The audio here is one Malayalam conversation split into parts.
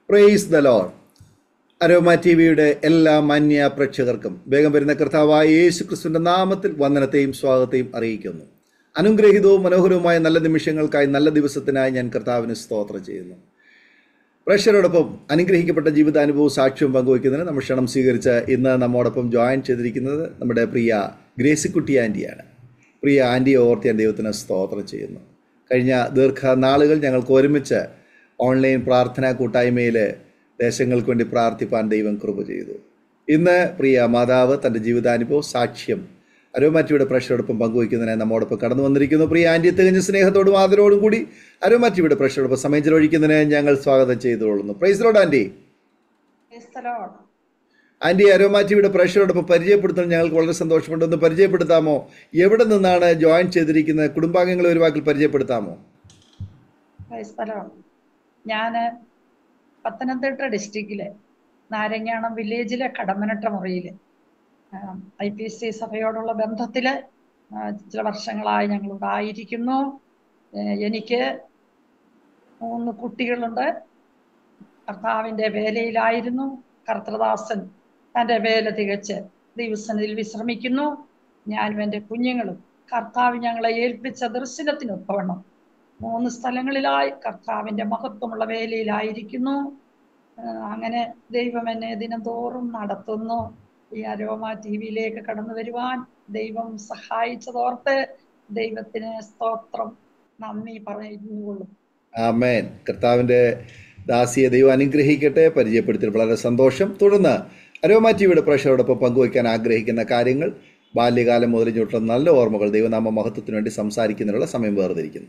Praise the Lord aroma T വിയുടെ എല്ലാ മാന്യ പ്രേക്ഷകർക്കും വേഗം വരുന്ന കർത്താവായ യേശു ക്രിസ്തുവിന്റെ നാമത്തിൽ വന്ദനത്തെയും സ്വാഗതത്തെയും അറിയിക്കുന്നു അനുഗ്രഹീതവും മനോഹരവുമായ നല്ല നിമിഷങ്ങൾക്കായി നല്ല ദിവസത്തിനായി ഞാൻ കർത്താവിന് സ്തോത്രം ചെയ്യുന്നു പ്രേക്ഷകരോടൊപ്പം അനുഗ്രഹിക്കപ്പെട്ട ജീവിതാനുഭവവും സാക്ഷ്യവും പങ്കുവയ്ക്കുന്നതിന് നമ്മൾ ക്ഷണം സ്വീകരിച്ച് ഇന്ന് നമ്മോടൊപ്പം ജോയിൻ ചെയ്തിരിക്കുന്നത് നമ്മുടെ പ്രിയ ഗ്രേസിക്കുട്ടി ആൻറ്റിയാണ് പ്രിയ ആൻറ്റിയെ ഓർത്ത് ഞാൻ ദൈവത്തിന് സ്തോത്രം ചെയ്യുന്നു കഴിഞ്ഞ ദീർഘനാളുകൾ ഞങ്ങൾക്ക് ഒരുമിച്ച് ഓൺലൈൻ പ്രാർത്ഥനാ കൂട്ടായ്മയിൽ ദേശങ്ങൾക്ക് വേണ്ടി പ്രാർത്ഥിപ്പാൻ ദൈവം കൃപ ചെയ്തു ഇന്ന് പ്രിയ മാതാവ് തൻ്റെ ജീവിതാനുഭവം സാക്ഷ്യം അരോമാറ്റിയുടെ പ്രഷറോടൊപ്പം പങ്കുവയ്ക്കുന്നതിനായി നമ്മോടൊപ്പം കടന്നു വന്നിരിക്കുന്നു പ്രിയ ആൻറ്റി തികഞ്ഞ സ്നേഹത്തോടും ആദരവോടും കൂടി അരോമാറ്റിയുടെ പ്രഷറോടൊപ്പം സമയം ചെലവഴിക്കുന്നതിന് ഞങ്ങൾ സ്വാഗതം ചെയ്തുകൊള്ളുന്നു പ്രൈസിലോട് aunty Praise the Lord. Aunty അരോമാറ്റിയുടെ പ്രഷറോടൊപ്പം പരിചയപ്പെടുത്താൻ ഞങ്ങൾക്ക് വളരെ സന്തോഷമുണ്ട് ഒന്ന് പരിചയപ്പെടുത്താമോ എവിടെ നിന്നാണ് ജോയിൻ ചെയ്തിരിക്കുന്നത് കുടുംബാംഗങ്ങളെ ഒരു വാക്കിൽ പരിചയപ്പെടുത്താമോ Praise the Lord. ഞാന് പത്തനംതിട്ട ഡിസ്ട്രിക്റ്റിലെ നാരങ്ങാണം വില്ലേജിലെ കടമനട്ട മുറിയില് ഐ പി സി സഭയോടുള്ള ബന്ധത്തില് ആ, ചില വർഷങ്ങളായി ഞങ്ങൾ ഇവിടെ ആയിരിക്കുന്നു ഏഹ് എനിക്ക് മൂന്ന് കുട്ടികളുണ്ട് കർത്താവിന്റെ വേലയിലായിരുന്നു കർത്തൃദാസൻ തന്റെ വേല തികച്ച് ദൈവസന്നിധിയിൽ വിശ്രമിക്കുന്നു ഞാനും എൻ്റെ കുഞ്ഞുങ്ങളും കർത്താവ് ഞങ്ങളെ ഏൽപ്പിച്ച ദർശനത്തിനൊത്തവണ്ണം മൂന്ന് സ്ഥലങ്ങളിലായി കർത്താവിന്റെ മഹത്വമുള്ള വേലയിലായിരിക്കുന്നു ആഹ് അങ്ങനെ ദൈവം എന്നെ ദിനംതോറും നടത്തുന്നു ഈ അരോമ ടി വിയിലേക്ക് കടന്നു വരുവാൻ ദൈവം സഹായിച്ചതോർത്ത് ദൈവത്തിന് സ്തോത്രം നന്ദി പറയുന്നുള്ളൂ ആമേൻ കർത്താവിൻ്റെ ദാസിയെ ദൈവം അനുഗ്രഹിക്കട്ടെ പരിചയപ്പെടുത്തിയത് വളരെ സന്തോഷം തുടർന്ന് അരോമ ടിവിയുടെ പ്രേക്ഷകരോടൊപ്പം പങ്കുവയ്ക്കാൻ ആഗ്രഹിക്കുന്ന കാര്യങ്ങൾ ബാല്യകാലം മുതൽ ഇങ്ങോട്ടുള്ള നല്ല ഓർമ്മകൾ ദൈവനാമ മഹത്വത്തിന് വേണ്ടി സംസാരിക്കുന്നതിനുള്ള സമയം വേർതിരിക്കുന്നു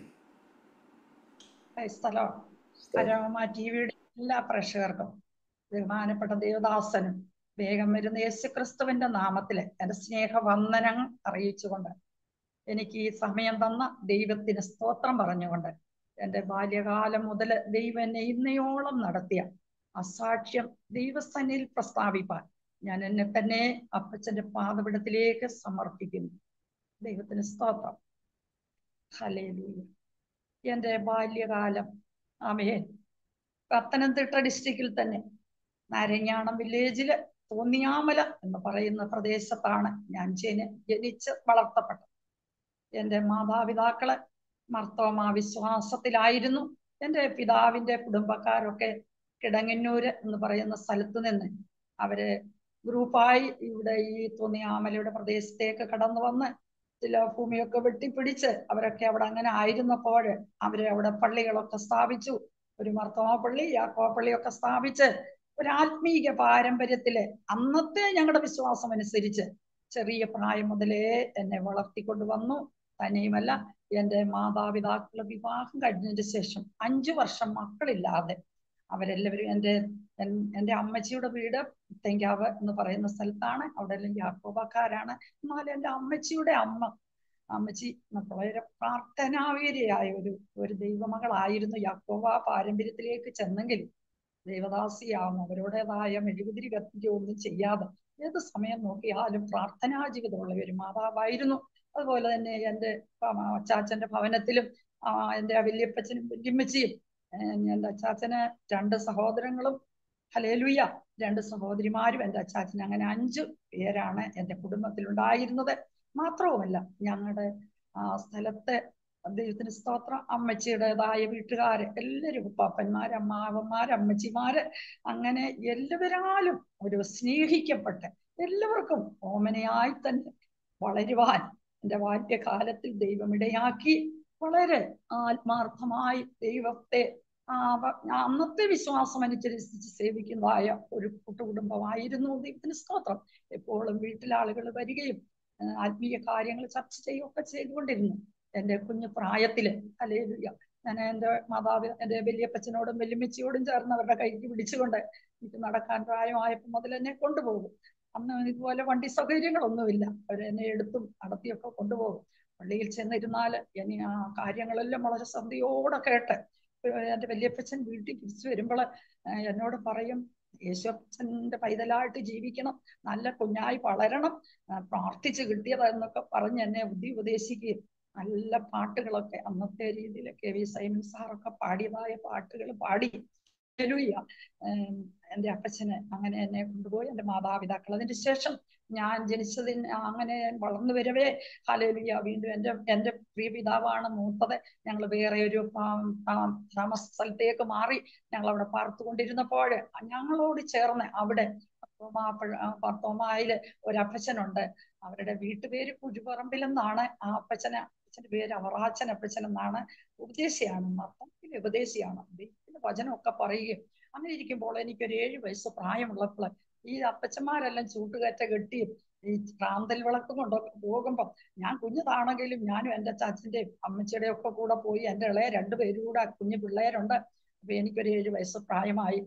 സ്ഥലം അരോമ ടി വിയുടെ എല്ലാ പ്രേക്ഷകർക്കും ബഹുമാനപ്പെട്ട ദേവദാസനും വേഗം വരുന്ന യേശു ക്രിസ്തുവിന്റെ നാമത്തില് എന്റെ സ്നേഹവന്ദനങ്ങൾ അറിയിച്ചുകൊണ്ട് എനിക്ക് ഈ സമയം തന്ന ദൈവത്തിന് സ്തോത്രം പറഞ്ഞുകൊണ്ട് എന്റെ ബാല്യകാലം മുതൽ ദൈവം എന്നെ ഇന്നയോളം നടത്തിയ അസാക്ഷ്യം ദൈവസന്നിധിയിൽ പ്രസ്താവിപ്പാൻ ഞാൻ എന്നെ തന്നെ അപ്പച്ചന്റെ പാദപിടത്തിലേക്ക് സമർപ്പിക്കുന്നു ദൈവത്തിന് സ്തോത്രം ഹലേലൂയ എന്റെ ബാല്യകാലം ആമേൻ പത്തനംതിട്ട ഡിസ്ട്രിക്റ്റിൽ തന്നെ നാരങ്ങാണം വില്ലേജില് തോന്നിയാമല എന്ന് പറയുന്ന പ്രദേശത്താണ് ഞാൻ ജനി ജനിച്ച് വളർത്തപ്പെട്ടത് എൻ്റെ മാതാപിതാക്കള് മർത്തോമാ വിശ്വാസത്തിലായിരുന്നു എൻ്റെ പിതാവിന്റെ കുടുംബക്കാരൊക്കെ കിടങ്ങന്നൂര് എന്ന് പറയുന്ന സ്ഥലത്ത് നിന്ന് അവര് ഗ്രൂപ്പായി ഇവിടെ ഈ തോന്നിയാമലയുടെ പ്രദേശത്തേക്ക് കടന്നു വന്ന് ചില ഭൂമിയൊക്കെ വെട്ടിപ്പിടിച്ച് അവരൊക്കെ അവിടെ അങ്ങനെ ആയിരുന്നപ്പോൾ അവര് അവിടെ പള്ളികളൊക്കെ സ്ഥാപിച്ചു ഒരു മർത്തോമ പള്ളി യാക്കോ പള്ളിയൊക്കെ സ്ഥാപിച്ച് ഒരു ആത്മീക പാരമ്പര്യത്തില് അന്നത്തെ ഞങ്ങളുടെ വിശ്വാസം അനുസരിച്ച് ചെറിയ പ്രായം മുതലേ എന്നെ വളർത്തിക്കൊണ്ട് വന്നു തന്നെയുമല്ല എൻ്റെ മാതാപിതാക്കളെ വിവാഹം കഴിഞ്ഞതിന് ശേഷം അഞ്ചു വർഷം മക്കളില്ലാതെ അവരെല്ലാവരും എൻ്റെ എൻ്റെ അമ്മച്ചിയുടെ വീട് തെങ്കാവ് എന്ന് പറയുന്ന സ്ഥലത്താണ് അവിടെ എല്ലാം യാക്കോബക്കാരാണ് എന്നാൽ എൻ്റെ അമ്മച്ചിയുടെ അമ്മ അമ്മച്ചി വളരെ പ്രാർത്ഥനാവീരിയായ ഒരു ഒരു ദൈവമകളായിരുന്നു യാക്കോബ പാരമ്പര്യത്തിലേക്ക് ചെന്നെങ്കിലും ദേവദാസിയാവുന്നു അവരുടേതായ മെഴുകുതിരി കത്തിക്കുക ഒന്നും ചെയ്യാതെ ഏത് സമയം നോക്കിയാലും പ്രാർത്ഥനാ ജീവിതമുള്ള ഒരു മാതാവായിരുന്നു അതുപോലെ തന്നെ എൻ്റെ അച്ചാച്ചന്റെ ഭവനത്തിലും എൻ്റെ വല്യപ്പച്ചനും വല്യമ്മച്ചിയും എൻ്റെ അച്ചാച്ചന് രണ്ട് സഹോദരങ്ങളും ഹലേലുയ്യ രണ്ട് സഹോദരിമാരും എൻ്റെ അച്ചാച്ചന് അങ്ങനെ അഞ്ച് പേരാണ് എൻ്റെ കുടുംബത്തിലുണ്ടായിരുന്നത് മാത്രവുമല്ല ഞങ്ങളുടെ ആ സ്ഥലത്തെ ദൈവത്തിന് സ്തോത്രം അമ്മച്ചിയുടേതായ വീട്ടുകാര് എല്ലാവരും ഉപ്പാപ്പന്മാര് അമ്മാവന്മാര് അമ്മച്ചിമാര് അങ്ങനെ എല്ലാവരാലും ഒരു സ്നേഹിക്കപ്പെട്ട് എല്ലാവർക്കും ഓമനയായി തന്നെ വളരുവാൻ എൻ്റെ ബാല്യകാലത്തിൽ ദൈവം ഇടയാക്കി വളരെ ആത്മാർത്ഥമായി ദൈവത്തെ അന്നത്തെ വിശ്വാസം അനുസരിച്ച് സേവിക്കുന്നതായ ഒരു കൂട്ടുകുടുംബമായിരുന്നു ദൈവത്തിന് സ്തോത്രം എപ്പോഴും വീട്ടിലാളുകൾ വരികയും ആത്മീയ കാര്യങ്ങൾ ചർച്ച ചെയ്യുകയൊക്കെ ചെയ്തുകൊണ്ടിരുന്നു എൻ്റെ കുഞ്ഞു പ്രായത്തില് അല്ലേ ഞാൻ എൻ്റെ മാതാവ് എൻ്റെ വലിയപ്പച്ചനോടും വല്യമ്മച്ചിയോടും ചേർന്ന് അവരുടെ കൈക്ക് പിടിച്ചുകൊണ്ട് എനിക്ക് നടക്കാൻ പ്രായമായപ്പോൾ മുതൽ എന്നെ കൊണ്ടുപോകും അന്ന് ഇതുപോലെ വണ്ടി സൗകര്യങ്ങളൊന്നുമില്ല അവരെന്നെ എടുത്തും നടത്തിയൊക്കെ കൊണ്ടുപോകും പള്ളിയിൽ ചെന്നിരുന്നാൽ ഇനി ആ കാര്യങ്ങളെല്ലാം വളരെ ശ്രദ്ധയോടെ കേട്ട് എൻ്റെ വല്യപ്പച്ചൻ വീട്ടിൽ തിരിച്ചു വരുമ്പോൾ എന്നോട് പറയും യേശുപ്പച്ചൻ്റെ പൈതലായിട്ട് ജീവിക്കണം നല്ല കുഞ്ഞായി വളരണം പ്രാർത്ഥിച്ച് കിട്ടിയതെന്നൊക്കെ പറഞ്ഞ് എന്നെ ബുദ്ധി ഉപദേശിക്കുകയും നല്ല പാട്ടുകളൊക്കെ അന്നത്തെ രീതിയിൽ കെ വി സൈമൻ സാറൊക്കെ പാടിയതായ പാട്ടുകൾ പാടി ഹല്ലേലൂയ ഏം, എന്റെ അപ്പച്ചന് അങ്ങനെ എന്നെ കൊണ്ടുപോയി എന്റെ മാതാപിതാക്കൾ അതിന് ശേഷം ഞാൻ ജനിച്ചതിന് അങ്ങനെ വളർന്നു വരവേ ഹല്ലേലൂയ വീണ്ടും എന്റെ എന്റെ പ്രിയ പിതാവാണ് മൂത്തത് ഞങ്ങൾ വേറെ ഒരു ആ- ആ താമസ സ്ഥലത്തേക്ക് മാറി ഞങ്ങൾ അവിടെ പാർത്തുകൊണ്ടിരുന്നപ്പോൾ ഞങ്ങളോട് ചേർന്ന് അവിടെ പത്തോമായില് ഒരു അപ്പച്ചനുണ്ട് അവരുടെ വീട്ടുപേര് കുരുപറമ്പിൽ എന്നാണ് ആ അപ്പച്ചന് അപ്പച്ചന്റെ പേര് അവറാച്ചൻ അപ്പച്ചൻ എന്നാണ് ഉപദേശിയാണ് മൊത്തത്തിൽ ഉപദേശിയാണ് ദൈവത്തിന്റെ വചനമൊക്കെ പറയുകയും അങ്ങനെ ഇരിക്കുമ്പോൾ എനിക്കൊരു ഏഴ് വയസ്സ് പ്രായമുള്ളപ്പോൾ ഈ അപ്പച്ചന്മാരെല്ലാം ചൂട്ടുകറ്റ കെട്ടിയും ഈ പ്രാന്തൽ വിളക്ക് കൊണ്ടൊക്കെ പോകുമ്പം ഞാൻ കുഞ്ഞതാണെങ്കിലും ഞാനും എൻ്റെ ചാച്ചൻ്റെയും അമ്മച്ചിയുടെയും ഒക്കെ കൂടെ പോയി എൻ്റെ ഇളയ രണ്ടുപേരും കൂടെ കുഞ്ഞു പിള്ളേരുണ്ട് അപ്പൊ എനിക്കൊരു ഏഴ് വയസ്സ് പ്രായമായി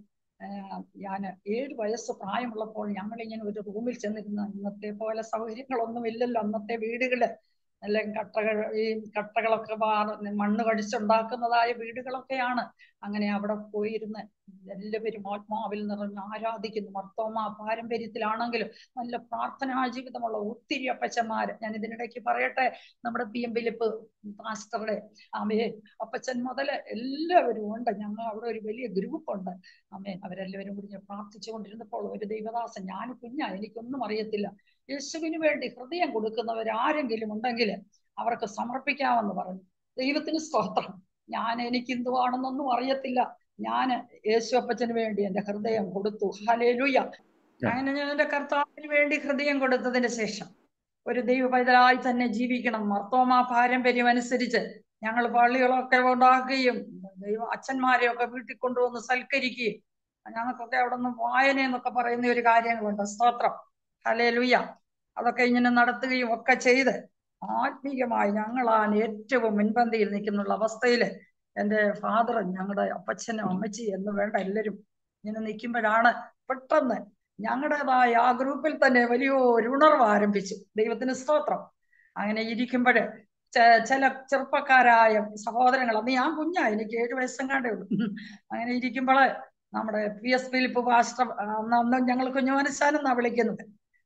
ഞാൻ ഏഴ് വയസ്സ് പ്രായമുള്ളപ്പോൾ ഞങ്ങൾ ഇങ്ങനെ ഒരു റൂമിൽ ചെന്നിരുന്ന ഇന്നത്തെ പോലെ സൗകര്യങ്ങളൊന്നും ഇല്ലല്ലോ അന്നത്തെ വീടുകള് അല്ലെങ്കിൽ കട്ടകൾ ഈ കട്ടകളൊക്കെ വാർ മണ്ണ് കടിച്ചുണ്ടാക്കുന്നതായ വീടുകളൊക്കെയാണ് അങ്ങനെ അവിടെ പോയിരുന്ന് എല്ലാവരും ആത്മാവിൽ നിറഞ്ഞ് ആരാധിക്കുന്നു മർത്തോമ പാരമ്പര്യത്തിലാണെങ്കിലും നല്ല പ്രാർത്ഥനാ ജീവിതമുള്ള ഒത്തിരി അപ്പച്ചന്മാര് ഞാൻ ഇതിനിടയ്ക്ക് പറയട്ടെ നമ്മുടെ പി എം ഫിലിപ്പ് മാസ്റ്ററുടെ ആമേ അപ്പച്ചൻ മുതല് എല്ലാവരും ഉണ്ട് ഞങ്ങൾ അവിടെ ഒരു വലിയ ഗ്രൂപ്പ് ഉണ്ട് ആമേ അവരെല്ലാവരും കൂടി ഞാൻ പ്രാർത്ഥിച്ചുകൊണ്ടിരുന്നപ്പോൾ ഒരു ദൈവദാസൻ ഞാൻ കുഞ്ഞാ എനിക്കൊന്നും അറിയത്തില്ല യേശുവിന് വേണ്ടി ഹൃദയം കൊടുക്കുന്നവർ ആരെങ്കിലും ഉണ്ടെങ്കിൽ അവർക്ക് സമർപ്പിക്കാമെന്ന് പറഞ്ഞു ദൈവത്തിന് സ്തോത്രം ഞാൻ എനിക്ക് എന്തുവാണെന്നൊന്നും അറിയത്തില്ല ഞാൻ യേശു അപ്പച്ചന് വേണ്ടി എന്റെ ഹൃദയം കൊടുത്തു ഹലേലുയ അങ്ങനെ ഞാൻ എന്റെ കർത്താവിന് വേണ്ടി ഹൃദയം കൊടുത്തതിന് ശേഷം ഒരു ദൈവ പൈതലായി തന്നെ ജീവിക്കണം മർത്തോമ പാരമ്പര്യം അനുസരിച്ച് ഞങ്ങൾ പള്ളികളൊക്കെ ഉണ്ടാക്കുകയും ദൈവ അച്ഛന്മാരെയൊക്കെ വീട്ടിൽ കൊണ്ടുവന്ന് സൽക്കരിക്കുകയും ഞങ്ങൾക്കൊക്കെ അവിടെ നിന്ന് വായന എന്നൊക്കെ പറയുന്ന ഒരു കാര്യങ്ങളുണ്ട് സ്തോത്രം ഹലേലുയ്യ അതൊക്കെ ഇങ്ങനെ നടത്തുകയും ഒക്കെ ചെയ്ത് ആത്മീയമായി ഞങ്ങളാണ് ഏറ്റവും മുൻപന്തിയിൽ നിൽക്കുന്നുള്ള അവസ്ഥയില് എൻ്റെ ഫാദറും ഞങ്ങളുടെ അപ്പച്ചനും അമ്മച്ചി എന്ന് വേണ്ട എല്ലാവരും ഇങ്ങനെ നിൽക്കുമ്പോഴാണ് പെട്ടെന്ന് ഞങ്ങളുടേതായ ആ ഗ്രൂപ്പിൽ തന്നെ വലിയൊരു ഉണർവ് ആരംഭിച്ചു ദൈവത്തിന് സ്തോത്രം അങ്ങനെ ഇരിക്കുമ്പോൾ ചില ചെറുപ്പക്കാരായ സഹോദരങ്ങൾ അന്ന് ഞാൻ കുഞ്ഞാ എനിക്ക് ഏഴു വയസ്സെങ്ങാണ്ടേ ഉള്ളൂ അങ്ങനെ ഇരിക്കുമ്പോൾ നമ്മുടെ പി എസ് ഫിലിപ്പ് പാസ്റ്റർ അന്ന് ഞങ്ങൾ കുഞ്ഞുമനശാൻ എന്നാ വിളിക്കുന്നത്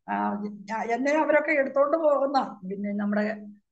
എന്നെ അവരൊക്കെ എടുത്തോണ്ട് പോകുന്ന പിന്നെ നമ്മുടെ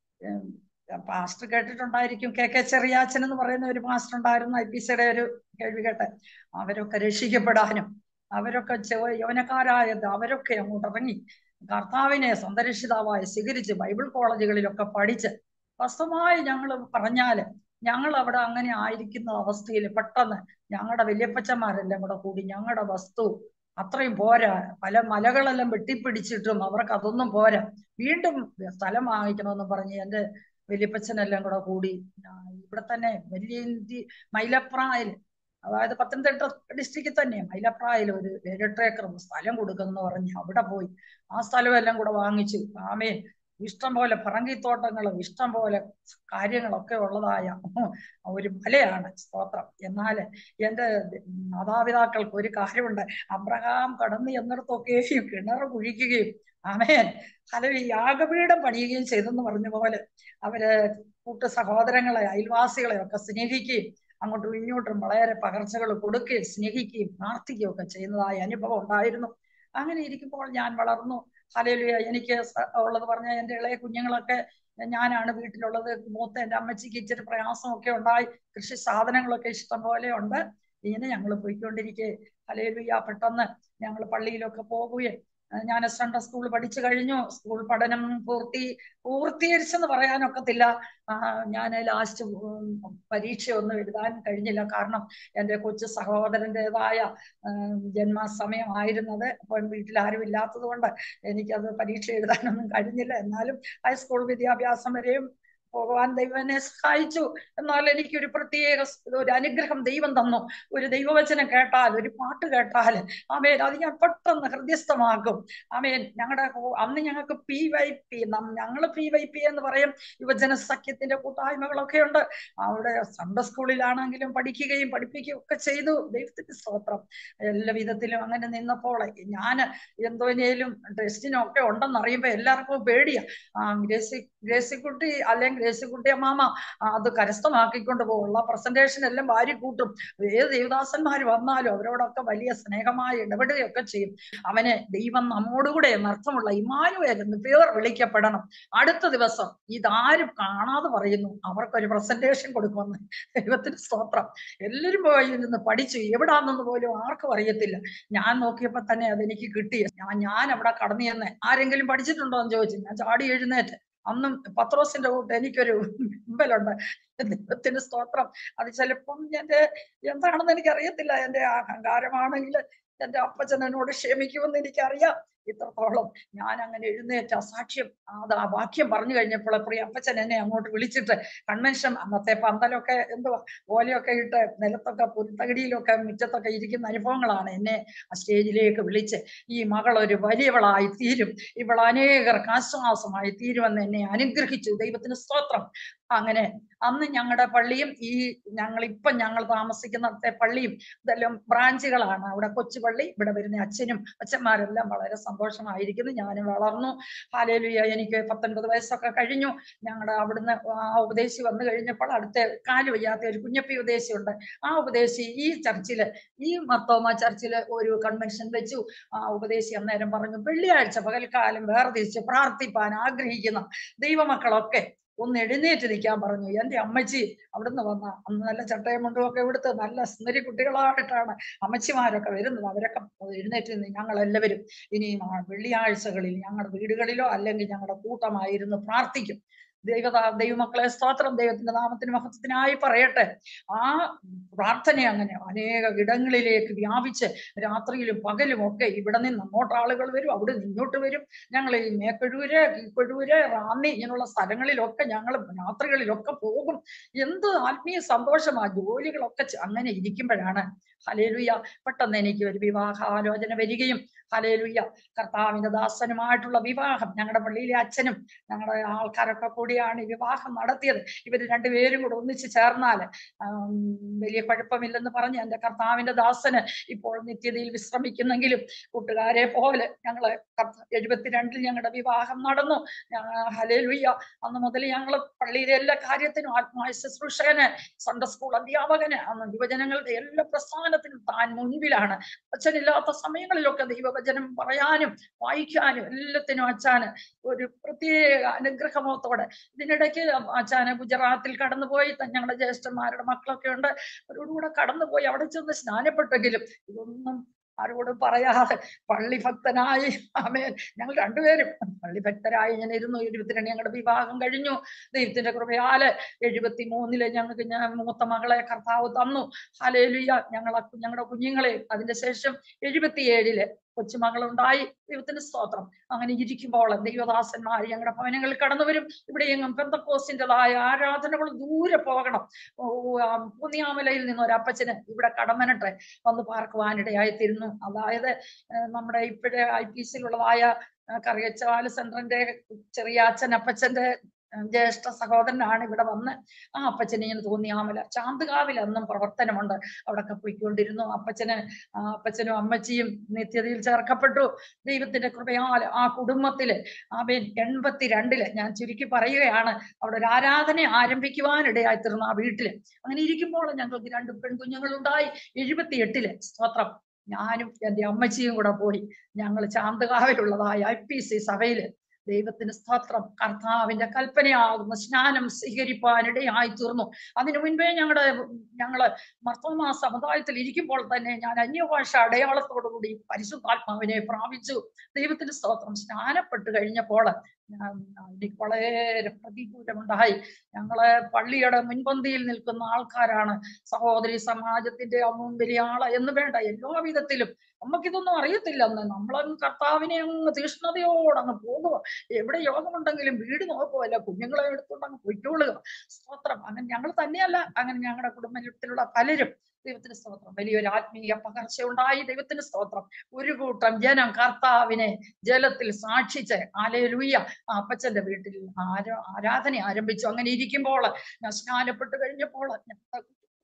പാസ്റ്റർ കേട്ടിട്ടുണ്ടായിരിക്കും കെ കെ ചെറിയാച്ചൻ എന്ന് പറയുന്ന ഒരു പാസ്റ്റർ ഉണ്ടായിരുന്നു ഐ പി സിയുടെ ഒരു കേൾവി കേട്ടെ അവരൊക്കെ രക്ഷിക്കപ്പെടാനും അവരൊക്കെ യൗവനക്കാരായത് അവരൊക്കെ അങ്ങോട്ട് ഇറങ്ങി കർത്താവിനെ സ്വന്തരക്ഷിതാവായി സ്വീകരിച്ച് ബൈബിൾ കോളേജുകളിലൊക്കെ പഠിച്ച് വസ്തുമായി ഞങ്ങൾ പറഞ്ഞാല് ഞങ്ങൾ അവിടെ അങ്ങനെ ആയിരിക്കുന്ന അവസ്ഥയിൽ പെട്ടെന്ന് ഞങ്ങളുടെ വല്യപ്പച്ചന്മാരെല്ലാം കൂടെ കൂടി ഞങ്ങളുടെ വസ്തു അത്രയും പോരാ പല മലകളെല്ലാം വെട്ടിപ്പിടിച്ചിട്ടും അവർക്ക് അതൊന്നും പോരാ വീണ്ടും സ്ഥലം വാങ്ങിക്കണമെന്ന് പറഞ്ഞ് എൻ്റെ വലിയപ്പച്ചനെല്ലാം കൂടെ കൂടി ഇവിടെ തന്നെ വലിയ മൈലപ്രായിൽ അതായത് പത്തനംതിട്ട ഡിസ്ട്രിക്റ്റിൽ തന്നെ മൈലപ്രായിൽ ഒരു ഏഴെട്ട് ഏക്കർ സ്ഥലം കൊടുക്കുമെന്ന് പറഞ്ഞ് അവിടെ പോയി ആ സ്ഥലം എല്ലാം കൂടെ വാങ്ങിച്ചു ആമേ ഇഷ്ടം പോലെ പറങ്കിത്തോട്ടങ്ങളും ഇഷ്ടം പോലെ കാര്യങ്ങളൊക്കെ ഉള്ളതായ ഒരു മലയാണ് സ്തോത്രം എന്നാൽ എൻ്റെ മാതാപിതാക്കൾക്ക് ഒരു കാര്യമുണ്ട് അബ്രഹാം കടന്നു എന്നിടത്തൊക്കെയും കിണർ കുഴിക്കുകയും ആമേൻ അല്ല യാഗപീഠം പണിയുകയും ചെയ്തെന്ന് പറഞ്ഞ പോലെ അവര് കൂട്ടു സഹോദരങ്ങളെ അയൽവാസികളെ ഒക്കെ സ്നേഹിക്കുകയും അങ്ങോട്ടും ഇങ്ങോട്ടും വളരെ പകർച്ചകൾ കൊടുക്കുകയും സ്നേഹിക്കുകയും പ്രാർത്ഥിക്കുകയും ഒക്കെ ചെയ്യുന്നതായ അനുഭവം ഉണ്ടായിരുന്നു അങ്ങനെ ഇരിക്കുമ്പോൾ ഞാൻ വളർന്നു ഹലേലുയ എനിക്ക് ഉള്ളത് പറഞ്ഞ എൻ്റെ ഇളയ കുഞ്ഞുങ്ങളൊക്കെ ഞാനാണ് വീട്ടിലുള്ളത് മൂത്ത എൻ്റെ അമ്മച്ചിക്ക് ഇച്ചിരി പ്രയാസമൊക്കെ ഉണ്ടായി കൃഷി സാധനങ്ങളൊക്കെ ഇഷ്ടം പോലെ ഉണ്ട് ഇങ്ങനെ ഞങ്ങൾ പോയിക്കൊണ്ടിരിക്കെ ഹലേലുയ പെട്ടെന്ന് ഞങ്ങൾ പള്ളിയിലൊക്കെ പോകുകയും ഞാൻ സൺഡേ സ്കൂൾ പഠിച്ചു കഴിഞ്ഞു സ്കൂൾ പഠനം പൂർത്തി പൂർത്തീകരിച്ചെന്ന് പറയാനൊക്കത്തില്ല ഞാൻ ലാസ്റ്റ് പരീക്ഷ ഒന്നും എഴുതാൻ കഴിഞ്ഞില്ല കാരണം എൻ്റെ കൊച്ചു സഹോദരൻ്റെതായ ജന്മസമയമായിരുന്നത് അപ്പോൾ വീട്ടിൽ ആരും ഇല്ലാത്തത് കൊണ്ട് എനിക്കത് പരീക്ഷ എഴുതാനൊന്നും കഴിഞ്ഞില്ല എന്നാലും ഹൈസ്കൂൾ വിദ്യാഭ്യാസം വരെയും പോകാൻ ദൈവം എന്നെ സഹായിച്ചു എന്നാൽ എനിക്കൊരു പ്രത്യേക ഒരു അനുഗ്രഹം ദൈവം തന്നു ഒരു ദൈവവചനം കേട്ടാൽ ഒരു പാട്ട് കേട്ടാൽ ആമേൻ അത് ഞാൻ പെട്ടെന്ന് ഹൃദ്യസ്ഥമാക്കും ആമേൻ ഞങ്ങളുടെ അന്ന് ഞങ്ങൾക്ക് പി വൈ പി ഞങ്ങൾ പി വൈ പി എന്ന് പറയും യുവജന സഖ്യത്തിന്റെ കൂട്ടായ്മകളൊക്കെ ഉണ്ട് അവിടെ സൺഡേ സ്കൂളിലാണെങ്കിലും പഠിക്കുകയും പഠിപ്പിക്കുകയും ഒക്കെ ചെയ്തു ദൈവത്തിന്റെ സ്തോത്രം എല്ലാ വിധത്തിലും അങ്ങനെ നിന്നപ്പോൾ ഞാൻ എന്തോനേലും ടെസ്റ്റിനൊക്കെ ഉണ്ടെന്ന് അറിയുമ്പോൾ എല്ലാവർക്കും പേടിയാ ആ ഗ്രേസി ഗ്രേസിക്കുട്ടി അല്ലെങ്കിൽ ഗ്രേസിക്കുട്ടി അമ്മാമ അത് കരസ്ഥമാക്കിക്കൊണ്ട് പോകുള്ള പ്രസന്റേഷൻ എല്ലാം വാരി കൂട്ടും ഏത് ദേവദാസന്മാർ വന്നാലും അവരോടൊക്കെ വലിയ സ്നേഹമായി ഇടപെടുകയൊക്കെ ചെയ്യും അവന് ദൈവം നമ്മോടുകൂടെ എന്നർത്ഥമുള്ള ഇമാനുവേൽ എന്ന് പേർ വിളിക്കപ്പെടണം അടുത്ത ദിവസം ഇതാരും കാണാതെ പറയുന്നു അവർക്കൊരു പ്രസന്റേഷൻ കൊടുക്കുമെന്ന് ദൈവത്തിന് സ്തോത്രം എല്ലാവരും പോയി നിന്ന് പഠിച്ചു എവിടാന്നെന്ന് പോലും ആർക്കും അറിയത്തില്ല ഞാൻ നോക്കിയപ്പോ തന്നെ അതെനിക്ക് കിട്ടി ഞാൻ ഞാൻ അവിടെ കടന്നു ചെന്ന് ആരെങ്കിലും പഠിച്ചിട്ടുണ്ടോ എന്ന് ചോദിച്ചു ഞാൻ ചാടി എഴുന്നേറ്റ് അന്നും പത്രോസിന്റെ കൂട്ട് എനിക്കൊരു ഇമ്പലുണ്ട് ദൈവത്തിന് സ്തോത്രം അത് ചിലപ്പം എന്റെ എന്താണെന്ന് എനിക്കറിയത്തില്ല എന്റെ അഹങ്കാരമാണെങ്കിൽ എന്റെ അപ്പച്ചൻ എന്നോട് ക്ഷമിക്കുമെന്ന് എനിക്കറിയാം ഇത്രത്തോളം ഞാൻ അങ്ങനെ എഴുന്നേറ്റ സാക്ഷ്യം അത് ആ വാക്യം പറഞ്ഞു കഴിഞ്ഞപ്പോൾ പ്രിയ അപ്പച്ചൻ എന്നെ അങ്ങോട്ട് വിളിച്ചിട്ട് കൺവെൻഷൻ അന്നത്തെ പന്തലൊക്കെ എന്തുവാ ഓലയൊക്കെ ഇട്ട് നിലത്തൊക്കെ പുൽത്തകിടിയിലൊക്കെ മുറ്റത്തൊക്കെ ഇരിക്കുന്ന അനുഭവങ്ങളാണ് എന്നെ ആ സ്റ്റേജിലേക്ക് വിളിച്ച് ഈ മകൾ ഒരു വലിയവളായി തീരും ഇവൾ അനേകർക്ക് ആശ്വാസമായി തീരുമെന്ന് എന്നെ അനുഗ്രഹിച്ചു ദൈവത്തിന് സ്തോത്രം അങ്ങനെ അന്ന് ഞങ്ങളുടെ പള്ളിയും ഈ ഞങ്ങൾ ഇപ്പം ഞങ്ങൾ താമസിക്കുന്ന പള്ളിയും ഇതെല്ലാം ബ്രാഞ്ചുകളാണ് അവിടെ കൊച്ചുപള്ളി ഇവിടെ വരുന്ന അച്ഛനും അച്ഛന്മാരെല്ലാം വളരെ സന്തോഷമായിരിക്കുന്നു ഞാനും വളർന്നു ഹാലേലുയ എനിക്ക് പത്തൊൻപത് വയസ്സൊക്കെ കഴിഞ്ഞു ഞങ്ങളുടെ അവിടുന്ന് ആ ഉപദേശി വന്നു കഴിഞ്ഞപ്പോൾ അടുത്ത കാല് വയ്യാത്ത ഒരു കുഞ്ഞപ്പി ഉപദേശിയുണ്ട് ആ ഉപദേശി ഈ ചർച്ചില് ഈ മർത്തോമ ചർച്ചില് ഒരു കൺവെൻഷൻ വെച്ചു ആ ഉപദേശി അന്നേരം പറഞ്ഞു വെള്ളിയാഴ്ച പകൽക്കാലം വേർതിരിച്ച് പ്രാർത്ഥിപ്പാൻ ആഗ്രഹിക്കുന്ന ദൈവമക്കളൊക്കെ ഒന്ന് എഴുന്നേറ്റ് നിൽക്കാൻ പറഞ്ഞു എന്റെ അമ്മച്ചി അവിടുന്ന് വന്ന അന്ന് നല്ല ചട്ടയും മുണ്ടും ഒക്കെ എടുത്ത് നല്ല സുന്ദരി കുട്ടികളായിട്ടാണ് അമ്മച്ചിമാരൊക്കെ വരുന്നത് അവരൊക്കെ എഴുന്നേറ്റ് നിന്ന് ഞങ്ങൾ എല്ലാവരും ഇനി വെള്ളിയാഴ്ചകളിൽ ഞങ്ങളുടെ വീടുകളിലോ അല്ലെങ്കിൽ ഞങ്ങളുടെ കൂട്ടമായിരുന്നു പ്രാർത്ഥിക്കും ദൈവത ദൈവമക്കളെ സ്തോത്രം ദൈവത്തിന്റെ നാമത്തിന് മഹത്വത്തിനായി പറയട്ടെ ആ പ്രാർത്ഥന അങ്ങനെ അനേക ഇടങ്ങളിലേക്ക് വ്യാപിച്ച് രാത്രിയിലും പകലും ഒക്കെ ഇവിടെ നിന്ന് അങ്ങോട്ട് ആളുകൾ വരും അവിടെ ഇങ്ങോട്ട് വരും ഞങ്ങൾ ഈ മേക്കഴൂര് കീഴ്ക്കൊഴൂര് റാന്നി ഇങ്ങനെയുള്ള സ്ഥലങ്ങളിലൊക്കെ ഞങ്ങൾ രാത്രികളിലൊക്കെ പോകും എന്ത് ആത്മീയ സന്തോഷമാ ജോലികളൊക്കെ അങ്ങനെ ഇരിക്കുമ്പോഴാണ് ഹലേലുയ്യ പെട്ടെന്ന് എനിക്ക് ഒരു വിവാഹാലോചന വരികയും ഹലേലുയ്യ കർത്താവിന്റെ ദാസനുമായിട്ടുള്ള വിവാഹം ഞങ്ങളുടെ പള്ളിയിലെ അച്ഛനും ഞങ്ങളുടെ ആൾക്കാരൊക്കെ കൂടിയാണ് ഈ വിവാഹം നടത്തിയത് ഇവർ രണ്ടുപേരും കൂടെ ഒന്നിച്ച് ചേർന്നാൽ വലിയ കുഴപ്പമില്ലെന്ന് പറഞ്ഞ് എൻ്റെ കർത്താവിന്റെ ദാസന് ഇപ്പോൾ നിത്യതയിൽ വിശ്രമിക്കുന്നെങ്കിലും കൂട്ടുകാരെ പോലെ ഞങ്ങള് എഴുപത്തിരണ്ടിൽ ഞങ്ങളുടെ വിവാഹം നടന്നു ഹലേലുയ്യ അന്ന് മുതൽ ഞങ്ങൾ പള്ളിയിലെ എല്ലാ കാര്യത്തിനും ആത്മായ ശുശ്രൂഷകന് സൺഡേ സ്കൂൾ അധ്യാപകന് അന്ന് യുവജനങ്ങളുടെ എല്ലാ പ്രസ്ഥാനത്തിനും താൻ മുൻപിലാണ് അച്ഛനില്ലാത്ത സമയങ്ങളിലൊക്കെ ദൈവവചനം പറയാനും വായിക്കാനും എല്ലാത്തിനും അച്ഛന് ഒരു പ്രത്യേക അനുഗ്രഹമോത്തോടെ ഇതിനിടയ്ക്ക് അച്ഛന് ഗുജറാത്തിൽ കടന്നുപോയി ഞങ്ങളുടെ ജ്യേഷ്ഠന്മാരുടെ മക്കളൊക്കെ ഉണ്ട് അവരോടുകൂടെ കടന്നുപോയി അവിടെ ചെന്ന് സ്നാനപ്പെട്ടെങ്കിലും ഇതൊന്നും ആരോടും പറയാതെ പള്ളി ഭക്തനായി ആമേൻ ഞങ്ങൾ രണ്ടുപേരും പള്ളി ഭക്തരായി ഞാൻ ഇരുന്നു ഇരുപത്തിരണ്ട് ഞങ്ങളുടെ വിവാഹം കഴിഞ്ഞു ദൈവത്തിന്റെ കൃപയാല് എഴുപത്തി മൂന്നില് ഞങ്ങൾക്ക് ഞാൻ മൂത്ത മകളെ കർത്താവ് തന്നു ഹലേലുയ്യ ഞങ്ങളെ ഞങ്ങളുടെ കുഞ്ഞുങ്ങളെ അതിന്റെ ശേഷം എഴുപത്തിയേഴില് കൊച്ചുമകളുണ്ടായി ദൈവത്തിന്റെ സ്തോത്രം അങ്ങനെ ഇരിക്കുമ്പോൾ ദൈവദാസന്മാർ ഞങ്ങളുടെ ഭവനങ്ങളിൽ കടന്നു വരും ഇവിടെ എങ്ങും പെന്തക്കോസിൻ്റെതായ ആരാധനകൾ ദൂരെ പോകണം പുന്നിയാമലയിൽ നിന്ന് ഒരു അപ്പച്ചന് ഇവിടെ കടമനട്ടെ വന്ന് പാർക്കുവാനിടയായി തീരുന്നു അതായത് നമ്മുടെ ഇപ്പോഴേ ഐ പി സിയിലുള്ളതായ കറിയച്ചാല് സെന്ററിന്റെ ചെറിയ അച്ഛൻ അപ്പച്ചന്റെ ജ്യേഷ്ഠ സഹോദരനാണ് ഇവിടെ വന്ന് ആ അപ്പച്ചനെ ഇങ്ങനെ തോന്നിയാമല ചാന്തുകാവിൽ അന്നും പ്രവർത്തനമുണ്ട് അവിടെയൊക്കെ പോയിക്കൊണ്ടിരുന്നു അപ്പച്ചന് അപ്പച്ചനും അമ്മച്ചിയും നിത്യതയിൽ ചേർക്കപ്പെട്ടു ദൈവത്തിന്റെ കൃപയാൽ ആ കുടുംബത്തില് ആമേൻ എൺപത്തിരണ്ടില് ഞാൻ ചുരുക്കി പറയുകയാണ് അവിടെ ഒരു ആരാധന ആരംഭിക്കുവാനിടയായി തീർന്നു ആ വീട്ടില് അങ്ങനെ ഇരിക്കുമ്പോൾ ഞങ്ങൾക്ക് രണ്ട് പെൺകുഞ്ഞുങ്ങളുണ്ടായി എഴുപത്തി എട്ടില് സ്തോത്രം ഞാനും എൻ്റെ അമ്മച്ചിയും കൂടെ പോയി ഞങ്ങൾ ചാന്തുകാവിലുള്ളതായ ഐ പി സി സഭയില് ദൈവത്തിന് സ്തോത്രം കർത്താവിന്റെ കൽപ്പനയാകുന്ന സ്നാനം സ്വീകരിപ്പാനിടയായി തീർന്നു അതിനു മുൻപേ ഞങ്ങളുടെ ഞങ്ങള് മർത്തോമാ സമുദായത്തിൽ ഇരിക്കുമ്പോൾ തന്നെ ഞാൻ അന്യഭാഷ അടയാളത്തോടുകൂടി പരിശുദ്ധാത്മാവിനെ പ്രാപിച്ചു ദൈവത്തിന് സ്തോത്രം സ്നാനപ്പെട്ട് കഴിഞ്ഞപ്പോൾ എനിക്ക് വളരെ പ്രതികൂലമുണ്ടായി ഞങ്ങളെ പള്ളിയുടെ മുൻപന്തിയിൽ നിൽക്കുന്ന ആൾക്കാരാണ് സഹോദരി സമാജത്തിന്റെ മുമ്പിലെ ആള് എന്ന് വേണ്ട എല്ലാ വിധത്തിലും നമുക്കിതൊന്നും അറിയത്തില്ല അന്ന് നമ്മളങ്ങ് കർത്താവിനെ അങ്ങ് തീഷ്ണതയോടെ അങ്ങ് പോകുക എവിടെ യോഗമുണ്ടെങ്കിലും വീട് നോക്കുമല്ല കുഞ്ഞുങ്ങളെ എടുത്തുകൊണ്ട് അങ്ങ് പൊയ്ക്കോളുക സ്തോത്രം അങ്ങനെ ഞങ്ങൾ തന്നെയല്ല അങ്ങനെ ഞങ്ങളുടെ കുടുംബത്തിലുള്ള പലരും ദൈവത്തിന് സ്തോത്രം വലിയൊരു ആത്മീയ പകർച്ച ഉണ്ടായി ദൈവത്തിന് സ്തോത്രം ഒരു കൂട്ടം ജനം കർത്താവിനെ ജലത്തിൽ സാക്ഷിച്ച് ആലയിലൂയ ആ അപ്പച്ചന്റെ വീട്ടിൽ ആരാ ആരാധന ആരംഭിച്ചു അങ്ങനെ ഇരിക്കുമ്പോൾ ഞാൻ സ്നാനപ്പെട്ട് കഴിഞ്ഞപ്പോൾ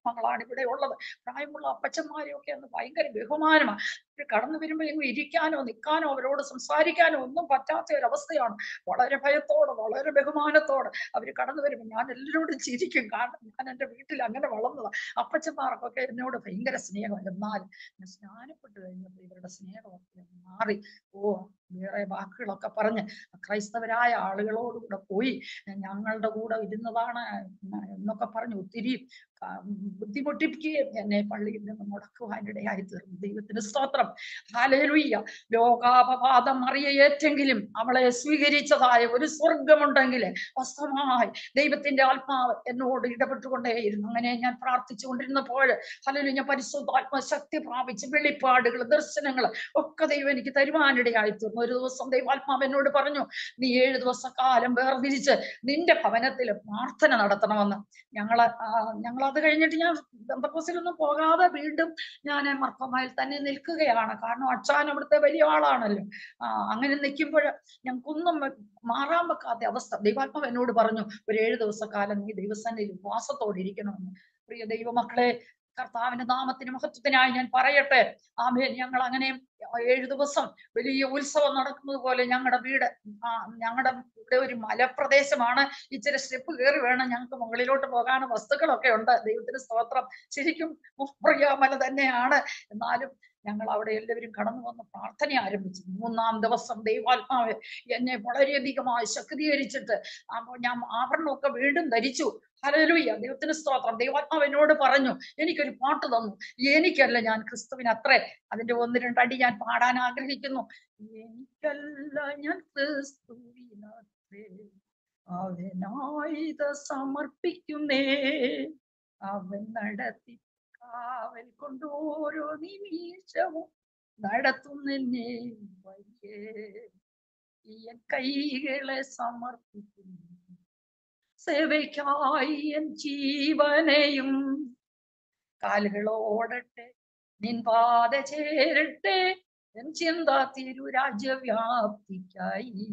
ആത്മങ്ങളാണ് ഇവിടെ ഉള്ളത് പ്രായമുള്ള അപ്പച്ചന്മാരെയൊക്കെ അന്ന് ഭയങ്കര ബഹുമാനമാണ് ഇവര് കടന്നു വരുമ്പോ എങ്ങും ഇരിക്കാനോ നിൽക്കാനോ അവരോട് സംസാരിക്കാനോ ഒന്നും പറ്റാത്ത ഒരു അവസ്ഥയാണ് വളരെ ഭയത്തോടെ വളരെ ബഹുമാനത്തോടെ അവര് കടന്നു വരുമ്പോൾ ഞാൻ എല്ലാവരോടും ചിരിക്കും കാരണം ഞാൻ എൻ്റെ വീട്ടിൽ അങ്ങനെ വളർന്നതാ അപ്പച്ചന്മാർക്കൊക്കെ എന്നോട് ഭയങ്കര സ്നേഹം എന്നാൽ ഞാൻ സ്നാനപ്പെട്ട് കഴിഞ്ഞപ്പോൾ ഇവരുടെ സ്നേഹമൊക്കെ മാറി ഓ വേറെ വാക്കുകളൊക്കെ പറഞ്ഞ് ക്രൈസ്തവരായ ആളുകളോടുകൂടെ പോയി ഞങ്ങളുടെ കൂടെ ഇരുന്നതാണ് എന്നൊക്കെ പറഞ്ഞ് ഒത്തിരി ആ, ബുദ്ധിമുട്ടിപ്പിക്കുകയും എന്നെ പള്ളിയിൽ നിന്ന് മുടക്കുവാനിടയായി തീർന്നു ദൈവത്തിന് സ്തോത്രം ഹാലേലുയ്യ ലോകാപവാദം അറിയേറ്റെങ്കിലും അവളെ സ്വീകരിച്ചതായ ഒരു സ്വർഗമുണ്ടെങ്കിൽ വസ്തമായി ദൈവത്തിന്റെ ആത്മാവ് എന്നോട് ഇടപെട്ടുകൊണ്ടേയിരുന്നു അങ്ങനെ ഞാൻ പ്രാർത്ഥിച്ചുകൊണ്ടിരുന്നപ്പോൾ ഹലലു ഞാൻ പരിശുദ്ധാത്മ ശക്തി പ്രാപിച്ച് വെളിപ്പാടുകൾ ദർശനങ്ങൾ ഒക്കെ ദൈവം എനിക്ക് തരുവാനിടയായി തീർന്നു ഒരു ദിവസം ദൈവാത്മാവ് എന്നോട് പറഞ്ഞു നീ ഏഴ് ദിവസക്കാലം വേർതിരിച്ച് നിന്റെ ഭവനത്തിൽ പ്രാർത്ഥന നടത്തണമെന്ന് ഞങ്ങള് ആ, ഞങ്ങൾ അത് കഴിഞ്ഞിട്ട് ഞാൻ ബന്ധക്കോസിലൊന്നും പോകാതെ വീണ്ടും ഞാൻ മർക്കമായിൽ തന്നെ നിൽക്കുകയാണ് കാരണം അച്ഛൻ അവിടുത്തെ വലിയ ആളാണല്ലോ ആ അങ്ങനെ നിൽക്കുമ്പോൾ ഞങ്ങൾക്കൊന്നും മാറാൻ വെക്കാത്ത അവസ്ഥ ദൈവാത്മാവ് എന്നോട് പറഞ്ഞു ഒരു ഏഴ് ദിവസക്കാലം നീ ദൈവസന്നിധിയിൽ ഉപവാസത്തോടെ ഇരിക്കണമെന്ന് പ്രിയ ദൈവമക്കളെ കർത്താവിന്റെ നാമത്തിന് മഹത്വത്തിനായി ഞാൻ പറയട്ടെ ആമേൻ ഞങ്ങൾ അങ്ങനെ ഏഴു ദിവസം വലിയ ഉത്സവം നടക്കുന്നത് പോലെ ഞങ്ങളുടെ വീട് ആ ഞങ്ങളുടെ ഇവിടെ ഒരു മലപ്രദേശമാണ് ഇച്ചിരി സ്റ്റെപ്പ് കയറി വേണം ഞങ്ങൾക്ക് മുകളിലോട്ട് പോകാൻ വസ്തുക്കളൊക്കെ ഉണ്ട് ദൈവത്തിന് സ്തോത്രം ശരിക്കും പ്രിയാമല തന്നെയാണ് എന്നാലും ഞങ്ങൾ അവിടെ എല്ലാവരും കടന്നു വന്ന് പ്രാർത്ഥന ആരംഭിച്ചു മൂന്നാം ദിവസം ദൈവാത്മാവ് എന്നെ വളരെയധികമായി ശക്തീകരിച്ചിട്ട് അപ്പൊ ഞാൻ ആഭരണമൊക്കെ വീണ്ടും ധരിച്ചു ഹല്ലേലൂയ ദൈവത്തിന് സ്തോത്രം ദൈവാത്മാവ് എന്നോട് പറഞ്ഞു എനിക്കൊരു പാട്ട് തന്നു എനിക്കല്ല ഞാൻ ക്രിസ്തുവിന് അത്രേ അതിന്റെ ഒന്ന് രണ്ടടി ഞാൻ പാടാൻ ആഗ്രഹിക്കുന്നു എനിക്കല്ല ഞാൻ ക്രിസ്തുവിനത്രേ അവനായുധ സമർപ്പിക്കുന്നേ അവൻ നടത്തി കാവൽ കൊണ്ട് ഓരോ നിമിഷവും നടത്തുന്നെന്നെ വയ്യേ ഈ എൻ കൈകളെ സമർപ്പിക്കുന്നു സേവയ്ക്കായി എൻ ജീവനെയും കാലുകൾ ഓടട്ടെ നിൻ പാത ചേരട്ടെ എൻ ചിന്ത തിരുരാജ്യവ്യാപ്തിക്കായി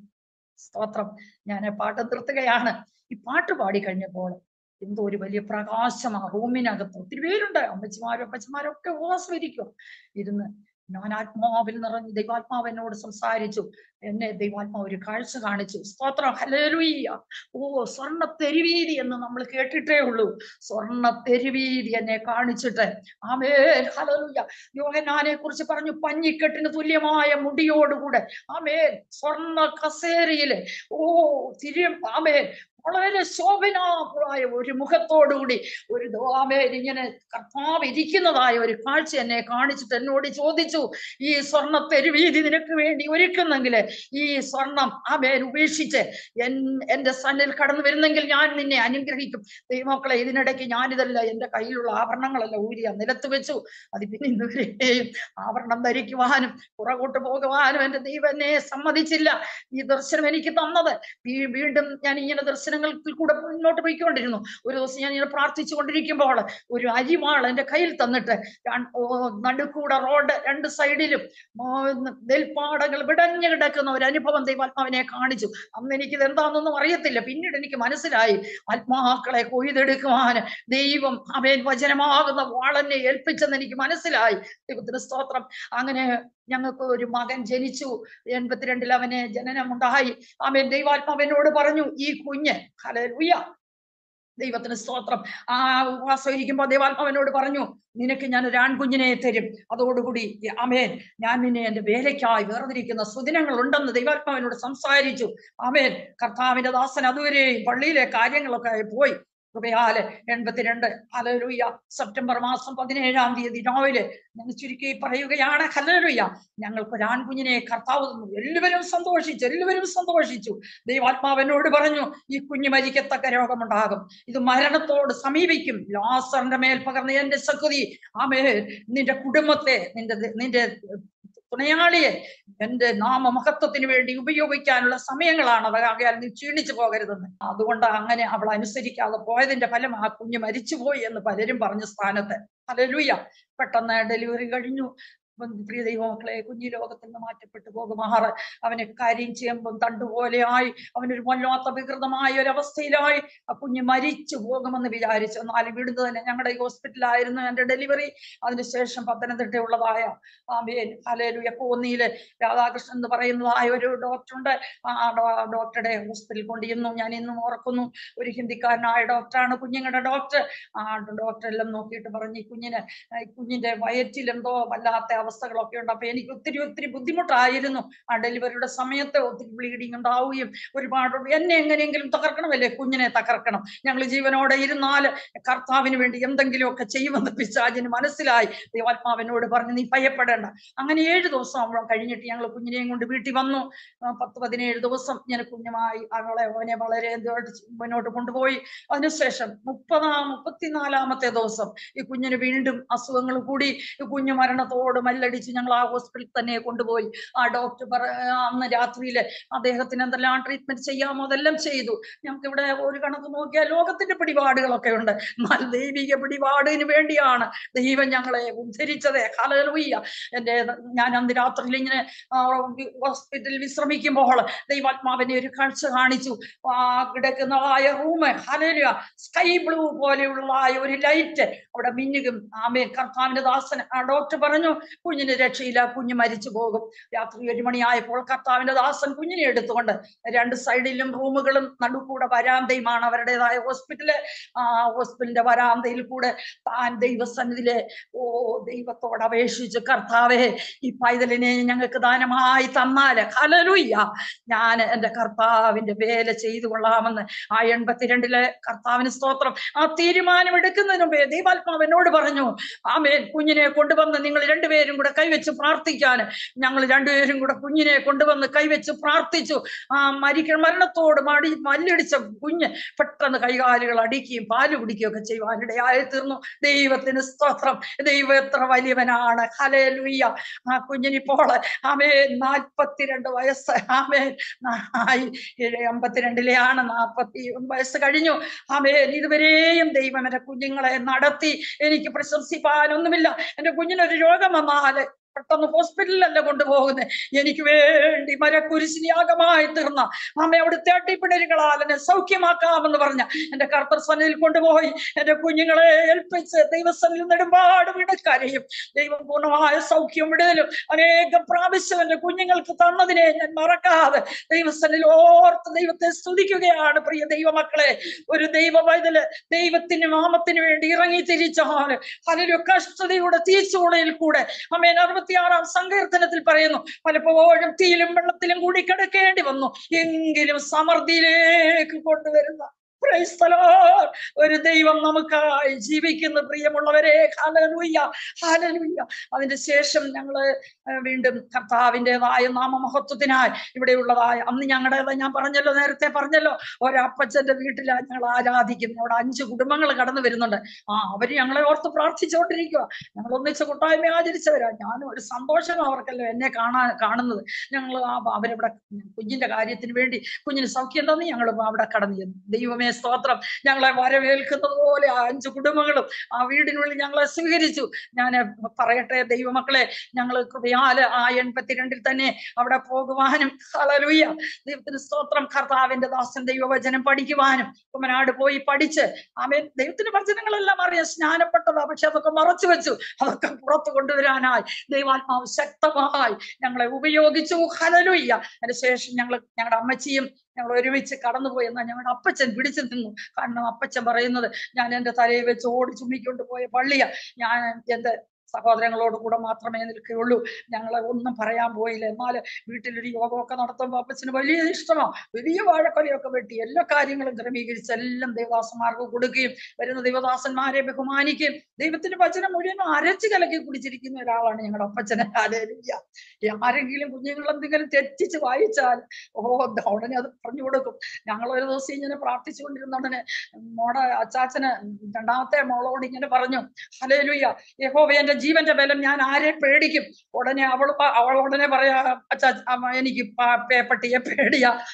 സ്തോത്രം ഞാൻ ആ പാട്ട് നിർത്തുകയാണ് ഈ പാട്ട് പാടി കഴിഞ്ഞപ്പോൾ എന്തോ ഒരു വലിയ പ്രകാശം ആ റൂമിനകത്ത് ഒത്തിരി പേരുണ്ട് അമ്മച്ചിമാരും അപ്പച്ചമാരും ഒക്കെ ഉപവാസമിരിക്കും ഇരുന്ന് ഞാൻ ആത്മാവിൽ നിറഞ്ഞ് ദൈവാത്മാവ് എന്നോട് സംസാരിച്ചു എന്നെ ദൈവാത്മാവ് ഒരു കാഴ്ച കാണിച്ചു സ്തോത്രം ഹല്ലേലൂയ്യ ഓ സ്വർണ്ണ തെരുവീതി എന്ന് നമ്മൾ കേട്ടിട്ടേ ഉള്ളൂ സ്വർണ്ണ തെരുവീതി എന്നെ കാണിച്ചിട്ട് ആമേ ഹല്ലേലൂയ്യ യോഹനാനെ കുറിച്ച് പറഞ്ഞു പഞ്ഞിക്കെട്ടിന് തുല്യമായ മുടിയോടുകൂടെ ആമേൻ സ്വർണ്ണ കസേരയില് ഓ തിരും ആമേൻ വളരെ ശോഭനായ ഒരു മുഖത്തോടുകൂടി ഒരു ദോമേൻ ഇങ്ങനെ കർത്താവ് ഇരിക്കുന്നതായ ഒരു കാഴ്ച എന്നെ കാണിച്ചിട്ട് എന്നോട് ചോദിച്ചു ഈ സ്വർണ്ണ തെരുവീതി നിനക്ക് വേണ്ടി ഒരുക്കുന്നെങ്കിൽ ഈ സ്വർണം ആമേൻ ഉപേക്ഷിച്ച് എൻ എന്റെ സന്നിൽ കടന്നു വരുന്നെങ്കിൽ ഞാൻ നിന്നെ അനുഗ്രഹിക്കും ദൈവമക്കളെ ഇതിനിടയ്ക്ക് ഞാനിതല്ല എന്റെ കയ്യിലുള്ള ആഭരണങ്ങളെല്ലാം ഊരിയ നിലത്ത് വെച്ചു അത് പിന്നെ ഇന്നുവരെയും ആഭരണം ധരിക്കുവാനും പുറകോട്ട് പോകുവാനും എന്റെ ദൈവം എന്നെ സമ്മതിച്ചില്ല ഈ ദർശനം എനിക്ക് തന്നത് വീ- വീണ്ടും ഞാൻ ഇങ്ങനെ ദർശനങ്ങളിൽ കൂടെ മുന്നോട്ട് പോയിക്കൊണ്ടിരുന്നു ഒരു ദിവസം ഞാൻ ഇങ്ങനെ പ്രാർത്ഥിച്ചു കൊണ്ടിരിക്കുമ്പോൾ ഒരു അരിവാൾ എന്റെ കയ്യിൽ തന്നിട്ട് ഞാൻ- ഓ, നടുക്കൂടെ റോഡ് രണ്ട് സൈഡിലും ആ, നെൽപ്പാടങ്ങൾ വിടഞ്ഞു കിടക്കുന്ന ഒരു അനുഭവം ദൈവാത്മാവിനെ കാണിച്ചു അന്ന് എനിക്കിത് എന്താണെന്നൊന്നും അറിയത്തില്ല പിന്നീട് എനിക്ക് മനസ്സിലായി ആത്മാക്കളെ കൊയ്തെടുക്കുവാൻ ദൈവം അവൻ വചനമാകുന്ന വാളനെ ഏൽപ്പിച്ചെന്ന് എനിക്ക് മനസ്സിലായി ദൈവത്തിന് സ്തോത്രം അങ്ങനെ ഞങ്ങൾക്ക് ഒരു മകൻ ജനിച്ചു എൺപത്തിരണ്ടിൽ അവന് ജനനമുണ്ടായി അവൻ ദൈവാത്മാവനോട് പറഞ്ഞു ഈ കുഞ്ഞ് ഹല്ലേലൂയ ദൈവത്തിന് സ്തോത്രം ആ ഉപവാസം ഇരിക്കുമ്പോൾ ദൈവാത്മാവനോട് പറഞ്ഞു നിനക്ക് ഞാൻ ഒരു ആൺകുഞ്ഞിനെ തരും അതോടുകൂടി അമേൻ ഞാൻ നിന്നെ എന്റെ വേലയ്ക്കായി വേർതിരിക്കുന്ന സുദിനങ്ങൾ ഉണ്ടെന്ന് ദൈവാത്മാവിനോട് സംസാരിച്ചു അമേൻ കർത്താവിന്റെ ദാസൻ അതുവരെയും പള്ളിയിലെ കാര്യങ്ങളൊക്കെ പോയി കൃപയാല് എൺപത്തിരണ്ട് ഹലലുയ്യ സെപ്റ്റംബർ മാസം പതിനേഴാം തീയതി രാവിലെ ഞാൻ ചുരുക്കി പറയുകയാണ് ഹലലുയ്യ ഞങ്ങൾക്ക് ഒരു ആൺകുഞ്ഞിനെ കർത്താവ് തന്നു എല്ലാവരും സന്തോഷിച്ചു എല്ലാവരും സന്തോഷിച്ചു ദൈവാത്മാവനോട് പറഞ്ഞു ഈ കുഞ്ഞ് മരിക്കത്തക്ക രോഗമുണ്ടാകും ഇത് മരണത്തോട് സമീപിക്കും ലാസറിന്റെ മേൽ പകർന്ന എന്റെ ശക്തി ആമേ നിന്റെ കുടുംബത്തെ നിന്റെ നിന്റെ തുണയാളിയെ എന്റെ നാമമഹത്വത്തിന് വേണ്ടി ഉപയോഗിക്കാനുള്ള സമയങ്ങളാണ് അത് ആകയാൽ നീ ക്ഷീണിച്ചു പോകരുതെന്ന് അതുകൊണ്ട് അങ്ങനെ അവൾ അനുസരിക്കാതെ പോയതിന്റെ ഫലം ആ കുഞ്ഞ് മരിച്ചുപോയി എന്ന് പലരും പറഞ്ഞ സ്ഥാനത്ത് ഹല്ലേലൂയ പെട്ടെന്ന് ഡെലിവറി കഴിഞ്ഞു പ്രിയ ദൈവമക്കളെ കുഞ്ഞി ലോകത്തിൽ നിന്ന് മാറ്റപ്പെട്ടു പോകുമാറ് അവനെ കരിയും ചേമ്പും തണ്ടുപോലെയായി അവനൊരു വല്ലാത്ത വികൃതമായ ഒരു അവസ്ഥയിലായി ആ കുഞ്ഞ് മരിച്ചു പോകുമെന്ന് വിചാരിച്ചു എന്നാൽ ഇവിടുന്ന് തന്നെ ഞങ്ങളുടെ ഈ ഹോസ്പിറ്റലായിരുന്നു എന്റെ ഡെലിവറി അതിനുശേഷം പത്തനംതിട്ടയുള്ളതായ ആമേൻ ഹലേലുയ കോന്നിയിലെ രാധാകൃഷ്ണൻ എന്ന് പറയുന്നതായ ഒരു ഡോക്ടറുണ്ട് ആ ഡോ- ഡോക്ടറുടെ ഹോസ്പിറ്റലിൽ കൊണ്ടിരുന്നു ഞാൻ ഇന്നും ഓർക്കുന്നു ഒരു ഹിന്ദിക്കാരനായ ഡോക്ടറാണ് കുഞ്ഞുങ്ങളുടെ ഡോക്ടർ ആ ഡോക്ടർ എല്ലാം നോക്കിയിട്ട് പറഞ്ഞു ഈ കുഞ്ഞിന് ആ, ഈ കുഞ്ഞിന്റെ വയറ്റിൽ എന്തോ വല്ലാത്ത അവസ്ഥകളൊക്കെ ഉണ്ട് അപ്പൊ എനിക്ക് ഒത്തിരി ഒത്തിരി ബുദ്ധിമുട്ടായിരുന്നു ആ ഡെലിവറിയുടെ സമയത്ത് ഒത്തിരി ബ്ലീഡിങ് ഉണ്ടാവുകയും ഒരുപാട് എന്നെ എങ്ങനെയെങ്കിലും തകർക്കണമല്ലേ കുഞ്ഞിനെ തകർക്കണം ഞങ്ങൾ ജീവനോടെ ഇരുന്നാൽ കർത്താവിന് വേണ്ടി എന്തെങ്കിലുമൊക്കെ ചെയ്യുമെന്ന് പിശാചിന് മനസ്സിലായി ദൈവാത്മാവിനോട് പറഞ്ഞു നീ ഭയപ്പെടേണ്ട അങ്ങനെ ഏഴ് ദിവസം അവൾ കഴിഞ്ഞിട്ട് ഞങ്ങൾ കുഞ്ഞിനെയും കൊണ്ട് വീട്ടിൽ വന്നു ആ, പത്ത് പതിനേഴ് ദിവസം ഞാൻ കുഞ്ഞുമായി അവളെ അവനെ വളരെ ഇതായിട്ട് മുന്നോട്ട് കൊണ്ടുപോയി അതിനുശേഷം മുപ്പതാം മുപ്പത്തിനാലാമത്തെ ദിവസം ഈ കുഞ്ഞിന് വീണ്ടും അസുഖങ്ങൾ കൂടി ഈ കുഞ്ഞു മരണത്തോട് മല്ലടിച്ച് ഞങ്ങൾ ആ ഹോസ്പിറ്റലിൽ തന്നെ കൊണ്ടുപോയി ആ ഡോക്ടർ പറ അന്ന് രാത്രിയില് അദ്ദേഹത്തിന് എന്തെല്ലാം ട്രീറ്റ്മെന്റ് ചെയ്യാമോ അതെല്ലാം ചെയ്തു ഞങ്ങൾക്ക് ഇവിടെ ഒരു കണക്ക് നോക്കിയാൽ ലോകത്തിന്റെ പിടിപാടുകളൊക്കെ ഉണ്ട് എന്നാൽ ദൈവിക പിടിപാടിന് വേണ്ടിയാണ് ദൈവം ഞങ്ങളെ ഉദ്ധരിച്ചത് ഹല്ലേലൂയ എന്റെ ഞാൻ അന്ന് രാത്രിയിൽ ഇങ്ങനെ ആ, വി- ഹോസ്പിറ്റലിൽ വിശ്രമിക്കുമ്പോൾ ദൈവാത്മാവിനെ ഒരു കാഴ്ച കാണിച്ചു ആ കിടക്കുന്നതായ റൂം ഹലലുക സ്കൈ ബ്ലൂ പോലെയുള്ള ഒരു ലൈറ്റ് അവിടെ മിന്നുകും ആമേ കർത്താവിന്റെ ദാസൻ ആ ഡോക്ടർ പറഞ്ഞു കുഞ്ഞിന് രക്ഷയില്ല കുഞ്ഞ് മരിച്ചു പോകും രാത്രി ഒരു മണിയായപ്പോൾ കർത്താവിന്റെ ദാസൻ കുഞ്ഞിനെ എടുത്തുകൊണ്ട് രണ്ട് സൈഡിലും റൂമുകളും നടുക്കൂടെ വരാന്തയുമാണ് അവരുടേതായ ഹോസ്പിറ്റല് ആ ഹോസ്പിറ്റലിന്റെ വരാന്തയിൽ കൂടെ താൻ ദൈവസന്നിധിയിലെ ഓ ദൈവത്തോട് അപേക്ഷിച്ച് കർത്താവേ ഈ പൈതലിനെ ഞങ്ങൾക്ക് ദാനമായി തന്നാല് ഹലലുയ്യ ഞാൻ എന്റെ കർത്താവിന്റെ വേല ചെയ്തു കൊള്ളാമെന്ന് ആ എൺപത്തിരണ്ടിലെ കർത്താവിന് സ്തോത്രം ആ തീരുമാനം എടുക്കുന്നതിന് മുമ്പേ ദൈവാത്മാവ് എന്നോട് പറഞ്ഞു ആമേൻ കുഞ്ഞിനെ കൊണ്ടുവന്ന് നിങ്ങൾ രണ്ടുപേരും കൂടെ കൈവച്ച് പ്രാർത്ഥിക്കാൻ ഞങ്ങൾ രണ്ടുപേരും കൂടെ കുഞ്ഞിനെ കൊണ്ടുവന്ന് കൈവച്ച് പ്രാർത്ഥിച്ചു ആ മരിക്ക മരണത്തോട് മടി മല്ലടിച്ച കുഞ്ഞ് പെട്ടെന്ന് കൈകാലുകൾ അടിക്കുകയും പാല് കുടിക്കുകയും ഒക്കെ ചെയ്യുവാനിടയായി തീർന്നു ദൈവത്തിന് സ്തോത്രം ദൈവം എത്ര വലിയവനാണ് ഹലേലുയ്യ ആ കുഞ്ഞിനിപ്പോൾ ആമേ നാൽപ്പത്തിരണ്ട് വയസ്സ് ആമേ ആയി അമ്പത്തിരണ്ടിലെയാണ് നാൽപ്പത്തി വയസ്സ് കഴിഞ്ഞു ആമേ ഇതുവരെയും ദൈവം എന്റെ കുഞ്ഞുങ്ങളെ നടത്തി എനിക്ക് പ്രശംസിപ്പാനൊന്നുമില്ല എന്റെ കുഞ്ഞിനൊരു രോഗം വന്നാല് പെട്ടെന്ന് ഹോസ്പിറ്റലിലല്ല കൊണ്ടുപോകുന്നത് എനിക്ക് വേണ്ടി മരക്കുരിശിനിയാകമായി തീർന്ന അമ്മ അവിടുത്തെ അട്ടിപ്പിടലുകളാൽ എന്നെ സൗഖ്യമാക്കാമെന്ന് പറഞ്ഞ എന്റെ കർത്തർ സന്നിധിയിൽ കൊണ്ടുപോയി എന്റെ കുഞ്ഞുങ്ങളെ ഏൽപ്പിച്ച് ദൈവസന്നിധിയിൽ നെടുമ്പാട് വിടക്കരയും ദൈവം പൂർണ്ണമായ സൗഖ്യം വിടുതലും അനേകം പ്രാവശ്യം എന്റെ കുഞ്ഞുങ്ങൾക്ക് തന്നതിനെ ഞാൻ മറക്കാതെ ദൈവസന്നിധിയിൽ ഓർത്ത് ദൈവത്തെ സ്തുതിക്കുകയാണ് പ്രിയ ദൈവമക്കളെ ഒരു ദൈവ വൈതല് ദൈവത്തിന് നാമത്തിന് വേണ്ടി ഇറങ്ങി തിരിച്ചാല് അതിലൊരു കഷ്ടതയുടെ തീച്ചൂളയിൽ കൂടെ അമ്മേൻ അറുപത്തിയാറാം സങ്കീർത്തനത്തിൽ പറയുന്നു പലപ്പോഴും തീയിലും വെള്ളത്തിലും കൂടി കിടക്കേണ്ടി വന്നു എങ്കിലും സമൃദ്ധിയിലേക്ക് കൊണ്ടുവരുന്ന Praise the Lord. ഒരു ദൈവം നമുക്കായി ജീവിക്കുന്ന പ്രിയമുള്ളവരെ ഹാലലൂയ്യ ഹാലലൂയ്യ അതിന്റെ ശേഷം ഞങ്ങള് ഏർ വീണ്ടും കർത്താവിൻ്റെതായ നാമമഹത്വത്തിനായി ഇവിടെയുള്ളതായ അന്ന് ഞങ്ങളുടേത് ഞാൻ പറഞ്ഞല്ലോ നേരത്തെ പറഞ്ഞല്ലോ ഒരപ്പച്ചന്റെ വീട്ടിലാണ് ഞങ്ങൾ ആരാധിക്കുന്നത് അവിടെ അഞ്ച് കുടുംബങ്ങൾ കടന്നു വരുന്നുണ്ട് ആ അവര് ഞങ്ങളെ ഓർത്ത് പ്രാർത്ഥിച്ചുകൊണ്ടിരിക്കുക ഞങ്ങൾ ഒന്നിച്ച് കൂട്ടായ്മ ആചരിച്ചവരാ ഞാനും ഒരു സന്തോഷം അവർക്കല്ലോ എന്നെ കാണാൻ കാണുന്നത് ഞങ്ങൾ ആ അവരവിടെ കുഞ്ഞിന്റെ കാര്യത്തിന് വേണ്ടി കുഞ്ഞിന് സൗഖ്യം തന്നു ഞങ്ങൾ അവിടെ കടന്നു ചെന്നു ദൈവമേ സ്തോത്രം ഞങ്ങളെ വരവേൽക്കുന്നത് പോലെ ആ അഞ്ച് കുടുംബങ്ങളും ആ വീടിനുള്ളിൽ ഞങ്ങളെ സ്വീകരിച്ചു ഞാൻ പറയട്ടെ ദൈവമക്കളെ ഞങ്ങൾ കൃപയാല് ആ എൺപത്തിരണ്ടിൽ തന്നെ അവിടെ പോകുവാനും ഹല്ലേലൂയ ദൈവത്തിന് സ്തോത്രം കർത്താവിന്റെ ദാസൻ ദൈവവചനം പഠിക്കുവാനും കുമ്മനാട് പോയി പഠിച്ച് ആമേൻ ദൈവത്തിന്റെ വചനങ്ങളെല്ലാം അറിയാം സ്നാനപ്പെട്ടതാ പക്ഷെ അതൊക്കെ മറച്ചു വെച്ചു അതൊക്കെ പുറത്തു കൊണ്ടുവരാനായി ദൈവാത്മാവ് ശക്തമായി ഞങ്ങളെ ഉപയോഗിച്ചു ഹലലുയ്യ അതിനുശേഷം ഞങ്ങൾ ഞങ്ങളുടെ അമ്മച്ചിയും ഞങ്ങൾ ഒരുമിച്ച് കടന്നുപോയി എന്നാൽ ഞങ്ങളുടെ അപ്പച്ചൻ പിടിച്ചു നിന്നു കാരണം അപ്പച്ചൻ പറയുന്നത് ഞാൻ എന്റെ തലയിൽ വെച്ച് ഓടി ചുമ്മിക്കൊണ്ട് പോയ പള്ളിയാ ഞാൻ എന്റെ സഹോദരങ്ങളോട് കൂടെ മാത്രമേ നിൽക്കുകയുള്ളൂ ഞങ്ങളെ ഒന്നും പറയാൻ പോയില്ല എന്നാൽ വീട്ടിലൊരു യോഗമൊക്കെ നടത്തുമ്പോൾ അപ്പച്ചന് വലിയ ഇഷ്ടമാണ് വലിയ വാഴക്കൊലയൊക്കെ വെട്ടി എല്ലാ കാര്യങ്ങളും ക്രമീകരിച്ച് എല്ലാം ദേവദാസന്മാർക്ക് കൊടുക്കുകയും വരുന്ന ദേവദാസന്മാരെ ബഹുമാനിക്കുകയും ദൈവത്തിന്റെ വചനം മുഴുവൻ അരച്ചു കലക്കി കുടിച്ചിരിക്കുന്ന ഒരാളാണ് ഞങ്ങളുടെ അപ്പച്ചനെ ആലോചിക്കുക ആരെങ്കിലും കുഞ്ഞുങ്ങൾ എന്തെങ്കിലും തെറ്റിച്ച് വായിച്ചാൽ ഓ ഉടനെ അത് പറഞ്ഞു കൊടുക്കും ഞങ്ങൾ ഒരു ദിവസം ഇങ്ങനെ പ്രാർത്ഥിച്ചുകൊണ്ടിരുന്നോടനെ മോടെ അച്ചാച്ചന് രണ്ടാമത്തെ മോളോട് ഇങ്ങനെ പറഞ്ഞു ഹലേലുയ്യ യഹോവ എന്റെ ജീവന്റെ ബലം ഞാൻ ആരെ പേടിക്കും ഉടനെ അവൾ പ- അവൾ ഉടനെ പറയാ അച്ചാ അമ്മ എനിക്ക് പ- പേപ്പട്ടിയെ പേടിയാ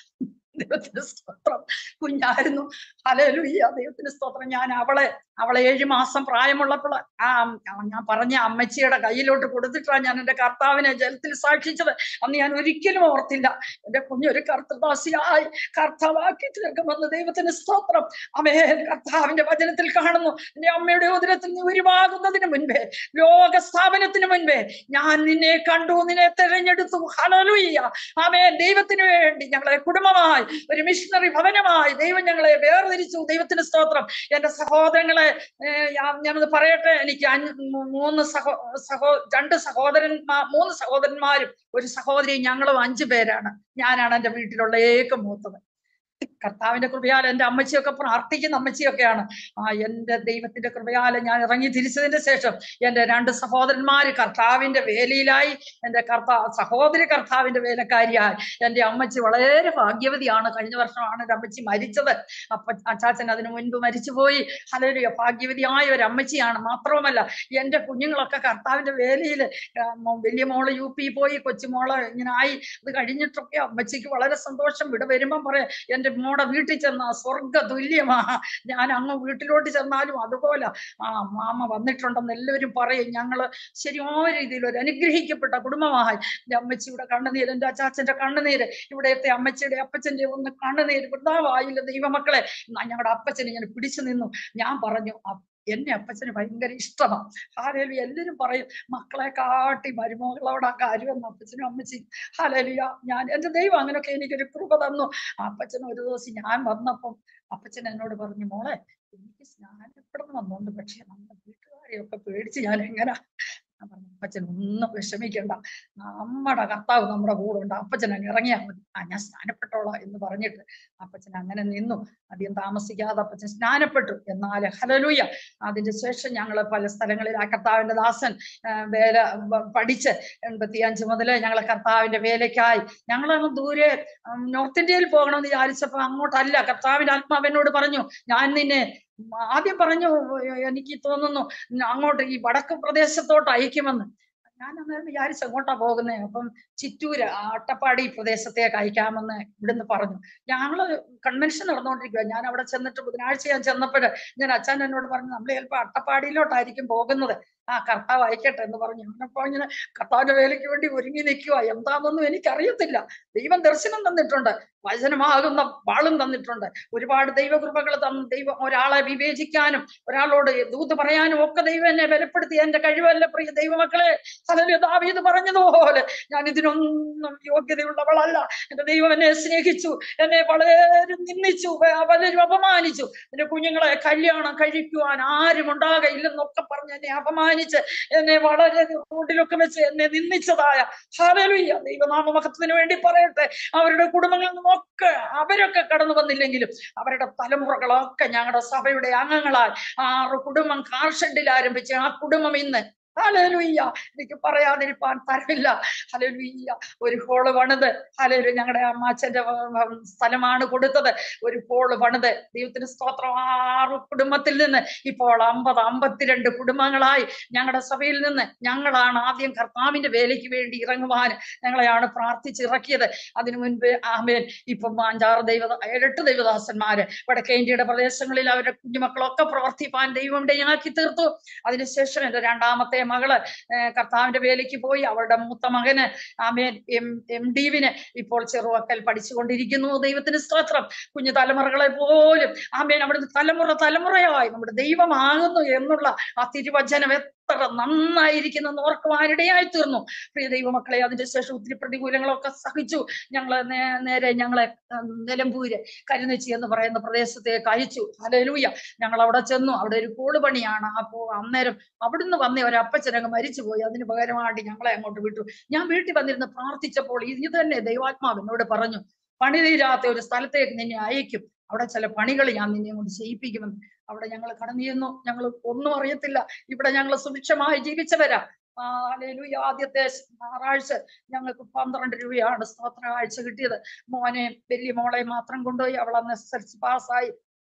ദൈവത്തിന് സ്തോത്രം കുഞ്ഞായിരുന്നു ഹല്ലേലൂയ ദൈവത്തിന് സ്തോത്രം ഞാൻ അവളെ അവളെ ഏഴു മാസം പ്രായമുള്ളപ്പോൾ ആ ഞാൻ പറഞ്ഞ അമ്മച്ചിയുടെ കയ്യിലോട്ട് കൊടുത്തിട്ടാണ് ഞാൻ എന്റെ കർത്താവിനെ ജലത്തിൽ സാക്ഷിച്ചത് അന്ന് ഞാൻ ഒരിക്കലും ഓർത്തില്ല എന്റെ കുഞ്ഞൊരു കർത്തദാസിയായി കർത്താവാക്കി തീർക്കുമെന്ന് ദൈവത്തിന് സ്തോത്രം അമേ കർത്താവിന്റെ വചനത്തിൽ കാണുന്നു എന്റെ അമ്മയുടെ ഉദരത്തിൽ നീ ഉരുവാകുന്നതിന് മുൻപേ ലോക സ്ഥാപനത്തിന് മുൻപേ ഞാൻ നിന്നെ കണ്ടു നിന്നെ തെരഞ്ഞെടുത്തു ഹലലുയ്യ ആമേ ദൈവത്തിന് വേണ്ടി ഞങ്ങളെ കുടുംബമായി ഒരു മിഷണറി ഭവനമായി ദൈവം ഞങ്ങളെ വേർതിരിച്ചു ദൈവത്തിന് സ്തോത്രം എന്റെ സഹോദരങ്ങളെ ഏർ ഞാൻ- ഞാനത് പറയട്ടെ എനിക്ക് അഞ്ച് മൂ- മൂന്ന് സഹോ സഹോ രണ്ട് സഹോദരന്മാർ മൂന്ന് സഹോദരന്മാരും ഒരു സഹോദരിയും ഞങ്ങളും അഞ്ചു പേരാണ് ഞാനാണ് എന്റെ വീട്ടിലുള്ള ഏക മൂത്തത് കർത്താവിന്റെ കൃപയാൽ എന്റെ അമ്മച്ചിയൊക്കെ പ്രാർത്ഥിക്കുന്ന അമ്മച്ചിയൊക്കെയാണ് ആ എന്റെ ദൈവത്തിന്റെ കൃപയാൽ ഞാൻ ഇറങ്ങി തിരിച്ചതിന്റെ ശേഷം എന്റെ രണ്ട് സഹോദരന്മാര് കർത്താവിന്റെ വേലയിലായി എന്റെ കർത്താ സഹോദരി കർത്താവിന്റെ വേലക്കാരിയായി എന്റെ അമ്മച്ചി വളരെ ഭാഗ്യവതിയാണ് കഴിഞ്ഞ വർഷമാണ് എന്റെ അമ്മച്ചി മരിച്ചത് അപ്പ അച്ചാച്ചൻ അതിനു മുൻപ് മരിച്ചുപോയി ഹല്ലേലൂയ ഭാഗ്യവതിയായ ഒരു അമ്മച്ചിയാണ് മാത്രവുമല്ല എന്റെ കുഞ്ഞുങ്ങളൊക്കെ കർത്താവിന്റെ വേലയിൽ വലിയ മോള് യു പി പോയി കൊച്ചുമോള് ഇങ്ങനെ ആയി ഇത് കഴിഞ്ഞിട്ടൊക്കെ അമ്മച്ചിക്ക് വളരെ സന്തോഷം ഇവിടെ വരുമ്പം പറയാം എന്റെ മോടെ വീട്ടിൽ ചെന്ന സ്വർഗ തുല്യമാ ഞാൻ അങ്ങ് വീട്ടിലോട്ട് ചെന്നാലും അതുപോലെ ആ മാമ വന്നിട്ടുണ്ടെന്ന് എല്ലാവരും പറയും ഞങ്ങള് ശരിയായ രീതിയിൽ ഒരു അനുഗ്രഹിക്കപ്പെട്ട കുടുംബമായി എന്റെ അമ്മച്ചിയുടെ കണ്ണുനീര് എന്റെ അച്ചാച്ചന്റെ കണ്ണുനീര് ഇവിടത്തെ അമ്മച്ചിയുടെ അപ്പച്ചന്റെ ഒന്ന് കണ്ണുനീര് വൃതാവായില്ല ദൈവമക്കളെ എന്നാ ഞങ്ങളുടെ അപ്പച്ചൻ ഇങ്ങനെ പിടിച്ചു നിന്നു ഞാൻ പറഞ്ഞു "അ- എന്നെ അപ്പച്ചന് ഭയങ്കര ഇഷ്ടമാണ് ആരേലും എല്ലാരും പറയും മക്കളെ കാട്ടി മരുമകളോട് ആ കാര്യം അപ്പച്ചനും അമ്മച്ചി ഹാലേലിയ ഞാൻ എന്റെ ദൈവം അങ്ങനെയൊക്കെ എനിക്കൊരു കൃപ തന്നു അപ്പച്ചൻ ഒരു ദിവസം ഞാൻ വന്നപ്പം അപ്പച്ചൻ എന്നോട് പറഞ്ഞു മോളെ എനിക്ക് സ്നാനപ്പെടണം വന്നോണ്ട് പക്ഷെ നമ്മുടെ വീട്ടുകാരെയൊക്കെ പേടിച്ച് ഞാൻ എങ്ങനെ ഞാൻ പറഞ്ഞു അപ്പച്ചൻ ഒന്നും വിഷമിക്കണ്ട നമ്മുടെ കർത്താവ് നമ്മുടെ കൂടെ ഉണ്ട് അപ്പച്ചൻ അങ്ങ് ഇറങ്ങിയാൽ മതി ആ ഞാൻ സ്നാനപ്പെട്ടോളാം എന്ന് പറഞ്ഞിട്ട് അപ്പച്ചൻ അങ്ങനെ നിന്നു അധികം താമസിക്കാതെ അപ്പച്ചൻ സ്നാനപ്പെട്ടു എന്നാൽ ഹലലൂയ അതിന്റെ ശേഷം ഞങ്ങൾ പല സ്ഥലങ്ങളിൽ ആ കർത്താവിന്റെ ദാസൻ ആ, വേല വ- പഠിച്ച് എൺപത്തിയഞ്ച് മുതൽ ഞങ്ങൾ കർത്താവിന്റെ വേലയ്ക്കായി ഞങ്ങൾ അങ്ങ് ദൂരെ ഉം, നോർത്ത് ഇന്ത്യയിൽ പോകണമെന്ന് വിചാരിച്ചപ്പോ അങ്ങോട്ടല്ല കർത്താവിന്റെ ആത്മാവെന്നോട് പറഞ്ഞു ഞാൻ നിന്നെ ഉം, ആദ്യം പറഞ്ഞു "എ- എനിക്ക് തോന്നുന്നു ഉം, അങ്ങോട്ട് ഈ വടക്ക് പ്രദേശത്തോട്ട് അയക്കുമെന്ന് ഞാൻ അന്നേരം വിചാരിച്ചു എങ്ങോട്ടാ പോകുന്നേ അപ്പം ചിറ്റൂര് ആ അട്ടപ്പാടി പ്രദേശത്തേക്ക് അയക്കാമെന്ന് ഇവിടുന്ന് പറഞ്ഞു ഞങ്ങള് കൺവെൻഷൻ നടന്നുകൊണ്ടിരിക്കുക ഞാൻ അവിടെ ചെന്നിട്ട് ബുധനാഴ്ച ഞാൻ ചെന്നപ്പോൾ ഞാൻ അച്ഛൻ എന്നോട് പറഞ്ഞു നമ്മൾ ചിലപ്പോൾ അട്ടപ്പാടിയിലോട്ടായിരിക്കും പോകുന്നത് ആ കർത്താവ് അയക്കട്ടെ എന്ന് പറഞ്ഞു ഞാനപ്പോ ഇങ്ങനെ കർത്താവിന്റെ വേലയ്ക്ക് വേണ്ടി ഒരുങ്ങി നിൽക്കുക എന്താണെന്നൊന്നും എനിക്കറിയത്തില്ല ദൈവം ദർശനം തന്നിട്ടുണ്ട് വചനമാകുന്ന വാളും തന്നിട്ടുണ്ട് ഒരുപാട് ദൈവകൃപകൾ തന്നു ദൈവം ഒരാളെ വിവേചിക്കാനും ഒരാളോട് ദൂത് പറയാനും ഒക്കെ ദൈവം എന്നെ ബലപ്പെടുത്തി എന്റെ കഴിവല്ല പ്രിയ ദൈവമക്കളെ സലലു ദാവീദ് പറഞ്ഞതുപോലെ ഞാൻ ഇതിനൊന്നും യോഗ്യതയുള്ളവളല്ല എന്റെ ദൈവം എന്നെ സ്നേഹിച്ചു എന്നെ വളരെ നിന്ദിച്ചു വ- പലരും അപമാനിച്ചു എന്റെ കുഞ്ഞുങ്ങളെ കല്യാണം കഴിക്കുവാൻ ആരും ഉണ്ടാകയില്ലെന്നൊക്കെ പറഞ്ഞ് എന്നെ അപമാനിച്ച് എന്നെ വളരെ റോഡിലൊക്കെ വെച്ച് എന്നെ നിന്ദിച്ചതായ ഹാലലുയ്യ ദൈവനാമ മഹത്വത്തിന് വേണ്ടി പറയട്ടെ അവരുടെ കുടുംബങ്ങളിൽ നിന്നൊക്കെ അവരൊക്കെ കടന്നു വന്നില്ലെങ്കിലും അവരുടെ തലമുറകളൊക്കെ ഞങ്ങളുടെ സഭയുടെ അംഗങ്ങളാൽ ആറ് കുടുംബം കാർ ഷെഡിൽ ആരംഭിച്ച് ആ കുടുംബം ഇന്ന് ഹലലുയ്യ എനിക്ക് പറയാതിരിപ്പാൻ തരമില്ല ഹലലുയ്യ ഒരു ഹോള് പണിത് ഹലലു ഞങ്ങളുടെ അമ്മാച്ചന്റെ വ- വ- സ്ഥലമാണ് കൊടുത്തത് ഒരു ഹോള് പണിത് ദൈവത്തിന് സ്തോത്രം ആറ് കുടുംബത്തിൽ നിന്ന് ഇപ്പോൾ അമ്പത് അമ്പത്തിരണ്ട് കുടുംബങ്ങളായി ഞങ്ങളുടെ സഭയിൽ നിന്ന് ഞങ്ങളാണ് ആദ്യം കർത്താവിന്റെ വേലയ്ക്ക് വേണ്ടി ഇറങ്ങുവാൻ ഞങ്ങളെയാണ് പ്രാർത്ഥിച്ചിറക്കിയത് അതിനു മുൻപ് ആമേൻ ഇപ്പം അഞ്ചാറ് ദൈവ ഏഴെട്ട് ദൈവദാസന്മാര് വടക്കേ ഇന്ത്യയുടെ പ്രദേശങ്ങളിൽ അവരുടെ കുഞ്ഞുമക്കളൊക്കെ പ്രവർത്തിപ്പാൻ ദൈവം ഇടയാക്കി തീർത്തു അതിനുശേഷം എന്റെ രണ്ടാമത്തെ മകള് ഏർ കർത്താവിന്റെ വേലയ്ക്ക് പോയി അവളുടെ മൂത്ത മകന് ആമേൻ എം എം ഡിവിന് ഇപ്പോൾ ചെറുവക്കൽ പഠിച്ചുകൊണ്ടിരിക്കുന്നു ദൈവത്തിന് സ്തോത്രം കുഞ്ഞു തലമുറകളെ പോലും ആമേൻ അവിടുന്ന് തലമുറ തലമുറയായി നമ്മുടെ ദൈവമാകുന്നു എന്നുള്ള ആ തിരുവചനം എത്ര നന്നായിരിക്കുന്നെന്ന് ഓർക്കുവാനിടയായി തീർന്നു പ്രിയ ദൈവമക്കളെ അതിന്റെ ശേഷം ഒത്തിരി പ്രതികൂലങ്ങളൊക്കെ സഹിച്ചു ഞങ്ങളെ നേ- നേരെ ഞങ്ങളെ ഉം, നിലമ്പൂര് കരുനച്ചി എന്ന് പറയുന്ന പ്രദേശത്തേക്ക് അയച്ചു ഹലലൂയ ഞങ്ങൾ അവിടെ ചെന്നു അവിടെ ഒരു കൂട് പണിയാണ് അപ്പോ അന്നേരം അവിടുന്ന് വന്ന ഒരു അപ്പച്ചനങ്ങ് മരിച്ചുപോയി അതിന് പകരമായിട്ട് ഞങ്ങളെ അങ്ങോട്ട് വിട്ടു ഞാൻ വീട്ടിൽ വന്നിരുന്ന് പ്രാർത്ഥിച്ചപ്പോൾ ഇത് തന്നെ ദൈവാത്മാവ് എന്നോട് പറഞ്ഞു പണി തീരാത്ത ഒരു സ്ഥലത്തേക്ക് നിന്നെ അയക്കും അവിടെ ചില പണികൾ ഞാൻ നിന്നെ കൊണ്ട് ചെയ്യിപ്പിക്കുമെന്ന് അവിടെ ഞങ്ങൾ കടന്നിരുന്നു ഞങ്ങൾ ഒന്നും അറിയത്തില്ല ഇവിടെ ഞങ്ങൾ സുഭിക്ഷമായി ജീവിച്ചവരാ ആ, ഹല്ലേലൂയ. ആദ്യത്തെ ഞായറാഴ്ച ഞങ്ങൾക്ക് പന്ത്രണ്ട് രൂപയാണ് സ്തോത്ര ആഴ്ച കിട്ടിയത് മോനെ വലിയ മോളെ മാത്രം കൊണ്ടുപോയി അവൾ അന്ന് എസ് എൽ സി പാസ്സായി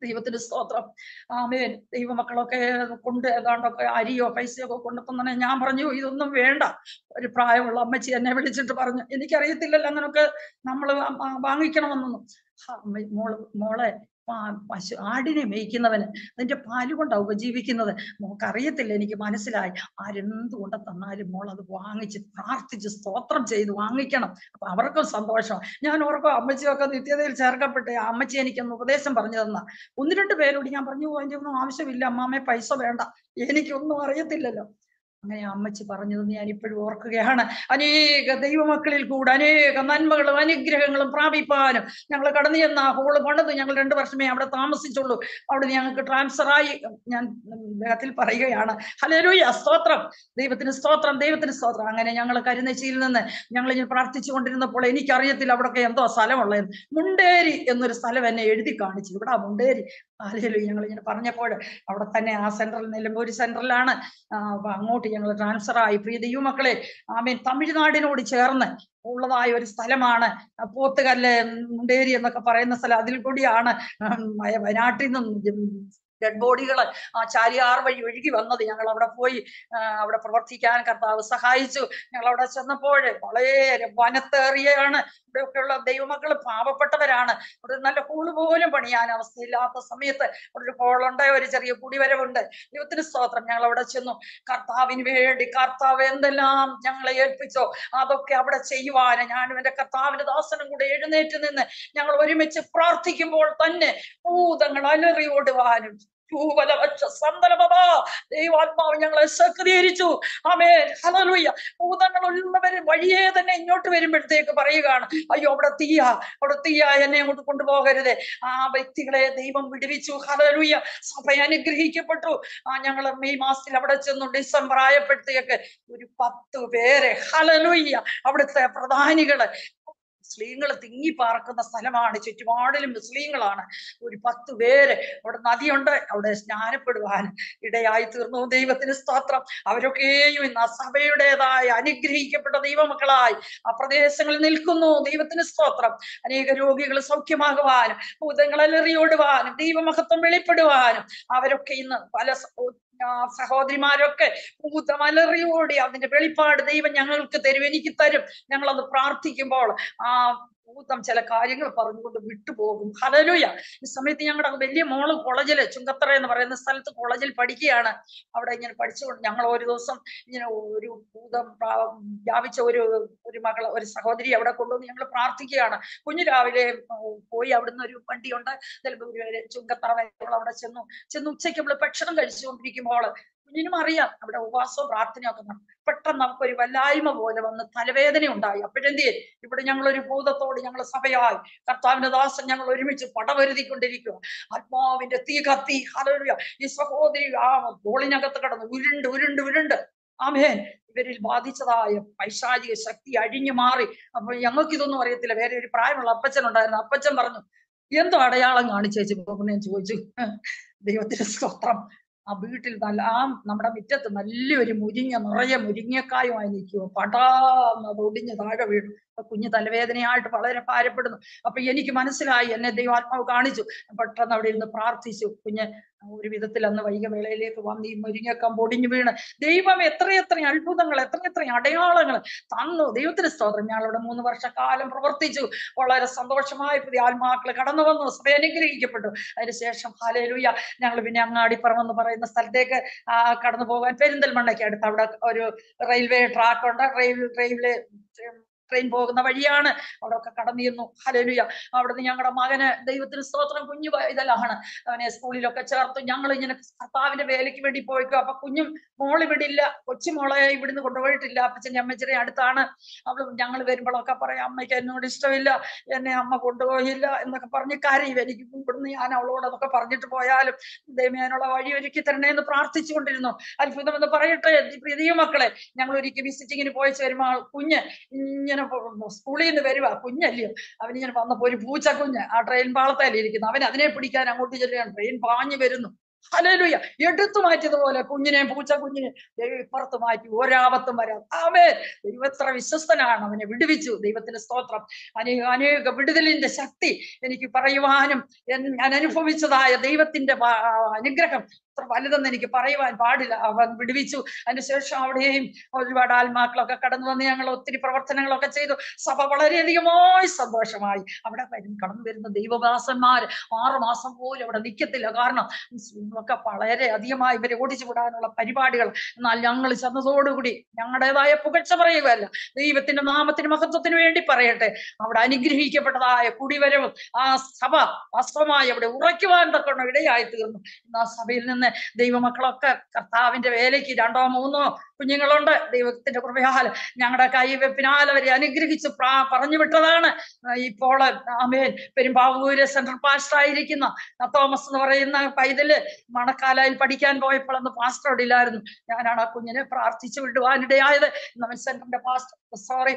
ദൈവത്തിന് സ്തോത്രം ആമേൻ ദൈവമക്കളൊക്കെ കൊണ്ട് ഏതാണ്ടൊക്കെ അരിയോ പൈസയോ ഒക്കെ കൊണ്ടുതന്നെ ഞാൻ പറഞ്ഞു ഇതൊന്നും വേണ്ട ഒരു പ്രായമുള്ള അമ്മച്ചി എന്നെ വിളിച്ചിട്ട് പറഞ്ഞു എനിക്കറിയത്തില്ലല്ലോ അങ്ങനൊക്കെ നമ്മൾ വാങ്ങിക്കണമെന്നൊന്നും ഹാ, അമ്മ- മോള് മോളെ പാ- പശു ആടിനെ മേയ്ക്കുന്നവന് അതിന്റെ പാല് കൊണ്ടാണ് ഉപജീവിക്കുന്നത് മോക്കറിയത്തില്ല എനിക്ക് മനസ്സിലായി ആരെന്ത് കൊണ്ട് തന്നാലും മോൾ അത് വാങ്ങിച്ച് പ്രാർത്ഥിച്ച് സ്തോത്രം ചെയ്ത് വാങ്ങിക്കണം അപ്പൊ അവർക്കും സന്തോഷം ഞാൻ ഓർക്കും അമ്മച്ചിയൊക്കെ നിത്യതയിൽ ചേർക്കപ്പെട്ടെ ആ അമ്മച്ചി എനിക്കൊന്ന് ഉപദേശം പറഞ്ഞു തന്ന ഒന്ന് രണ്ട് പേരോട് ഞാൻ പറഞ്ഞു "ഓ, അതിന്റെ ഒന്നും ആവശ്യമില്ല അമ്മാമ്മേ പൈസ വേണ്ട എനിക്കൊന്നും അറിയത്തില്ലല്ലോ അങ്ങനെ അമ്മച്ചി പറഞ്ഞത് ഞാൻ ഇപ്പോഴും ഓർക്കുകയാണ് അനേക ദൈവമക്കളിൽ കൂടെ അനേക നന്മകളും അനുഗ്രഹങ്ങളും പ്രാപിപ്പാനും ഞങ്ങൾ കടന്നു ചെന്ന ആ ഹോള് പണിത് ഞങ്ങൾ രണ്ടു വർഷമേ അവിടെ താമസിച്ചുള്ളൂ അവിടെ ഞങ്ങൾക്ക് ട്രാൻസ്ഫർ ആയി ഞാൻ വേഗത്തിൽ പറയുകയാണ് ഹലേലൂയ സ്തോത്രം ദൈവത്തിന് സ്തോത്രം ദൈവത്തിന് സ്തോത്രം അങ്ങനെ ഞങ്ങൾ കരുനച്ചിയിൽ നിന്ന് ഞങ്ങൾ ഇങ്ങനെ പ്രാർത്ഥിച്ചുകൊണ്ടിരുന്നപ്പോൾ എനിക്കറിയത്തില്ല അവിടെയൊക്കെ എന്തോ സ്ഥലമുള്ളത് മുണ്ടേരി എന്നൊരു സ്ഥലം എന്നെ എഴുതി കാണിച്ചു ഇവിടെ മുണ്ടേരി ഹലേലു ഞങ്ങൾ ഇങ്ങനെ പറഞ്ഞപ്പോൾ അവിടെ തന്നെ ആ സെൻട്രൽ നിലമ്പൂരി സെൻട്രലാണ് ആ, അപ്പൊ അങ്ങോട്ട് ഞങ്ങൾ ട്രാൻസ്ഫർ ആയി പ്രിയ ദൈവമക്കളെ ആമീൻ തമിഴ്നാടിനോട് ചേർന്ന് ഉള്ളതായ ഒരു സ്ഥലമാണ് ആ, പോത്തുകല്ല് മുണ്ടേരി എന്നൊക്കെ പറയുന്ന സ്ഥലം അതിൽ കൂടിയാണ് ഉം, വയ- വയനാട്ടിൽ നിന്നും ഡെഡ് ബോഡികൾ ആ ചാലിയാർ വഴി ഒഴുകി വന്നത് ഞങ്ങൾ അവിടെ പോയി ആ, അവിടെ പ്രവർത്തിക്കാൻ കർത്താവ് സഹായിച്ചു ഞങ്ങൾ അവിടെ ചെന്നപ്പോൾ വളരെ വനത്തേറിയാണ് ഇവിടെയൊക്കെയുള്ള ദൈവമക്കൾ പാവപ്പെട്ടവരാണ് ഒരു നല്ല ഹോള് പോലും പണിയാൻ അവസ്ഥയില്ലാത്ത സമയത്ത് അവിടെ ഒരു ഹോളുണ്ട് ഒരു ചെറിയ കുടിവരവുണ്ട് ദൈവത്തിന് സ്തോത്രം ഞങ്ങൾ അവിടെ ചെന്നു കർത്താവിന് വേണ്ടി കർത്താവ് എന്തെല്ലാം ഞങ്ങളെ ഏൽപ്പിച്ചോ അതൊക്കെ അവിടെ ചെയ്യുവാന് ഞാനും എന്റെ കർത്താവിന്റെ ദാസനും കൂടെ എഴുന്നേറ്റ് നിന്ന് ഞങ്ങൾ ഒരുമിച്ച് പ്രാർത്ഥിക്കുമ്പോൾ തന്നെ ഭൂതങ്ങൾ അലറി ഓടുവാനും ചൂവലവച്ച സന്തലമതാ ദൈവാത്മാവ് ഞങ്ങളെ സക്രീകരിച്ചു ആമേൻ ഹല്ലേലൂയ ഭൂതങ്ങൾ ഉള്ളവര് വഴിയേ തന്നെ ഇങ്ങോട്ട് വരുമ്പോഴത്തേക്ക് പറയുകയാണ് അയ്യോ അവിടെ തീയ അവിടെ തീയ എന്നെ അങ്ങോട്ട് കൊണ്ടുപോകരുത് ആ വ്യക്തികളെ ദൈവം വിടുവിച്ചു ഹല്ലേലൂയ സഭ അനുഗ്രഹിക്കപ്പെട്ടു ആ ഞങ്ങൾ മെയ് മാസത്തിൽ അവിടെ ചെന്നു ഡിസംബർ ആയപ്പോഴത്തേക്ക് ഒരു പത്ത് പേരെ ഹലലുയ്യ അവിടുത്തെ പ്രധാനികള് മുസ്ലിങ്ങൾ തിങ്ങി പാർക്കുന്ന സ്ഥലമാണ് ചുറ്റുപാടിലും മുസ്ലിങ്ങളാണ് ഒരു പത്ത് പേര് അവിടെ നദിയുണ്ട് അവിടെ സ്നാനപ്പെടുവാൻ ഇടയായി തീർന്നു ദൈവത്തിന് സ്തോത്രം അവരൊക്കെയും ഇന്ന് ആ സഭയുടേതായ അനുഗ്രഹിക്കപ്പെട്ട ദൈവമക്കളായി ആ പ്രദേശങ്ങളിൽ നിൽക്കുന്നു ദൈവത്തിന് സ്തോത്രം അനേക രോഗികൾ സൗഖ്യമാകുവാനും ഭൂതങ്ങളെറിയോടുവാനും ദൈവമഹത്വം വെളിപ്പെടുവാനും അവരൊക്കെ ഇന്ന് പല സ- ആ സഹോദരിമാരൊക്കെ ഭൂതമലറിയോടി അതിന്റെ വെളിപ്പാട് ദൈവം ഞങ്ങൾക്ക് തരും എനിക്ക് തരും ഞങ്ങളത് പ്രാർത്ഥിക്കുമ്പോൾ ആ ഭൂതം ചില കാര്യങ്ങൾ പറഞ്ഞുകൊണ്ട് വിട്ടുപോകും ഹലലുയ ഈ സമയത്ത് ഞങ്ങളുടെ വലിയ മോള് കോളേജില് ചുങ്കത്തറ എന്ന് പറയുന്ന സ്ഥലത്ത് കോളേജിൽ പഠിക്കുകയാണ് അവിടെ ഇങ്ങനെ പഠിച്ചുകൊണ്ട് ഞങ്ങൾ ഒരു ദിവസം ഇങ്ങനെ ഒരു ഭൂതം പ്രാ- വ്യാപിച്ച ഒരു ഒരു മകൾ ഒരു സഹോദരി അവിടെ കൊണ്ടുവന്ന് ഞങ്ങൾ പ്രാർത്ഥിക്കുകയാണ് കുഞ്ഞു രാവിലെ ഉം, പോയി അവിടുന്ന് ഒരു വണ്ടിയുണ്ട് നിലമ്പൂർ വരെ ചുങ്കത്തറ വരെ ഞങ്ങൾ അവിടെ ചെന്നു ചെന്ന് ഉച്ചയ്ക്ക് നമ്മൾ ഭക്ഷണം കഴിച്ചുകൊണ്ടിരിക്കുമ്പോൾ കുഞ്ഞിനും അറിയാം അവിടെ ഉപവാസവും പ്രാർത്ഥനയും ഒക്കെ നടക്കും പെട്ടെന്ന് നമുക്കൊരു വല്ലായ്മ പോലെ വന്ന് തലവേദന ഉണ്ടായി അപ്പോഴെന്തേ ഇവിടെ ഞങ്ങൾ ഒരു ഭൂതത്തോട് ഞങ്ങൾ സഭയായി കർത്താവിന്റെ ദാസൻ ഞങ്ങൾ ഒരുമിച്ച് പടവരുതിക്കൊണ്ടിരിക്കുക ആത്മാവിന്റെ തീ കത്തി ഹല്ലേലൂയ ഈ സഹോദരി ആ ബോളിനകത്ത് കിടന്ന് ഉരുണ്ട് ഉരുണ്ട് ഉരുണ്ട് ആമേൻ ഇവരിൽ ബാധിച്ചതായ പൈശാചിക ശക്തി അഴിഞ്ഞു മാറി അപ്പൊ ഞങ്ങൾക്ക് ഇതൊന്നും അറിയത്തില്ല വേറെ ഒരു പ്രായമുള്ള അപ്പച്ചൻ ഉണ്ടായിരുന്നു അപ്പച്ചൻ പറഞ്ഞു എന്തോ അടയാളം കാണിച്ചേച്ച് പോകുന്ന ഞാൻ ചോദിച്ചു ദൈവത്തിന്റെ സ്തോത്രം ആ വീട്ടിൽ നല്ല ആ നമ്മുടെ മുറ്റത്ത് നല്ലൊരു മുരിങ്ങ നിറയെ മുരിങ്ങക്കായുമായി നിൽക്കുമോ പടാന്ന് അത് ഒടിഞ്ഞ് താഴെ വീണു അപ്പൊ കുഞ്ഞ് തലവേദനയായിട്ട് വളരെ ഭാരപ്പെടുന്നു അപ്പൊ എനിക്ക് മനസ്സിലായി എന്നെ ദൈവാത്മാവ് കാണിച്ചു പെട്ടെന്ന് അവിടെ ഇരുന്ന് പ്രാർത്ഥിച്ചു കുഞ്ഞ് ഒരു വിധത്തിൽ അന്ന് വൈകവേളയിലേക്ക് വന്ന് ഈ മുരിങ്ങക്കം പൊടിഞ്ഞു വീണ് ദൈവം എത്രയെത്ര അത്ഭുതങ്ങൾ എത്രയെത്ര അടയാളങ്ങൾ തന്നു ദൈവത്തിന് സ്തോത്രം ഞങ്ങളിവിടെ മൂന്ന് വർഷക്കാലം പ്രവർത്തിച്ചു വളരെ സന്തോഷമായി പുതിയ ആത്മാക്കൾ കടന്നു വന്നു സഭ അനുഗ്രഹിക്കപ്പെട്ടു അതിനുശേഷം ഹാലേലൂയ ഞങ്ങൾ പിന്നെ അങ്ങാടിപ്പുറം എന്ന് പറയുന്ന സ്ഥലത്തേക്ക് ആ കടന്നു പോകാൻ പെരിന്തൽമണ്ണയ്ക്ക് അടുത്ത് അവിടെ ഒരു റെയിൽവേ ട്രാക്ക് ഉണ്ട് റെയിൽ റെയിൽവേ ട്രെയിൻ പോകുന്ന വഴിയാണ് അവിടെ ഒക്കെ കടന്നിരുന്നു ഹലലുയ അവിടുന്ന് ഞങ്ങളുടെ മകന് ദൈവത്തിന് സ്തോത്രം കുഞ്ഞു ഇതെല്ലാണ് അവനെ സ്കൂളിലൊക്കെ ചേർത്തു ഞങ്ങൾ ഇങ്ങനെ കർത്താവിന്റെ വേലയ്ക്ക് വേണ്ടി പോയിക്കോ അപ്പൊ കുഞ്ഞും മോള് വിടില്ല കൊച്ചുമോളെ ഇവിടുന്ന് കൊണ്ടുപോയിട്ടില്ല അപ്പച്ചന്റെ അമ്മച്ചിയുടെ അടുത്താണ് അവള് ഞങ്ങൾ വരുമ്പോഴൊക്കെ പറയാം അമ്മയ്ക്ക് എന്നോട് ഇഷ്ടമില്ല എന്നെ അമ്മ കൊണ്ടുപോയില്ല എന്നൊക്കെ പറഞ്ഞ് കരയും എനിക്ക് ഇവിടുന്ന് ഞാൻ അവളോട് അതൊക്കെ പറഞ്ഞിട്ട് പോയാലും ദൈവത്തിനുള്ള വഴി ഒരുക്കി തരണേ എന്ന് പ്രാർത്ഥിച്ചുകൊണ്ടിരുന്നു അത്ഭുതം എന്ന് പറയട്ടെ പ്രിയ മക്കളെ ഞങ്ങൾ ഒരിക്കൽ വിസിറ്റിങ്ങിന് പോയി വരുമ്പോൾ കുഞ്ഞ് ഇങ്ങനെ പോ- സ്കൂളിൽ നിന്ന് വരുക കുഞ്ഞല്ലയോ അവനിങ്ങനെ വന്നപ്പോ ഒരു പൂച്ച കുഞ്ഞ് ആ ട്രെയിൻ പാളത്തേലിരിക്കുന്നു അവൻ അതിനെ പിടിക്കാൻ അങ്ങോട്ട് ചെല്ലുകയാണ് ട്രെയിൻ പാഞ്ഞു വരുന്നു ഹല്ലേലൂയ എടുത്തു മാറ്റിയതുപോലെ കുഞ്ഞിനെ പൂച്ച കുഞ്ഞിനെ ദൈവം ഇപ്പുറത്ത് മാറ്റി ഒരാപത്തും വരാം ആമേ ദൈവം എത്ര വിശ്വസ്തനാണ് അവനെ വിടുവിച്ചു ദൈവത്തിന്റെ സ്തോത്രം അനേക അനേക വിടുതലിന്റെ ശക്തി എനിക്ക് പറയുവാനും എൻ- ഞാൻ അനുഭവിച്ചതായ ദൈവത്തിന്റെ വാ- അനുഗ്രഹം അത്ര വലുതെന്ന് എനിക്ക് പറയുവാൻ പാടില്ല അവൻ വിടുവിച്ചു അതിനുശേഷം അവിടെയും ഒരുപാട് ആത്മാക്കളൊക്കെ കടന്നു വന്ന് ഞങ്ങൾ ഒത്തിരി പ്രവർത്തനങ്ങളൊക്കെ ചെയ്തു സഭ വളരെയധികമായി സന്തോഷമായി അവിടെ വരും കടന്നു വരുന്ന ദൈവദാസന്മാർ ആറു മാസം പോലും അവിടെ നിൽക്കത്തില്ല കാരണം മുസ്ലിങ്ങളൊക്കെ വളരെ അധികമായി ഇവരെ ഓടിച്ചു വിടാനുള്ള പരിപാടികൾ എന്നാൽ ഞങ്ങൾ ചെന്നതോടുകൂടി ഞങ്ങളുടേതായ പുകഴ്ച പറയുകയല്ല ദൈവത്തിന്റെ നാമത്തിന് മഹത്വത്തിന് വേണ്ടി പറയട്ടെ അവിടെ അനുഗ്രഹിക്കപ്പെട്ടതായ കുടിവരവും ആ സഭ വാസ്തവമായി അവിടെ ഉറയ്ക്കുവാൻ തക്കണം ഇടയായി തീർന്നു ഇന്ന് ആ സഭയിൽ നിന്ന് ദൈവമക്കളൊക്കെ കർത്താവിന്റെ വേലയ്ക്ക് രണ്ടോ മൂന്നോ കുഞ്ഞുങ്ങളുണ്ട് ദൈവത്തിന്റെ കൃപയാൽ ഞങ്ങളുടെ കൈവെപ്പിനാൽ അവരെ അനുഗ്രഹിച്ച് പ്രാ- പറഞ്ഞു വിട്ടതാണ് ആ, ഇപ്പോൾ ആമേൻ പെരുമ്പാവൂര് സെൻട്രൽ പാസ്റ്റർ ആയിരിക്കുന്ന ആ തോമസ് എന്ന് പറയുന്ന പൈതല് മണക്കാലയിൽ പഠിക്കാൻ പോയപ്പോൾ അന്ന് പാസ്റ്റർ അവിടെ ഇല്ലായിരുന്നു ഞാനാണ് ആ കുഞ്ഞിനെ പ്രാർത്ഥിച്ചു വിടുവാനിടയായത് ഇന്ന് അവൻ സെന്ററിന്റെ പാസ്റ്റർ സോറി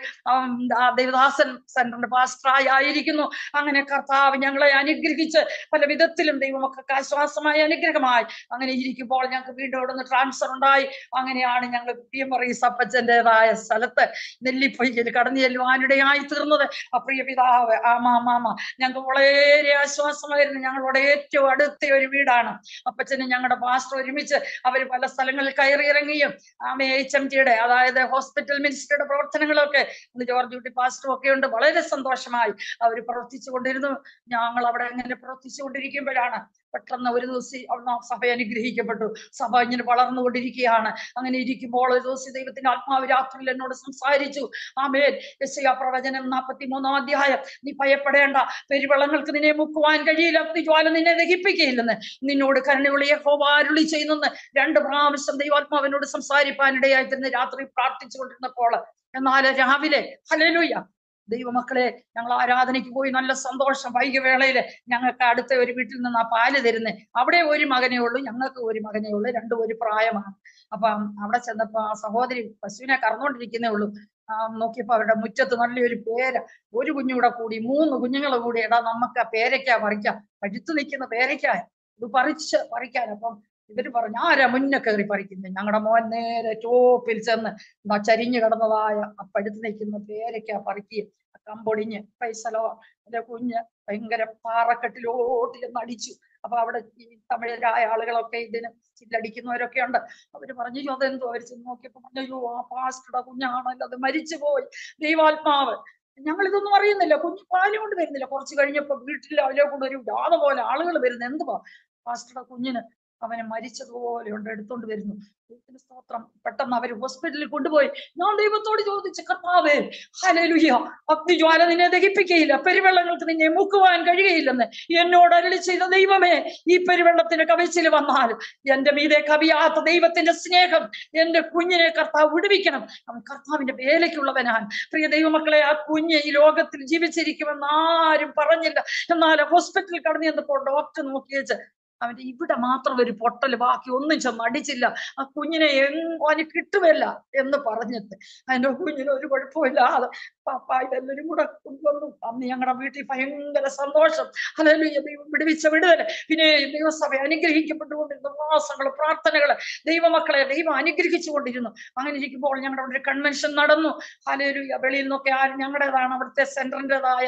ദേവദാസൻ സെന്ററിന്റെ പാസ്റ്ററായി ആയിരിക്കുന്നു അങ്ങനെ കർത്താവ് ഞങ്ങളെ അനുഗ്രഹിച്ച് പല വിധത്തിലും ദൈവമൊക്കെ ആശ്വാസമായ അനുഗ്രഹമായി അങ്ങനെ ഇരിക്കുമ്പോൾ ഞങ്ങൾക്ക് വീണ്ടും അവിടെ നിന്ന് ട്രാൻസ്ഫർ ഉണ്ടായി അങ്ങനെയാണ് ഞങ്ങൾ പി എം പറീസ് അപ്പച്ചൻ്റെതായ സ്ഥലത്ത് നെല്ലിപ്പൊയ്യിൽ കടന്നു ചെല്ലുവാനിടയായി തീർന്നത് ആ പ്രിയ പിതാവ് ആ മാമാമ ഞങ്ങൾക്ക് വളരെ ആശ്വാസമായിരുന്നു ഞങ്ങളുടെ ഏറ്റവും അടുത്ത ഒരു വീടാണ് അപ്പച്ചനും ഞങ്ങളുടെ പാസ്റ്റർ ഒരുമിച്ച് അവർ പല സ്ഥലങ്ങളിൽ കയറിയിറങ്ങിയും ആമേ എച്ച് എം ടിയുടെ അതായത് ഹോസ്പിറ്റൽ മിനിസ്റ്ററുടെ പ്രവർത്തനങ്ങളൊക്കെ ഇന്ന് ജോർജ് കുട്ടി പാസ്റ്ററും ഒക്കെ ഉണ്ട് വളരെ സന്തോഷമായി അവർ പ്രവർത്തിച്ചു കൊണ്ടിരുന്നു ഞങ്ങൾ അവിടെ അങ്ങനെ പ്രവർത്തിച്ചു കൊണ്ടിരിക്കുമ്പോഴാണ് പെട്ടെന്ന് ഒരു ദിവസം അവിടുന്ന് ആ സഭ അനുഗ്രഹിക്കപ്പെട്ടു സഭ ഇങ്ങനെ വളർന്നുകൊണ്ടിരിക്കുകയാണ് അങ്ങനെ ഇരിക്കുമ്പോൾ ഒരു ദിവസം ദൈവത്തിന്റെ ആത്മാവ് രാത്രിയിൽ എന്നോട് സംസാരിച്ചു ആമേൻ യെശയ്യാ പ്രവചനം നാൽപ്പത്തി മൂന്നാം അധ്യായം നീ ഭയപ്പെടേണ്ട പെരുവെള്ളങ്ങൾക്ക് നിന്നെ മുക്കുവാൻ കഴിയില്ല അഗ്നിജ്വാല നിന്നെ ദഹിപ്പിക്കുകയില്ലെന്ന് നിന്നോട് കരുണയുള്ള യഹോവ അരുളി ചെയ്യുന്നെന്ന് രണ്ട് പ്രാവശ്യം ദൈവാത്മാവിനോട് സംസാരിപ്പാനിടയായിട്ടിരുന്ന് രാത്രി പ്രാർത്ഥിച്ചുകൊണ്ടിരുന്നപ്പോൾ എന്നാൽ രാവിലെ ഹല്ലേലൂയ ദൈവമക്കളെ ഞങ്ങൾ ആരാധനയ്ക്ക് പോയി നല്ല സന്തോഷം വൈകുവേളയില് ഞങ്ങൾക്ക് അടുത്ത ഒരു വീട്ടിൽ നിന്ന് ആ പാല് തരുന്നത് അവിടെ ഒരു മകനേ ഉള്ളൂ ഞങ്ങൾക്ക് ഒരു മകനേ ഉള്ളൂ രണ്ടും ഒരു പ്രായമാണ് അപ്പം അവിടെ ചെന്നപ്പോ ആ സഹോദരി പശുവിനെ കറന്നുകൊണ്ടിരിക്കുന്നേ ഉള്ളൂ ആ നോക്കിയപ്പോ അവരുടെ മുറ്റത്ത് നല്ലൊരു പേര ഒരു കുഞ്ഞൂടെ കൂടി മൂന്ന് കുഞ്ഞുങ്ങൾ കൂടി എടാ നമുക്ക് ആ പേരയ്ക്ക പറിക്കാം പഴുത്തു നിൽക്കുന്ന പേരയ്ക്ക ഇത് പറിച്ച് പറിക്കാൻ അപ്പം ഇവര് പറഞ്ഞു ആരാ മുന്നേ കയറി പറിക്കുന്നത് ഞങ്ങളുടെ മോൻ നേരെ ടോപ്പിൽ ചെന്ന് എന്താ ചരിഞ്ഞു കിടന്നതായ ആ പഴുത്ത് നിൽക്കുന്ന പേരയ്ക്ക പറിക്കുകയും ആ കമ്പൊടിഞ്ഞ് പൈസലോ എന്റെ കുഞ്ഞ് ഭയങ്കര പാറക്കെട്ടിലോട്ട് ചെന്ന് അടിച്ചു അപ്പൊ അവിടെ ഈ തമിഴരായ ആളുകളൊക്കെ ഇതിന് ചില്ലടിക്കുന്നവരൊക്കെ ഉണ്ട് അവര് പറഞ്ഞു "അയ്യോ, അതെന്തോ അവര് ചെന്ന് നോക്കിയപ്പോ പറഞ്ഞു അയ്യോ ആ പാസ്റ്ററുടെ കുഞ്ഞാണല്ലോ അത് മരിച്ചു പോയി ദൈവാത്മാവ് ഞങ്ങൾ ഇതൊന്നും അറിയുന്നില്ല കുഞ്ഞ് പാല് കൊണ്ട് വരുന്നില്ല കുറച്ച് കഴിഞ്ഞപ്പോ വീട്ടിൽ അതിലെ കൂടെ ഒരു ജാഥ പോലെ ആളുകൾ വരുന്നു എന്തുവാ പാസ്റ്ററുടെ കുഞ്ഞിന് അവനെ മരിച്ചതുപോലെ ഉണ്ട് എടുത്തോണ്ട് വരുന്നു ദൈവത്തിന്റെ സ്തോത്രം പെട്ടെന്ന് അവര് ഹോസ്പിറ്റലിൽ കൊണ്ടുപോയി ഞാൻ ദൈവത്തോട് ചോദിച്ചു കർത്താവേ ഹലലുയ അഗ്നിജ്വാല നിന്നെ ദഹിപ്പിക്കയില്ല പെരുവെള്ളങ്ങൾക്ക് നിന്നെ മുക്കുവാൻ കഴിയുകയില്ലെന്ന് എന്നോട് അരളി ചെയ്ത ദൈവമേ ഈ പെരുവെള്ളത്തിന്റെ കവിച്ചിൽ വന്നാൽ എന്റെ മീതെ കവിയാത്ത ദൈവത്തിന്റെ സ്നേഹം എന്റെ കുഞ്ഞിനെ കർത്താവ് വിടുവിക്കണം അവൻ കർത്താവിന്റെ വേലയ്ക്കുള്ളവനാണ് പ്രിയ ദൈവമക്കളെ ആ കുഞ്ഞ് ഈ ലോകത്തിൽ ജീവിച്ചിരിക്കുമെന്ന് ആരും പറഞ്ഞില്ല എന്നാൽ ഹോസ്പിറ്റലിൽ കടന്നു ചെന്നപ്പോൾ ഡോക്ടർ നോക്കിയേച്ച് അവന്റെ ഇവിടെ മാത്രം ഒരു പൊട്ടല് ബാക്കി ഒന്നും ചെന്ന് അടിച്ചില്ല ആ കുഞ്ഞിനെ എങ്ങും അവന് കിട്ടുമല്ല എന്ന് പറഞ്ഞിട്ട് അതിന്റെ കുഞ്ഞിന് ഒരു കുഴപ്പമില്ലാതെ പാപ്പ ഇതെല്ലാരും കൂടെ കൊണ്ടുവന്നു അന്ന് ഞങ്ങളുടെ വീട്ടിൽ ഭയങ്കര സന്തോഷം അല്ലെങ്കിൽ ദൈവം വിടുവിച്ച വിടുതല് പിന്നെ ദൈവസഭ അനുഗ്രഹിക്കപ്പെട്ടുകൊണ്ടിരുന്ന ഉപവാസങ്ങള് പ്രാർത്ഥനകള് ദൈവമക്കളെ ദൈവം അനുഗ്രഹിച്ചു കൊണ്ടിരുന്നു അങ്ങനെ ഇരിക്കുമ്പോൾ ഞങ്ങളുടെ അവിടെ ഒരു കൺവെൻഷൻ നടന്നു ഹലേലുയ വെളിയിൽ നിന്നൊക്കെ ആരും ഞങ്ങളുടേതാണ് അവിടുത്തെ സെന്ററിൻ്റെതായ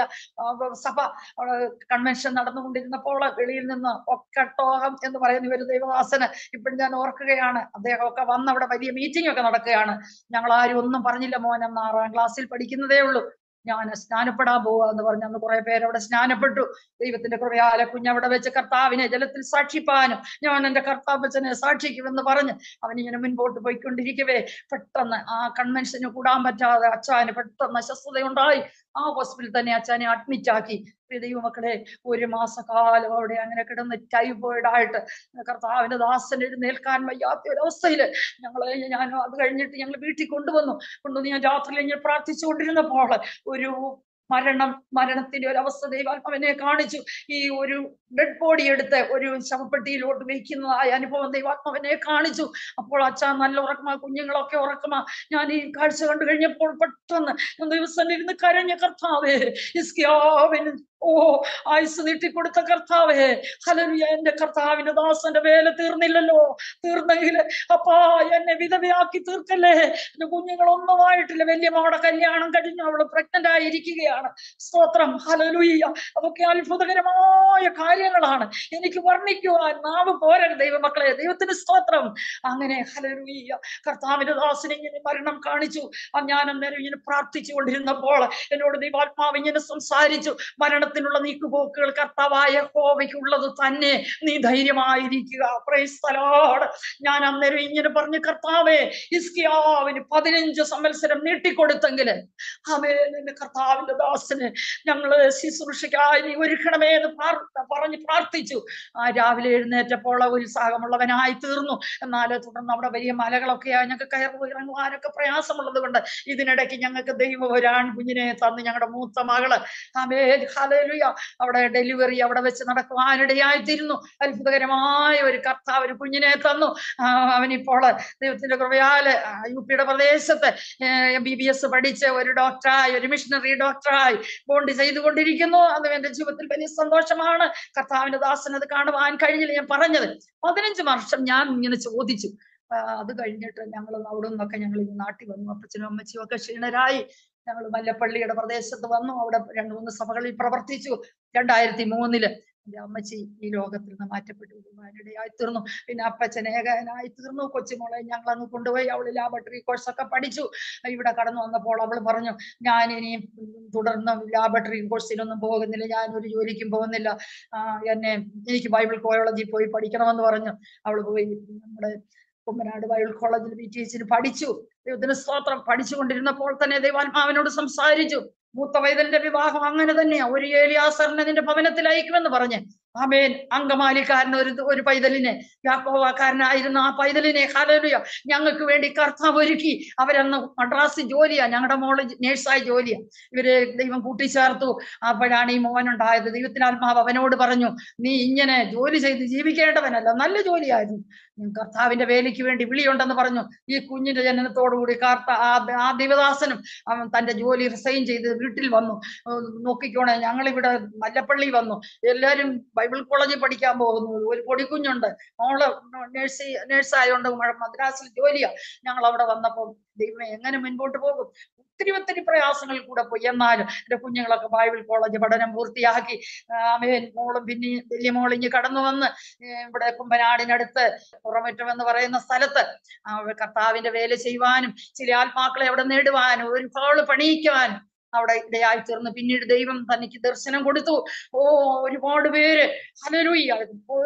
സഭ കൺവെൻഷൻ നടന്നുകൊണ്ടിരുന്നപ്പോൾ വെളിയിൽ നിന്ന് ഒക്കട്ടോഹം എന്ന് പറയുന്ന ഒരു ദൈവദാസന് ഇപ്പോഴും ഞാൻ ഓർക്കുകയാണ് അദ്ദേഹമൊക്കെ വന്ന് അവിടെ വലിയ മീറ്റിംഗ് ഒക്കെ നടക്കുകയാണ് ഞങ്ങൾ ആരും ഒന്നും പറഞ്ഞില്ല മോൻ അന്ന് ആറാം ക്ലാസ്സിൽ പഠിക്കുന്നതേ ഉള്ളൂ ഞാൻ സ്നാനപ്പെടാൻ പോവാ എന്ന് പറഞ്ഞ് അന്ന് കുറെ പേര് അവിടെ സ്നാനപ്പെട്ടു ദൈവത്തിന്റെ കൃപയാലെ കുഞ്ഞവിടെ വെച്ച് കർത്താവിനെ ജലത്തിൽ സാക്ഷിപ്പാനും ഞാൻ എന്റെ കർത്താപ്പച്ചനെ സാക്ഷിക്കുമെന്ന് പറഞ്ഞ് അവൻ ഇങ്ങനെ മുൻപോട്ട് പോയിക്കൊണ്ടിരിക്കവേ പെട്ടെന്ന് ആ കൺവെൻഷന് കൂടാൻ പറ്റാതെ അച്ഛന് പെട്ടെന്ന് അസ്വസ്ഥതയുണ്ടായി ആ ഹോസ്പിറ്റലിൽ തന്നെ അച്ഛനെ അഡ്മിറ്റ് ആക്കി പ്രിയ ദൈവമക്കളെ ഒരു മാസക്കാലം അവിടെ അങ്ങനെ കിടന്ന് ടൈഫോയിഡ് ആയിട്ട് കർത്താവിന്റെ ദാസൻ എഴുന്നേൽക്കാൻ വയ്യാത്ത ഒരു അവസ്ഥയില് ഞങ്ങളെ ഞാൻ അത് കഴിഞ്ഞിട്ട് ഞങ്ങൾ വീട്ടിൽ കൊണ്ടുവന്നു കൊണ്ടുവന്ന് ഞാൻ രാത്രി ഞാൻ പ്രാർത്ഥിച്ചുകൊണ്ടിരുന്നപ്പോൾ ഒരു മരണം മരണത്തിന്റെ ഒരു അവസ്ഥ ദൈവാത്മാവിനെ കാണിച്ചു ഈ ഒരു ഡെഡ് ബോഡി എടുത്ത് ഒരു ശവപ്പെട്ടിയിലോട്ട് വയ്ക്കുന്നതായ അനുഭവം ദൈവാത്മാവിനെ കാണിച്ചു അപ്പോൾ അച്ഛാ നല്ല ഉറക്കമാ കുഞ്ഞുങ്ങളൊക്കെ ഉറക്കമാ ഞാൻ ഈ കാഴ്ച കണ്ടു കഴിഞ്ഞപ്പോൾ പെട്ടെന്ന് ഞാൻ ദിവസം ഇരുന്ന് കരഞ്ഞ കർത്താവേ ഇസ്കിയാവിന് ഓ ആയുസ് നീട്ടിക്കൊടുത്ത കർത്താവേ ഹലലുയ എന്റെ കർത്താവിന്റെ ദാസന്റെ വേല തീർന്നില്ലല്ലോ തീർന്നെങ്കിൽ അപ്പാ എന്നെ വിധവയാക്കി തീർക്കല്ലേ എന്റെ കുഞ്ഞുങ്ങളൊന്നുമായിട്ടില്ല വലിയ മോടെ കല്യാണം കഴിഞ്ഞു അവള് പ്രഗ്നന്റ് ആയിരിക്കുകയാണ് സ്തോത്രം ഹലലുയ്യ അതൊക്കെ അത്ഭുതകരമായ കാര്യങ്ങളാണ് എനിക്ക് വർണ്ണിക്കുവാൻ നാവ് പോരരുത് ദൈവമക്കളെ ദൈവത്തിന് സ്തോത്രം അങ്ങനെ ഹലലുയ്യ കർത്താവിന്റെ ദാസനെ ഇങ്ങനെ മരണം കാണിച്ചു ആ ഞാൻ അന്നേരം ഇങ്ങനെ പ്രാർത്ഥിച്ചു കൊണ്ടിരുന്നപ്പോൾ എന്നോട് ദൈവാത്മാവ് ഇങ്ങനെ സംസാരിച്ചു മരണത്തിനുള്ള നീക്കുപോക്കുകൾ കർത്താവായ ഹോവയ്ക്കുള്ളത് തന്നെ നീ ധൈര്യമായിരിക്കുക പ്രൈസ്തലോട് ഞാൻ അന്നേരം ഇങ്ങനെ പറഞ്ഞു കർത്താവേ ഇസ്കിയാവിന് പതിനഞ്ച് സംവത്സരം നീട്ടിക്കൊടുത്തെങ്കിൽ അവേ നിന്റെ കർത്താവിന്റെ ദാസന് ഞങ്ങള് ശുശ്രൂഷയ്ക്കായി നീ ഒരുക്കണമേ എന്ന് പ്രാർ- പറഞ്ഞ് പ്രാർത്ഥിച്ചു ആ രാവിലെ എഴുന്നേറ്റപ്പോൾ ഉത്സാഹമുള്ളവനായി തീർന്നു എന്നാൽ തുടർന്ന് അവിടെ വലിയ മലകളൊക്കെയായി ഞങ്ങൾക്ക് കയറി ഇറങ്ങുവാനൊക്കെ പ്രയാസമുള്ളത് കൊണ്ട് ഇതിനിടയ്ക്ക് ഞങ്ങൾക്ക് ദൈവം ഒരു ആൺകുഞ്ഞിനെ തന്ന് ഞങ്ങളുടെ മൂത്ത മകള് ആമേ ഹല്ലേലൂയ അവിടെ ഡെലിവറി അവിടെ വെച്ച് നടക്കുവാനിടയായി തീരുന്നു അത്ഭുതകരമായ ഒരു കർത്താവ് ഒരു കുഞ്ഞിനെ തന്നു ആ, അവനിപ്പോൾ ദൈവത്തിന്റെ കൃപയാല് ആ, യു പിയുടെ പ്രദേശത്ത് ബി ബി എസ് പഠിച്ച് ഒരു ഡോക്ടറായി ഒരു മിഷണറി ഡോക്ടറായി ബോണ്ട് ചെയ്തുകൊണ്ടിരിക്കുന്നു അത് എന്റെ ജീവിതത്തിൽ വലിയ സന്തോഷമാണ് കർത്താവിന്റെ ദാസൻ അത് കാണുവാൻ കഴിഞ്ഞില്ല ഞാൻ പറഞ്ഞത് പതിനഞ്ച് വർഷം ഞാൻ ഇങ്ങനെ ചോദിച്ചു ആ, അത് കഴിഞ്ഞിട്ട് ഞങ്ങൾ അവിടെ നിന്നൊക്കെ ഞങ്ങൾ ഈ നാട്ടിൽ വന്നു അപ്പച്ചനും അമ്മച്ചിയും ഒക്കെ ക്ഷീണരായി ഞങ്ങൾ മല്ലപ്പള്ളിയുടെ പ്രദേശത്ത് വന്നു അവിടെ രണ്ട് മൂന്ന് സഭകളിൽ പ്രവർത്തിച്ചു രണ്ടായിരത്തി മൂന്നില് എന്റെ അമ്മച്ചി ഈ ലോകത്തിൽ നിന്ന് മാറ്റപ്പെട്ടു ഇടയായി തീർന്നു പിന്നെ അപ്പച്ചൻ ഏകനായി തീർന്നു കൊച്ചുമോളെ ഞങ്ങൾ അങ്ങ് കൊണ്ടുപോയി അവള് ലാബറട്ടറി കോഴ്സ് ഒക്കെ പഠിച്ചു ഇവിടെ കടന്നു വന്നപ്പോൾ അവൾ പറഞ്ഞു ഞാൻ ഇനി തുടർന്ന് ലാബറട്ടറി കോഴ്സിനൊന്നും പോകുന്നില്ല ഞാൻ ഒരു ജോലിക്കും പോകുന്നില്ല ആ, എന്നെ എനിക്ക് ബൈബിൾ കോളേജിൽ പോയി പഠിക്കണമെന്ന് പറഞ്ഞു അവൾ പോയി നമ്മുടെ കുമ്മനാട് ബൈബിൾ കോളേജിൽ ബി ടി എച്ചിന് പഠിച്ചു ദൈവത്തിന് സ്തോത്രം പഠിച്ചുകൊണ്ടിരുന്നപ്പോൾ തന്നെ ദൈവാത്മാവിനോട് സംസാരിച്ചു മൂത്ത വൈദ്യന്റെ വിവാഹം അങ്ങനെ തന്നെയാ ഒരു ഏലിയാസറിനെ നിന്റെ ഭവനത്തിൽ അയക്കുമെന്ന് പറഞ്ഞ് ആമേൻ അങ്കമാലിക്കാരൻ ഒരു ഒരു പൈതലിനെ യാക്കോവാക്കാരനായിരുന്ന ആ പൈതലിനെ ഹലലുയ ഞങ്ങൾക്ക് വേണ്ടി കർത്താവ് ഒരുക്കി അവരന്ന് മദ്രാസിൽ ജോലിയാ ഞങ്ങളുടെ മോള് നേഴ്സായി ജോലിയാ ഇവരെ ദൈവം കൂട്ടിച്ചേർത്തു അപ്പോഴാണ് ഈ മോനുണ്ടായത് ദൈവത്തിന് ആത്മാവ് അവനോട് പറഞ്ഞു നീ ഇങ്ങനെ ജോലി ചെയ്ത് ജീവിക്കേണ്ടവനല്ല നല്ല ജോലിയായിരുന്നു ഉം കർത്താവിന്റെ വേലയ്ക്ക് വേണ്ടി വിളിയുണ്ടെന്ന് പറഞ്ഞു ഈ കുഞ്ഞിന്റെ ജനനത്തോടുകൂടി കാർത്ത ആ ആ ദേവദാസനും അവൻ തന്റെ ജോലി റിസൈൻ ചെയ്ത് വീട്ടിൽ വന്നു ഉം നോക്കിക്കോണേ ഞങ്ങളിവിടെ മല്ലപ്പള്ളി വന്നു എല്ലാരും ബൈബിൾ കോളേജിൽ പഠിക്കാൻ പോകുന്നു ഒരു പൊടിക്കുഞ്ഞുണ്ട് മോള് നേഴ്സ് നേഴ്സായോണ്ട് മദ്രാസിൽ ജോലിയാ ഞങ്ങൾ അവിടെ വന്നപ്പോൾ ദൈവമേ എങ്ങനെ മുൻപോട്ട് പോകും ഒത്തിരി ഒത്തിരി പ്രയാസങ്ങളിൽ കൂടെ പോയി എന്നാലും എന്റെ കുഞ്ഞുങ്ങളൊക്കെ ബൈബിൾ കോളേജ് പഠനം പൂർത്തിയാക്കി ആമേൻ മോളും പിന്നെ വലിയ മോളിഞ്ഞ് കടന്നു വന്ന് ഏർ ഇവിടെ കുമ്പനാടിനടുത്ത് പുറമറ്റം എന്ന് പറയുന്ന സ്ഥലത്ത് ആ കർത്താവിന്റെ വേല ചെയ്യുവാനും ചില ആത്മാക്കളെ അവിടെ നേടുവാനും ഒരു ഹാള് പണിയിക്കുവാനും അവിടെ ഇടയായി തീർന്നു പിന്നീട് ദൈവം തനിക്ക് ദർശനം കൊടുത്തു ഓ ഒരുപാട് പേര് ഹലലുയ്യ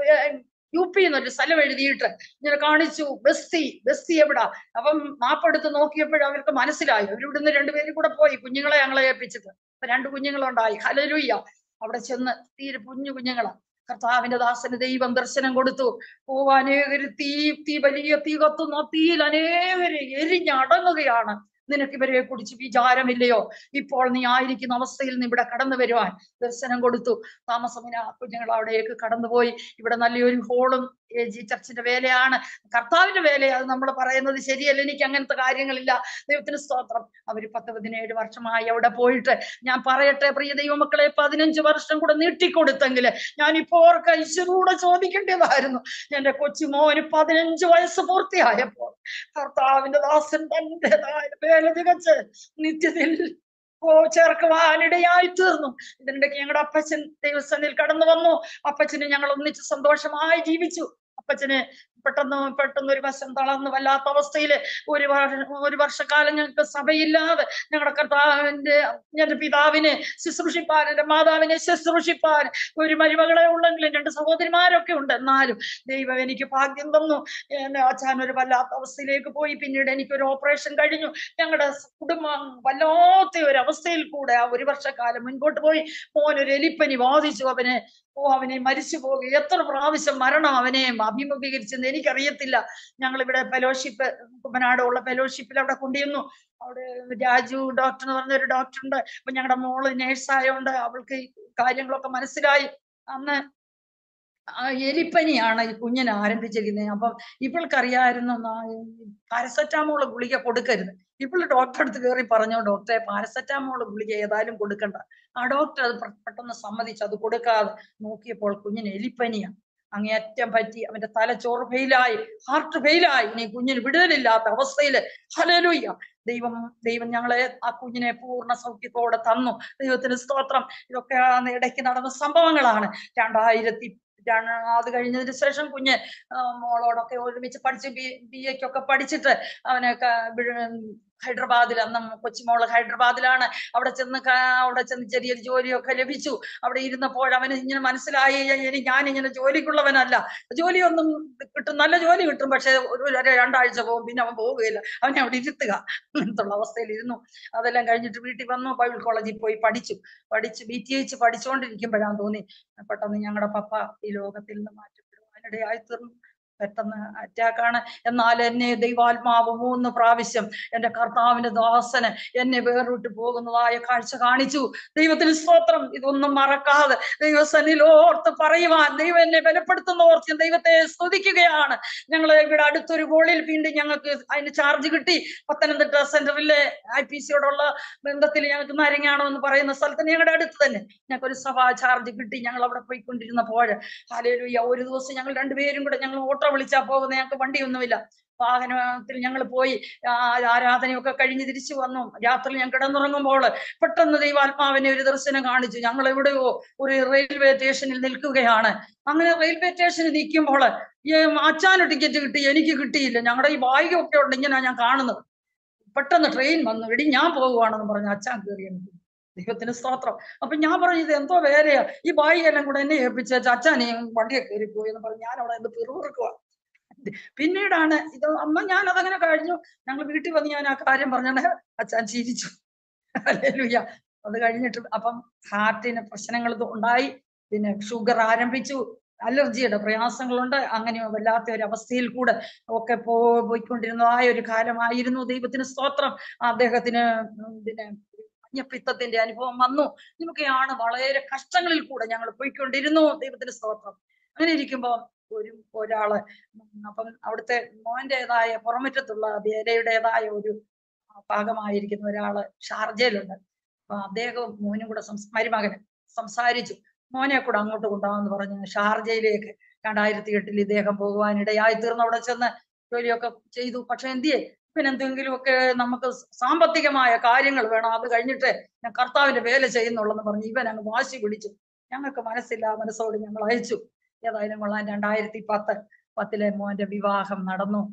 യു പി എന്നൊരു സ്ഥലം എഴുതിയിട്ട് ഇങ്ങനെ കാണിച്ചു ബസ്തി ബസ്തി എവിടാ അപ്പം മാപ്പെടുത്ത് നോക്കിയപ്പോഴും അവർക്ക് മനസ്സിലായി അവരിവിടുന്ന് രണ്ടുപേരും കൂടെ പോയി കുഞ്ഞുങ്ങളെ ഞങ്ങളെ ഏൽപ്പിച്ചിട്ട് അപ്പൊ രണ്ട് കുഞ്ഞുങ്ങളുണ്ടായി ഹലലുയ്യ അവിടെ ചെന്ന് തീരെ കുഞ്ഞു കുഞ്ഞുങ്ങളാ കർത്താവിന്റെ ദാസന് ദൈവം ദർശനം കൊടുത്തു ഓ അനേകര് തീ തീ വലിയ തീ കത്തുന്ന തീയിൽ അനേകര് എരിഞ്ഞടങ്ങുകയാണ് നിനക്ക് ഇവരെ കുറിച്ച് വിചാരമില്ലയോ ഇപ്പോൾ നീ ആയിരിക്കുന്ന അവസ്ഥയിൽ നിന്ന് ഇവിടെ കടന്നു വരുവാൻ ദർശനം കൊടുത്തു താമസമിന കുഞ്ഞുങ്ങൾ അവിടേക്ക് കടന്നുപോയി ഇവിടെ നല്ലൊരു ഹോളും എ ജി ചർച്ചിന്റെ വേലയാണ് കർത്താവിന്റെ വേലയാണ് അത് നമ്മൾ പറയുന്നത് ശരിയല്ല എനിക്ക് അങ്ങനത്തെ കാര്യങ്ങളില്ല ദൈവത്തിന് സ്തോത്രം അവര് പത്ത് പതിനേഴ് വർഷമായി അവിടെ പോയിട്ട് ഞാൻ പറയട്ടെ പ്രിയ ദൈവമക്കളെ പതിനഞ്ച് വർഷം കൂടെ നീട്ടിക്കൊടുത്തെങ്കിൽ ഞാൻ ഇപ്പോ ഓർക്ക് ഐശ്വരൂടെ ചോദിക്കേണ്ടതായിരുന്നു എന്റെ കൊച്ചുമോന് പതിനഞ്ച് വയസ്സ് പൂർത്തിയായപ്പോൾ കർത്താവിന്റെ ദാസൻ തന്റേതായ വേല തികച്ച് നിത്യത്തിൽ ഓ ചേർക്കുവാനിടയായി തീർന്നു ഇതിനിടയ്ക്ക് ഞങ്ങളുടെ അപ്പച്ചൻ ദൈവസന്നിൽ കടന്നു വന്നു അപ്പച്ചന് ഞങ്ങൾ ഒന്നിച്ച് സന്തോഷമായി ജീവിച്ചു അപ്പച്ചന് പെട്ടെന്ന് പെട്ടെന്ന് ഒരു വശം തളർന്ന് വല്ലാത്ത അവസ്ഥയിൽ ഒരു വർഷം ഒരു വർഷക്കാലം ഞങ്ങൾക്ക് സഭയില്ലാതെ ഞങ്ങളുടെ കർത്താവിന്റെ എന്റെ പിതാവിനെ ശുശ്രൂഷിപ്പാൻ എന്റെ മാതാവിനെ ശുശ്രൂഷിപ്പാൻ ഒരു മരുമകളെ ഉള്ളെങ്കിലും രണ്ട് സഹോദരിമാരൊക്കെ ഉണ്ട് എന്നാലും ദൈവം എനിക്ക് ഭാഗ്യം തന്നു എന്നെ അച്ഛൻ ഒരു വല്ലാത്ത അവസ്ഥയിലേക്ക് പോയി പിന്നീട് എനിക്ക് ഒരു ഓപ്പറേഷൻ കഴിഞ്ഞു ഞങ്ങളുടെ കുടുംബം വല്ലാത്ത ഒരു അവസ്ഥയിൽ കൂടെ ആ ഒരു വർഷക്കാലം മുൻപോട്ട് പോയി മോനൊരു എലിപ്പനി ബാധിച്ചു അവനെ ഓ അവനെ മരിച്ചു പോകുക എത്ര പ്രാവശ്യം മരണം അവനെ അഭിമുഖീകരിച്ചെന്ന് എനിക്കറിയത്തില്ല ഞങ്ങൾ ഇവിടെ ഫെലോഷിപ്പ് കുമ്പനാടുള്ള ഫെലോഷിപ്പിൽ അവിടെ കൊണ്ടുവന്നു അവിടെ രാജു ഡോക്ടർ എന്ന് പറഞ്ഞ ഒരു ഡോക്ടർ ഉണ്ട് അപ്പൊ ഞങ്ങളുടെ മോള് നേഴ്സായോണ്ട് അവൾക്ക് ഈ കാര്യങ്ങളൊക്കെ മനസ്സിലായി അന്ന് ആ എലിപ്പനിയാണ് ഈ കുഞ്ഞിനെ ആരംഭിച്ചിരിക്കുന്നത് അപ്പം ഇവൾക്കറിയായിരുന്നു പാരസെറ്റാമോൾ ഗുളിക കൊടുക്കരുത് ഇപ്പോൾ ഡോക്ടറെ അടുത്ത് കയറി പറഞ്ഞു ഡോക്ടറെ പാരസെറ്റാമോൾ ഗുളിക ഏതായാലും കൊടുക്കണ്ട ആ ഡോക്ടർ അത് പെ- പെട്ടെന്ന് സമ്മതിച്ചു അത് കൊടുക്കാതെ നോക്കിയപ്പോൾ കുഞ്ഞിന് എലിപ്പനിയാണ് അങ്ങേയറ്റം പറ്റി അവന്റെ തലച്ചോറ് ഫെയിലായി ഹാർട്ട് ഫെയിലായി ഇനി കുഞ്ഞിന് വിടുതലില്ലാത്ത അവസ്ഥയില് ഹലലുയ്യ ദൈവം ദൈവം ഞങ്ങളെ ആ കുഞ്ഞിനെ പൂർണ്ണ സൗഖ്യത്തോടെ തന്നു ദൈവത്തിന് സ്തോത്രം ഇതൊക്കെ ആ ഇടയ്ക്ക് നടന്ന സംഭവങ്ങളാണ് രണ്ടായിരത്തി ര- അത് കഴിഞ്ഞതിന് ശേഷം കുഞ്ഞ് ആ, മോളോടൊക്കെ ഒരുമിച്ച് പഠിച്ച് ബി ബി എക്കൊക്കെ പഠിച്ചിട്ട് അവനൊക്കെ ഹൈദരാബാദിൽ അന്ന് കൊച്ചുമോള് ഹൈദരാബാദിലാണ് അവിടെ ചെന്ന് ക- അവിടെ ചെന്ന് ചെറിയൊരു ജോലിയൊക്കെ ലഭിച്ചു അവിടെ ഇരുന്നപ്പോൾ അവന് ഇങ്ങനെ മനസ്സിലായി എനിക്ക് ഞാൻ ഇങ്ങനെ ജോലിക്കുള്ളവനല്ല ജോലിയൊന്നും കിട്ടും നല്ല ജോലി കിട്ടും പക്ഷെ ഒരു ഒരു രണ്ടാഴ്ച പോകും പിന്നെ അവൻ പോവുകയില്ല അവനെ അവിടെ ഇരുത്തുക അങ്ങനത്തുള്ള അവസ്ഥയിൽ ഇരുന്നു അതെല്ലാം കഴിഞ്ഞിട്ട് വീട്ടിൽ വന്നു ബൈബിൾ കോളേജിൽ പോയി പഠിച്ചു പഠിച്ച് ബി ടി എച്ച് പഠിച്ചുകൊണ്ടിരിക്കുമ്പോഴാണ് തോന്നി പെട്ടെന്ന് ഞങ്ങളുടെ പപ്പ ഈ ലോകത്തിൽ നിന്ന് മാറ്റപ്പെടുവാനിടയായി തീർന്നു പെട്ടെന്ന് അറ്റാക്കാണ് എന്നാൽ എന്നെ ദൈവാത്മാവ് മൂന്ന് പ്രാവശ്യം എന്റെ കർത്താവിന്റെ ദാസന് എന്നെ വേറിട്ട് പോകുന്നതായ കാഴ്ച കാണിച്ചു ദൈവത്തിന് സ്തോത്രം ഇതൊന്നും മറക്കാതെ ദൈവസനിൽ ഓർത്ത് പറയുവാൻ ദൈവം എന്നെ ബലപ്പെടുത്തുന്ന ഓർത്ത് ഞാൻ ദൈവത്തെ സ്തുതിക്കുകയാണ് ഞങ്ങൾ ഇവിടെ അടുത്തൊരു ഗോളിൽ വീണ്ടും ഞങ്ങൾക്ക് അതിന് ചാർജ് കിട്ടി പത്തനംതിട്ട സെന്ററിലെ ഐ പി സിയോടുള്ള ബന്ധത്തിൽ ഞങ്ങൾക്ക് നരങ്ങാണോ എന്ന് പറയുന്ന സ്ഥലത്ത് ഞങ്ങളുടെ അടുത്ത് തന്നെ ഞങ്ങൾക്ക് ഒരു സഭാ ചാർജ് കിട്ടി ഞങ്ങൾ അവിടെ പോയിക്കൊണ്ടിരുന്നപ്പോൾ ഹാലേലുയ്യ ഒരു ദിവസം ഞങ്ങൾ രണ്ടുപേരും കൂടെ ഞങ്ങൾ ഓട്ടോ വിളിച്ചാ പോകുന്നത് ഞങ്ങൾക്ക് വണ്ടിയൊന്നുമില്ല വാഹനത്തിൽ ഞങ്ങൾ പോയി ആ ആരാധനയൊക്കെ കഴിഞ്ഞ് തിരിച്ചു വന്നു രാത്രി ഞാൻ കിടന്നുറങ്ങുമ്പോൾ പെട്ടെന്ന് ദൈവാത്മാവിനെ ഒരു ദർശനം കാണിച്ചു ഞങ്ങൾ എവിടെയോ ഒരു റെയിൽവേ സ്റ്റേഷനിൽ നിൽക്കുകയാണ് അങ്ങനെ റെയിൽവേ സ്റ്റേഷനിൽ നിൽക്കുമ്പോൾ ഈ അച്ചാന് ടിക്കറ്റ് കിട്ടി എനിക്ക് കിട്ടിയില്ല ഞങ്ങളുടെ ഈ ബാഗൊക്കെ ഉണ്ട് ഇങ്ങനെ ഞാൻ കാണുന്നത് പെട്ടെന്ന് ട്രെയിൻ വന്നു എടി ഞാൻ പോകുവാണെന്ന് പറഞ്ഞു അച്ഛൻ കയറി എനിക്ക് ദൈവത്തിന് സ്തോത്രം അപ്പൊ ഞാൻ പറഞ്ഞു ഇത് എന്തോ വേലയാ ഈ ബായി എല്ലാം കൂടെ എന്നെ ഏൽപ്പിച്ച അച്ഛനെ വണ്ടിയെ കയറി പോയി എന്ന് പറഞ്ഞു ഞാൻ അവിടെ എന്ത് പിറുപിറുക്കുക പിന്നീടാണ് ഇത് അമ്മ ഞാൻ അതങ്ങനെ കഴിഞ്ഞു ഞങ്ങൾ വീട്ടിൽ വന്ന് ഞാൻ ആ കാര്യം പറഞ്ഞാണ് അച്ഛൻ ചിരിച്ചു ഹല്ലേലൂയ അത് കഴിഞ്ഞിട്ട് അപ്പം ഹാർട്ടിന് പ്രശ്നങ്ങൾ ഉണ്ടായി പിന്നെ ഷുഗർ ആരംഭിച്ചു അലർജിയുടെ പ്രയാസങ്ങളുണ്ട് അങ്ങനെ വല്ലാത്ത ഒരു അവസ്ഥയിൽ കൂടെ ഒക്കെ പോ പോയിക്കൊണ്ടിരുന്നതായ ഒരു കാലമായിരുന്നു ദൈവത്തിന് സ്തോത്രം അദ്ദേഹത്തിന് ഉം പിന്നെ മഞ്ഞപ്പിത്തത്തിന്റെ അനുഭവം വന്നു ഇതൊക്കെയാണ് വളരെ കഷ്ടങ്ങളിൽ കൂടെ ഞങ്ങൾ പോയിക്കൊണ്ടിരുന്നു ദൈവത്തിന് സ്തോത്രം അങ്ങനെ ഇരിക്കുമ്പോൾ ഒരു ഒരാള് ഉം അപ്പം അവിടുത്തെ മോന്റേതായ പുറമറ്റത്തുള്ള വേലയുടേതായ ഒരു ഭാഗമായിരിക്കുന്ന ഒരാള് ഷാർജയിലുണ്ട് അപ്പൊ അദ്ദേഹവും മോനും കൂടെ സംസ് മരുമകന് സംസാരിച്ചു മോനെ കൂടെ അങ്ങോട്ട് കൊണ്ടുപോകാന്ന് പറഞ്ഞു ഷാർജയിലേക്ക് രണ്ടായിരത്തി എട്ടിൽ ഇദ്ദേഹം പോകുവാനിടയായി തീർന്നു അവിടെ ചെന്ന് ജോലിയൊക്കെ ചെയ്തു പക്ഷെ എന്തിയെ പിന്നെ എന്തെങ്കിലുമൊക്കെ നമുക്ക് സാമ്പത്തികമായ കാര്യങ്ങൾ വേണം അത് കഴിഞ്ഞിട്ട് ഞാൻ കർത്താവിന്റെ വേല ചെയ്യുന്നുള്ളെന്ന് പറഞ്ഞു ഇവൻ അങ്ങ് വാശി പിടിച്ചു ഞങ്ങൾക്ക് മനസ്സില്ല മനസ്സോട് ഞങ്ങൾ അയച്ചു ഏതായാലും കൊള്ളാൻ രണ്ടായിരത്തി പത്ത് പത്തിലെ മോന്റെ വിവാഹം നടന്നു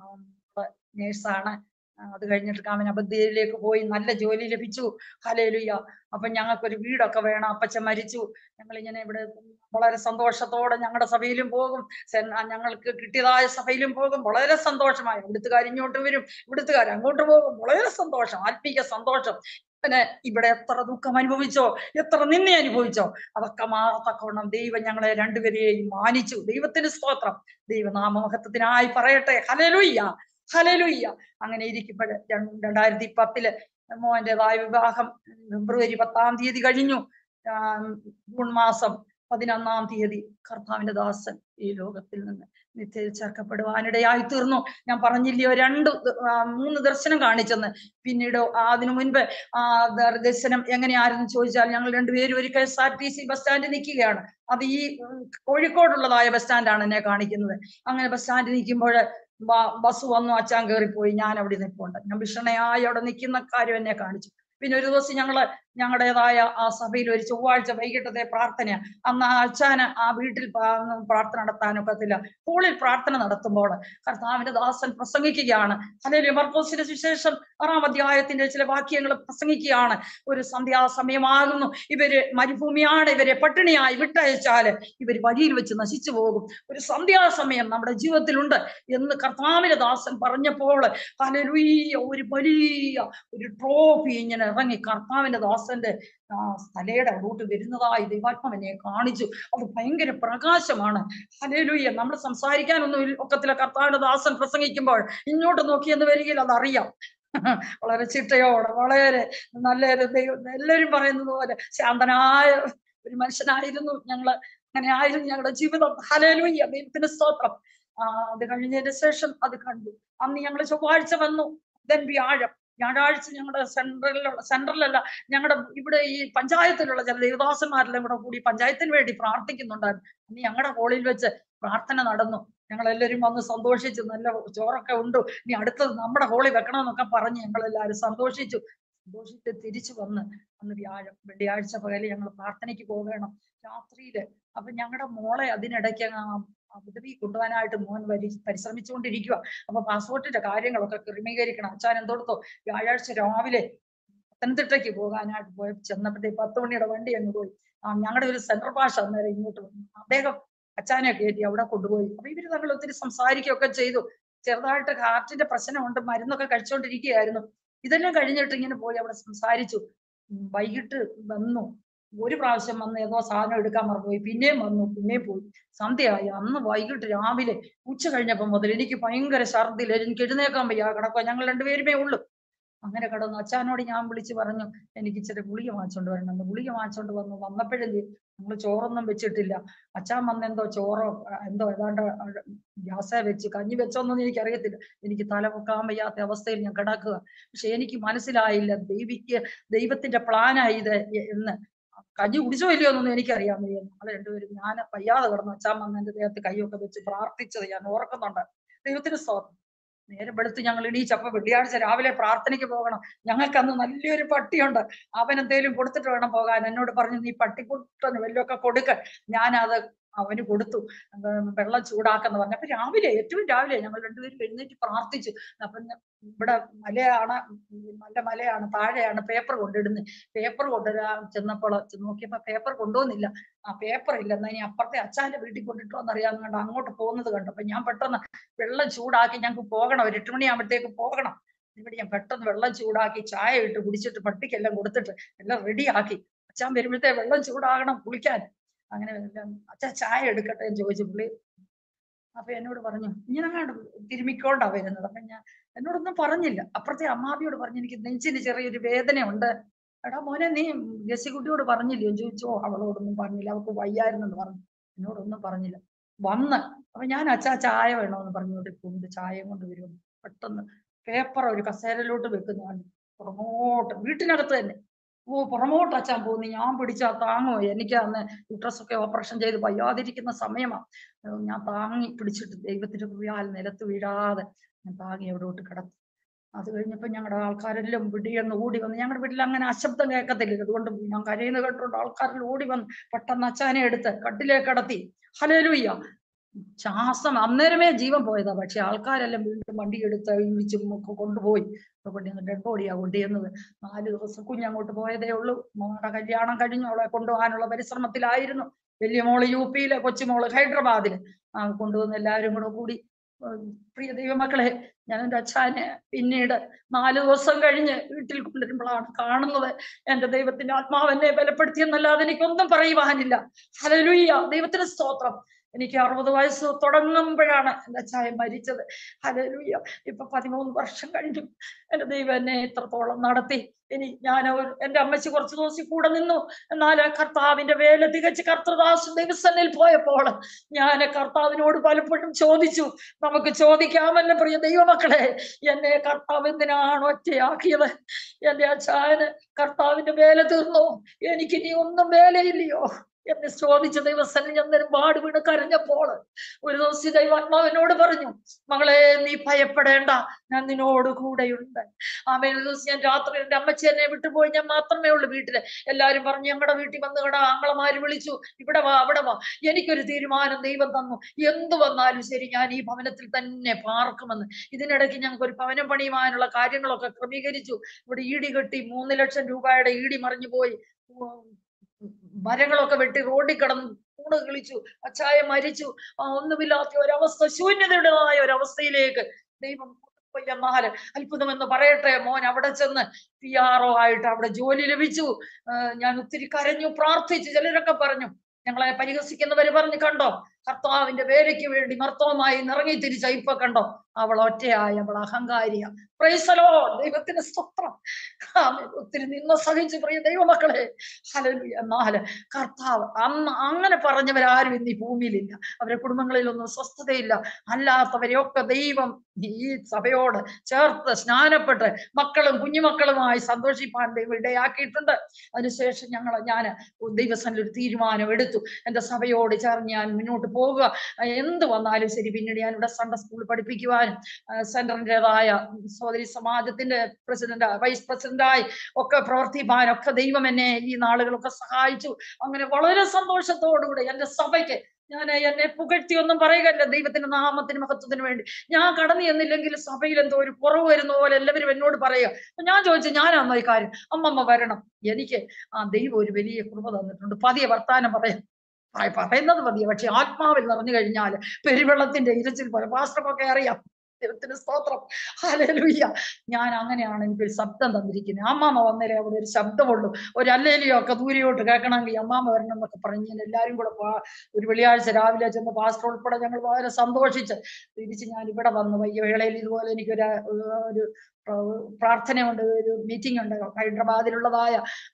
നേഴ്സാണ് അത് കഴിഞ്ഞിട്ട് കാമൻ അബദ്ധയിലേക്ക് പോയി നല്ല ജോലി ലഭിച്ചു ഹലേലുയ്യ അപ്പൊ ഞങ്ങൾക്കൊരു വീടൊക്കെ വേണം അപ്പച്ചൻ മരിച്ചു ഞങ്ങൾ ഇങ്ങനെ ഇവിടെ വളരെ സന്തോഷത്തോടെ ഞങ്ങളുടെ സഭയിലും പോകും സെൻ- ആ ഞങ്ങൾക്ക് കിട്ടിയതായ സഭയിലും പോകും വളരെ സന്തോഷമായി ഇവിടുത്തുകാർ ഇങ്ങോട്ട് വരും ഇവിടുത്തുകാർ അങ്ങോട്ട് പോകും വളരെ സന്തോഷം ആത്മീക സന്തോഷം പിന്നെ ഇവിടെ എത്ര ദുഃഖം അനുഭവിച്ചോ എത്ര നിന്നെ അനുഭവിച്ചോ അതൊക്കെ മാറത്തക്കവണ്ണം ദൈവം ഞങ്ങളെ രണ്ടുപേരെയും മാനിച്ചു ദൈവത്തിന് സ്തോത്രം ദൈവനാമമഹത്വത്തിനായി പറയട്ടെ ഹലലുയ്യ ഹലലുയ്യ അങ്ങനെ ഇരിക്കുമ്പോൾ രണ്ടായിരത്തി പത്തില് മോന്റേതായ വിവാഹം ഫെബ്രുവരി പത്താം തീയതി കഴിഞ്ഞു ആം, ജൂൺ മാസം പതിനൊന്നാം തീയതി കർത്താവിന്റെ ദാസൻ ഈ ലോകത്തിൽ നിന്ന് നിത്യയിൽ ചേർക്കപ്പെടുവാനിടയായി തീർന്നു ഞാൻ പറഞ്ഞില്ലയോ രണ്ട് ദ- ആ, മൂന്ന് ദർശനം കാണിച്ചെന്ന് പിന്നീട് അതിനു മുൻപ് ആ ദർ- ദർശനം എങ്ങനെയായിരുന്നു ചോദിച്ചാൽ ഞങ്ങൾ രണ്ടുപേരും ഒരു K S R T C bus സ്റ്റാൻഡിൽ നിൽക്കുകയാണ് അത് ഈ ഉം, കോഴിക്കോടുള്ളതായ ബസ് സ്റ്റാൻഡാണ് എന്നെ കാണിക്കുന്നത് അങ്ങനെ ബസ് സ്റ്റാൻഡിൽ നിൽക്കുമ്പോൾ ബസ് വന്നു അച്ചാൻ കയറിപ്പോയി ഞാൻ അവിടെ നിൽപ്പുണ്ട് ഞാൻ ഭീഷണയായി അവിടെ നിൽക്കുന്ന കാര്യം എന്നെ കാണിച്ചു പിന്നെ ഒരു ദിവസം ഞങ്ങള് ഞങ്ങളുടേതായ ആ സഭയിൽ ഒരു ചൊവ്വാഴ്ച വൈകിട്ടത്തെ പ്രാർത്ഥന അന്ന് ആ അച്ഛന് ആ വീട്ടിൽ പാ- പ്രാർത്ഥന നടത്താനൊക്കത്തില്ല ഹോളിൽ പ്രാർത്ഥന നടത്തുമ്പോൾ കർത്താവിന്റെ ദാസൻ പ്രസംഗിക്കുകയാണ് അല്ലെങ്കിൽ മർക്കോസിന്റെ സുവിശേഷം ആറാം അധ്യായത്തിന്റെ ചില വാക്യങ്ങൾ പ്രസംഗിക്കുകയാണ് ഒരു സന്ധ്യാസമയമാകുന്നു ഇവര് മരുഭൂമിയാണ് ഇവരെ പട്ടിണിയായി വിട്ടയച്ചാല് ഇവർ വഴിയിൽ വെച്ച് നശിച്ചു പോകും ഒരു സന്ധ്യാസമയം നമ്മുടെ ജീവിതത്തിലുണ്ട് എന്ന് കർത്താവിന്റെ ദാസൻ പറഞ്ഞപ്പോൾ ഹല്ലേലൂയ ഒരു വലിയ ഒരു ട്രോഫി ഇങ്ങനെ ഇറങ്ങി കർത്താവിന്റെ ദാസന്റെ ആ സ്ഥലയുടെ റൂട്ട് വരുന്നതായി ദൈവാത്മാവിനെ കാണിച്ചു അത് ഭയങ്കര പ്രകാശമാണ് ഹലേലുയ്യ നമ്മൾ സംസാരിക്കാനൊന്നും ഇല്ല- ഒക്കത്തില്ല കർത്താവിന്റെ ദാസൻ പ്രസംഗിക്കുമ്പോൾ ഇങ്ങോട്ട് നോക്കിയെന്ന് വരികയിൽ അതറിയാം വളരെ ചിട്ടയോടെ വളരെ നല്ല ഒരു ദൈവം എല്ലാവരും പറയുന്നത് പോലെ ശാന്തനായ ഒരു മനുഷ്യനായിരുന്നു ഞങ്ങള് അങ്ങനെ ആയിരുന്നു ഞങ്ങളുടെ ജീവിതം ഹലേലുയ്യ ദൈവത്തിന് സ്തോത്രം ആ അത് കഴിഞ്ഞതിന് ശേഷം അത് കണ്ടു അന്ന് ഞങ്ങൾ ചൊവ്വാഴ്ച വന്നു ദെൻ വ്യാഴം വ്യാഴാഴ്ച ഞങ്ങളുടെ സെൻട്രലിലുള്ള സെൻട്രലല്ല ഞങ്ങളുടെ ഇവിടെ ഈ പഞ്ചായത്തിലുള്ള ചില ദേവദാസന്മാരെല്ലാം കൂടെ കൂടി പഞ്ചായത്തിന് വേണ്ടി പ്രാർത്ഥിക്കുന്നുണ്ടായിരുന്നു അന്ന് ഞങ്ങളുടെ ഹോളിൽ വെച്ച് പ്രാർത്ഥന നടന്നു ഞങ്ങൾ എല്ലാവരും വന്ന് സന്തോഷിച്ചു നല്ല ചോറൊക്കെ ഉണ്ട് ഇനി അടുത്തത് നമ്മുടെ ഹോളിൽ വെക്കണമെന്നൊക്കെ പറഞ്ഞ് ഞങ്ങൾ എല്ലാവരും സന്തോഷിച്ചു സന്തോഷിച്ച് തിരിച്ചു വന്ന് അന്ന് വ്യാഴം വെള്ളിയാഴ്ച പകല് ഞങ്ങൾ പ്രാർത്ഥനയ്ക്ക് പോകണം രാത്രിയില് അപ്പൊ ഞങ്ങളുടെ മോളെ അതിനിടയ്ക്ക് അങ്ങ് ആ അബുദാബി കൊണ്ടുപോകാനായിട്ട് മോൻ വരി പരിശ്രമിച്ചുകൊണ്ടിരിക്കുക അപ്പൊ പാസ്പോർട്ടിന്റെ കാര്യങ്ങളൊക്കെ ക്രമീകരിക്കണം അച്ഛൻ എന്തോടത്തോ വ്യാഴാഴ്ച രാവിലെ പത്തനംതിട്ടയ്ക്ക് പോകാനായിട്ട് പോയി ചെന്നപ്പോഴത്തേക്ക് പത്ത് മണിയുടെ വണ്ടി അങ്ങ് പോയി ആ ഞങ്ങളുടെ ഒരു സെൻട്രൽ ഭാഷ അന്നേരം ഇങ്ങോട്ട് വന്നു അദ്ദേഹം അച്ഛനെ കയറ്റി അവിടെ കൊണ്ടുപോയി അപ്പൊ ഇവര് തമ്മിൽ ഒത്തിരി സംസാരിക്കുകയൊക്കെ ചെയ്തു ചെറുതായിട്ട് ഹാർട്ടിന്റെ പ്രശ്നമുണ്ട് മരുന്നൊക്കെ കഴിച്ചുകൊണ്ടിരിക്കുകയായിരുന്നു ഇതെല്ലാം കഴിഞ്ഞിട്ട് ഇങ്ങനെ പോയി അവിടെ സംസാരിച്ചു ഉം വൈകിട്ട് വന്നു ഒരു പ്രാവശ്യം വന്ന് ഏതോ സാധനം എടുക്കാൻ മറന്നുപോയി പിന്നെയും വന്നു പിന്നെയും പോയി സന്ധ്യയായി അന്ന് വൈകിട്ട് രാവിലെ ഉച്ച കഴിഞ്ഞപ്പം മുതൽ എനിക്ക് ഭയങ്കര ഛർദിൽ എനിക്ക് എഴുന്നേക്കാൻ വയ്യ കിടക്കുക ഞങ്ങൾ രണ്ടുപേരുമേ ഉള്ളു അങ്ങനെ കിടന്നു അച്ഛനോട് ഞാൻ വിളിച്ച് പറഞ്ഞു എനിക്ക് ഇച്ചിരി ഗുളിക വാങ്ങിച്ചോണ്ട് വരണം എന്ന് ഗുളിക വാങ്ങിച്ചോണ്ട് വന്നു വന്നപ്പോഴേ നമ്മൾ ചോറൊന്നും വെച്ചിട്ടില്ല അച്ഛൻ വന്ന് എന്തോ ചോറോ ആ, എന്തോ ഏതാണ്ട് ഗ്യാസേ വെച്ച് കഞ്ഞി വെച്ചോന്നൊന്നും എനിക്ക് അറിയത്തില്ല എനിക്ക് തല പൊക്കാൻ വയ്യാത്ത അവസ്ഥയിൽ ഞാൻ കിടക്കുക പക്ഷെ എനിക്ക് മനസ്സിലായില്ല ദൈവിക്ക് ദൈവത്തിന്റെ പ്ലാനായി ഇത് എന്ന് കഞ്ഞി കുടിച്ചോ ഇല്ലയോ എന്നൊന്നും എനിക്കറിയാൻ വയ്യ ഞങ്ങൾ രണ്ടുപേരും ഞാൻ വയ്യാതെ കിടന്നു അച്ഛൻ വന്ന് എന്റെ ദേഹത്ത് കൈയൊക്കെ വെച്ച് പ്രാർത്ഥിച്ചത് ഞാൻ ഓർക്കുന്നുണ്ട് ദൈവത്തിന് സ്തോത്രം നേരെ വെളുത്ത് ഞങ്ങൾ എണീച്ചപ്പോ വെള്ളിയാഴ്ച രാവിലെ പ്രാർത്ഥനയ്ക്ക് പോകണം ഞങ്ങൾക്ക് അന്ന് നല്ലൊരു പട്ടിയുണ്ട് അവൻ എന്തേലും കൊടുത്തിട്ട് വേണം പോകാൻ എന്നോട് പറഞ്ഞു നീ പട്ടിക്കുട്ടന് വല്ലതൊക്കെ കൊടുക്ക ഞാനത് അവന് കൊടുത്തു ഉം, വെള്ളം ചൂടാക്കെന്ന് പറഞ്ഞു അപ്പൊ രാവിലെ ഏറ്റവും രാവിലെ ഞങ്ങൾ രണ്ടുപേരും എഴുന്നേറ്റ് പ്രാർത്ഥിച്ചു അപ്പൊ ഞ- ഇവിടെ മലയാണ് ഉം, നല്ല മലയാണ് താഴെയാണ് പേപ്പർ കൊണ്ടിടുന്നത് പേപ്പർ കൊണ്ടുവരാൻ ചെന്നപ്പോൾ നോക്കിയപ്പോ പേപ്പർ കൊണ്ടുവന്നില്ല ആ പേപ്പർ ഇല്ല എന്നാ ഇനി അപ്പുറത്തെ അച്ഛാന്റെ വീട്ടിൽ കൊണ്ടിട്ടോ എന്നറിയാന്ന് കണ്ട് അങ്ങോട്ട് പോകുന്നത് കണ്ടു അപ്പൊ ഞാൻ പെട്ടെന്ന് വെള്ളം ചൂടാക്കി ഞങ്ങൾക്ക് പോകണം ഒരു എട്ട് മണിയാകുമ്പോഴത്തേക്ക് പോകണം ഇവിടെ ഞാൻ പെട്ടെന്ന് വെള്ളം ചൂടാക്കി ചായ ഇട്ട് കുടിച്ചിട്ട് പട്ടിക്കെല്ലാം കൊടുത്തിട്ട് എല്ലാം റെഡിയാക്കി അച്ഛൻ വരുമ്പോഴത്തെ വെള്ളം ചൂടാകണം കുളിക്കാൻ അങ്ങനെ എല്ലാം അച്ഛാ ചായ എടുക്കട്ടെ എന്ന് ചോദിച്ചു പുള്ളി അപ്പൊ എന്നോട് പറഞ്ഞു ഇങ്ങനെ തിരുമിക്കോണ്ടാ വരുന്നത് അപ്പൊ ഞാൻ എന്നോടൊന്നും പറഞ്ഞില്ല അപ്പുറത്തെ അമ്മാവിയോട് പറഞ്ഞു എനിക്ക് നെഞ്ചിന് ചെറിയൊരു വേദനയുണ്ട് എടാ മോനെ നീ ജെസ്സിക്കുട്ടിയോട് പറഞ്ഞില്ലയോ ചോദിച്ചോ അവളോടൊന്നും പറഞ്ഞില്ല അവൾക്ക് വയ്യായിരുന്നെന്ന് പറഞ്ഞു എന്നോടൊന്നും പറഞ്ഞില്ല വന്ന് അപ്പൊ ഞാൻ അച്ഛാ ചായ വേണമെന്ന് പറഞ്ഞുകൊണ്ട് കൊണ്ട് ചായയും കൊണ്ട് വരും പെട്ടെന്ന് പേപ്പർ ഒരു കസേരയിലോട്ട് വെക്കുന്ന കണ്ടു പുറമോട്ട് വീട്ടിനകത്ത് തന്നെ ഓ പുറമോട്ട് അച്ഛാൻ പോകുന്നു ഞാൻ പിടിച്ചാ താങ്ങോ എനിക്ക് അന്ന് യൂട്രസ് ഒക്കെ ഓപ്പറേഷൻ ചെയ്ത് വയ്യാതിരിക്കുന്ന സമയമാ ഏഹ് ഞാൻ താങ്ങി പിടിച്ചിട്ട് ദൈവത്തിന്റെ കൃപയാൽ നിലത്ത് വീഴാതെ ഞാൻ താങ്ങി എവിടോട്ട് കിടത്തി അത് കഴിഞ്ഞപ്പോ ഞങ്ങളുടെ ആൾക്കാരെല്ലാം വിടിയെന്ന് ഓടി വന്ന് ഞങ്ങളുടെ വീട്ടിൽ അങ്ങനെ അശബ്ദം കേൾക്കത്തില്ല അതുകൊണ്ട് ഞാൻ കരയുന്ന കേട്ടോണ്ട് ആൾക്കാരെല്ലാം ഓടി വന്ന് പെട്ടെന്ന് അച്ഛനെ എടുത്ത് കട്ടിലേക്ക് കടത്തി ഹലേലുയ്യ ശ്വാസം അന്നേരമേ ജീവൻ പോയതാ പക്ഷെ ആൾക്കാരെല്ലാം വീണ്ടും വണ്ടി എടുത്ത് ഇടിച്ചും ഒക്കെ കൊണ്ടുപോയി കൊണ്ടുവന്ന് ഡെഡ് ബോഡിയാ കൊണ്ടുവന്നത് നാല് ദിവസം കുഞ്ഞങ്ങോട്ട് പോയതേ ഉള്ളൂ മോളുടെ കല്യാണം കഴിഞ്ഞു അവളെ കൊണ്ടുപോകാനുള്ള പരിശ്രമത്തിലായിരുന്നു വലിയ മോള് യു പിയിലെ കൊച്ചുമോള് ഹൈദരാബാദില് ആ കൊണ്ടുവന്ന് എല്ലാവരും കൂടെ കൂടി ഉം, പ്രിയ ദൈവമക്കളെ ഞാൻ എൻ്റെ അച്ഛനെ പിന്നീട് നാല് ദിവസം കഴിഞ്ഞ് വീട്ടിൽ കൊണ്ടുവരുമ്പോഴാണ് കാണുന്നത് എന്റെ ദൈവത്തിന്റെ ആത്മാവ് എന്നെ ബലപ്പെടുത്തിയെന്നല്ലാതെ എനിക്കൊന്നും പറയുവാനില്ല ഹലലുയ്യ ദൈവത്തിന് സ്തോത്രം എനിക്ക് അറുപത് വയസ്സ് തുടങ്ങുമ്പോഴാണ് എൻ്റെ അച്ഛായ മരിച്ചത് ഹലലുയ്യ ഇപ്പൊ പതിമൂന്ന് വർഷം കഴിഞ്ഞു എന്റെ ദൈവം എന്നെ ഇത്രത്തോളം നടത്തി ഇനി ഞാൻ ഒരു- എന്റെ അമ്മച്ചി കുറച്ച് ദിവസം കൂടെ നിന്നു എന്നാൽ കർത്താവിന്റെ വേല തികച്ച് കർത്തൃദാസ് ദൈവസന്നിൽ പോയപ്പോൾ ഞാൻ കർത്താവിനോട് പലപ്പോഴും ചോദിച്ചു നമുക്ക് ചോദിക്കാമല്ലോ പ്രിയ ദൈവമക്കളെ എന്നെ കർത്താവ് എന്തിനാണ് ഒറ്റയാക്കിയത് എന്റെ അച്ഛന് കർത്താവിന്റെ വേല തീർന്നു എനിക്ക് ഇനി ഒന്നും വേലയില്ലയോ എന്ന് ചോദിച്ച ദൈവസന്നിൽ ഞാൻ പാട് വീണ് കരഞ്ഞപ്പോൾ ഒരു ദിവസം ദൈവാത്മാവിനോട് പറഞ്ഞു മകളെ നീ ഭയപ്പെടേണ്ട ഞാൻ നിന്നോട് കൂടെയുണ്ട് ആമേ ഒരു ദിവസം ഞാൻ രാത്രി എന്റെ അമ്മച്ചി എന്നെ വിട്ടുപോയി ഞാൻ മാത്രമേ ഉള്ളൂ വീട്ടില് എല്ലാരും പറഞ്ഞു ഞങ്ങളുടെ വീട്ടിൽ വന്ന് കട ആങ്ങളമാര് വിളിച്ചു ഇവിടെ വാ അവിടെ വാ എനിക്കൊരു തീരുമാനം ദൈവം തന്നു എന്ത് വന്നാലും ശരി ഞാൻ ഈ ഭവനത്തിൽ തന്നെ പാർക്കുമെന്ന് ഇതിനിടയ്ക്ക് ഞങ്ങൾക്ക് ഒരു ഭവനം പണിയുവാനുള്ള കാര്യങ്ങളൊക്കെ ക്രമീകരിച്ചു ഇവിടെ ഈടി കെട്ടി മൂന്ന് ലക്ഷം രൂപയുടെ ഈടി മറിഞ്ഞു പോയി ഉം, മരങ്ങളൊക്കെ വെട്ടി റോഡിൽ കിടന്ന് കൂട് കിളിച്ചു അച്ചായ മരിച്ചു ആ ഒന്നുമില്ലാത്ത ഒരവസ്ഥ ശൂന്യതയുടേതായ ഒരവസ്ഥയിലേക്ക് ദൈവം കൊണ്ടുപോയി എന്നാല് അത്ഭുതം എന്ന് പറയട്ടെ മോൻ അവിടെ ചെന്ന് പി ആർ ഒ ആയിട്ട് അവിടെ ജോലി ലഭിച്ചു ആ, ഞാൻ ഒത്തിരി കരഞ്ഞു പ്രാർത്ഥിച്ചു ചിലരൊക്കെ പറഞ്ഞു ഞങ്ങളെ പരിഹസിക്കുന്നവര് പറഞ്ഞു കണ്ടോ കർത്താവിന്റെ വേലയ്ക്ക് വേണ്ടി മർത്തവുമായി നിറങ്ങി തിരിച്ച ഇപ്പൊ കണ്ടോ അവൾ ഒറ്റയായി അവൾ അഹങ്കാരിയ പ്രൈസലോ ദൈവത്തിന് സ്തോത്രം ആമേൻ. ഒത്തിരി നിന്ന സഹിച്ച് പ്രിയ ദൈവമക്കളെ ഹല്ലേലൂയ എന്നാല് കർത്താവ് അന്ന് അങ്ങനെ പറഞ്ഞവരാരും ഇന്ന് ഈ ഭൂമിയിലില്ല അവരുടെ കുടുംബങ്ങളിലൊന്നും സ്വസ്ഥതയില്ല അല്ലാത്തവരെയൊക്കെ ദൈവം ഈ സഭയോട് ചേർത്ത് സ്നാനപ്പെട്ട് മക്കളും കുഞ്ഞുമക്കളുമായി സന്തോഷിപ്പാൻ ദൈവം ഇടയാക്കിയിട്ടുണ്ട് അതിനുശേഷം ഞങ്ങൾ ഞാൻ ദൈവസനിൽ ഒരു തീരുമാനം എടുത്തു എൻ്റെ സഭയോട് ചേർന്ന് ഞാൻ മുന്നോട്ട് പോകുക എന്ത് വന്നാലും ശരി പിന്നീട് ഞാൻ ഇവിടെ സൺഡേ സ്കൂൾ പഠിപ്പിക്കുവാനും സെന്ററിൻ്റെതായ സഹോദരി സമാജത്തിന്റെ പ്രസിഡന്റ് വൈസ് പ്രസിഡന്റായി ഒക്കെ പ്രവർത്തിപ്പാനും ഒക്കെ ദൈവം എന്നെ ഈ നാളുകളൊക്കെ സഹായിച്ചു അങ്ങനെ വളരെ സന്തോഷത്തോടുകൂടെ എൻ്റെ സഭയ്ക്ക് ഞാൻ എന്നെ പുകഴ്ത്തി ഒന്നും പറയുകയല്ല ദൈവത്തിന്റെ നാമത്തിന് മഹത്വത്തിന് വേണ്ടി ഞാൻ കടന്നു ചെന്നില്ലെങ്കിൽ സഭയിൽ എന്തോ ഒരു കുറവ് വരുന്ന പോലെ എല്ലാവരും എന്നോട് പറയുക അപ്പൊ ഞാൻ ചോദിച്ചു ഞാനാന്നോ ഈ കാര്യം അമ്മമ്മ വരണം എനിക്ക് ആ ദൈവം ഒരു വലിയ കൃപ തന്നിട്ടുണ്ട് പതിയെ വർത്താനം പറയാം പറ- പറയുന്നത് മതിയെ പക്ഷെ ആത്മാവിൽ നിറഞ്ഞു കഴിഞ്ഞാൽ പെരുവെള്ളത്തിന്റെ ഇരച്ചിൽ പോലെ പാസ്റ്റർക്കൊക്കെ അറിയാം ദൈവത്തിന് സ്തോത്രം ഹല്ലേലൂയ ഞാൻ അങ്ങനെയാണ് എനിക്കൊരു ശബ്ദം തന്നിരിക്കുന്നത് അമ്മാമ്മ വന്നേലേ അവിടെ ഒരു ശബ്ദമുള്ളൂ ഒരു അല്ലേലിയോ ഒക്കെ ദൂരെയോട്ട് കേൾക്കണമെങ്കിൽ അമ്മാമ്മ വരണം എന്നൊക്കെ പറഞ്ഞ് ഞാൻ എല്ലാവരും കൂടെ പാ- ഒരു വെള്ളിയാഴ്ച രാവിലെ ചെന്ന് പാസ്റ്റർ ഉൾപ്പെടെ ഞങ്ങൾ വളരെ സന്തോഷിച്ച് തിരിച്ച് ഞാൻ ഇവിടെ വന്നു വയ്യ വേളയിൽ ഇതുപോലെ എനിക്കൊരു ഒരു പ്ര- പ്രാർത്ഥനയുണ്ട് ഒരു മീറ്റിംഗ് ഉണ്ട് ഹൈദരാബാദിലുള്ളതായ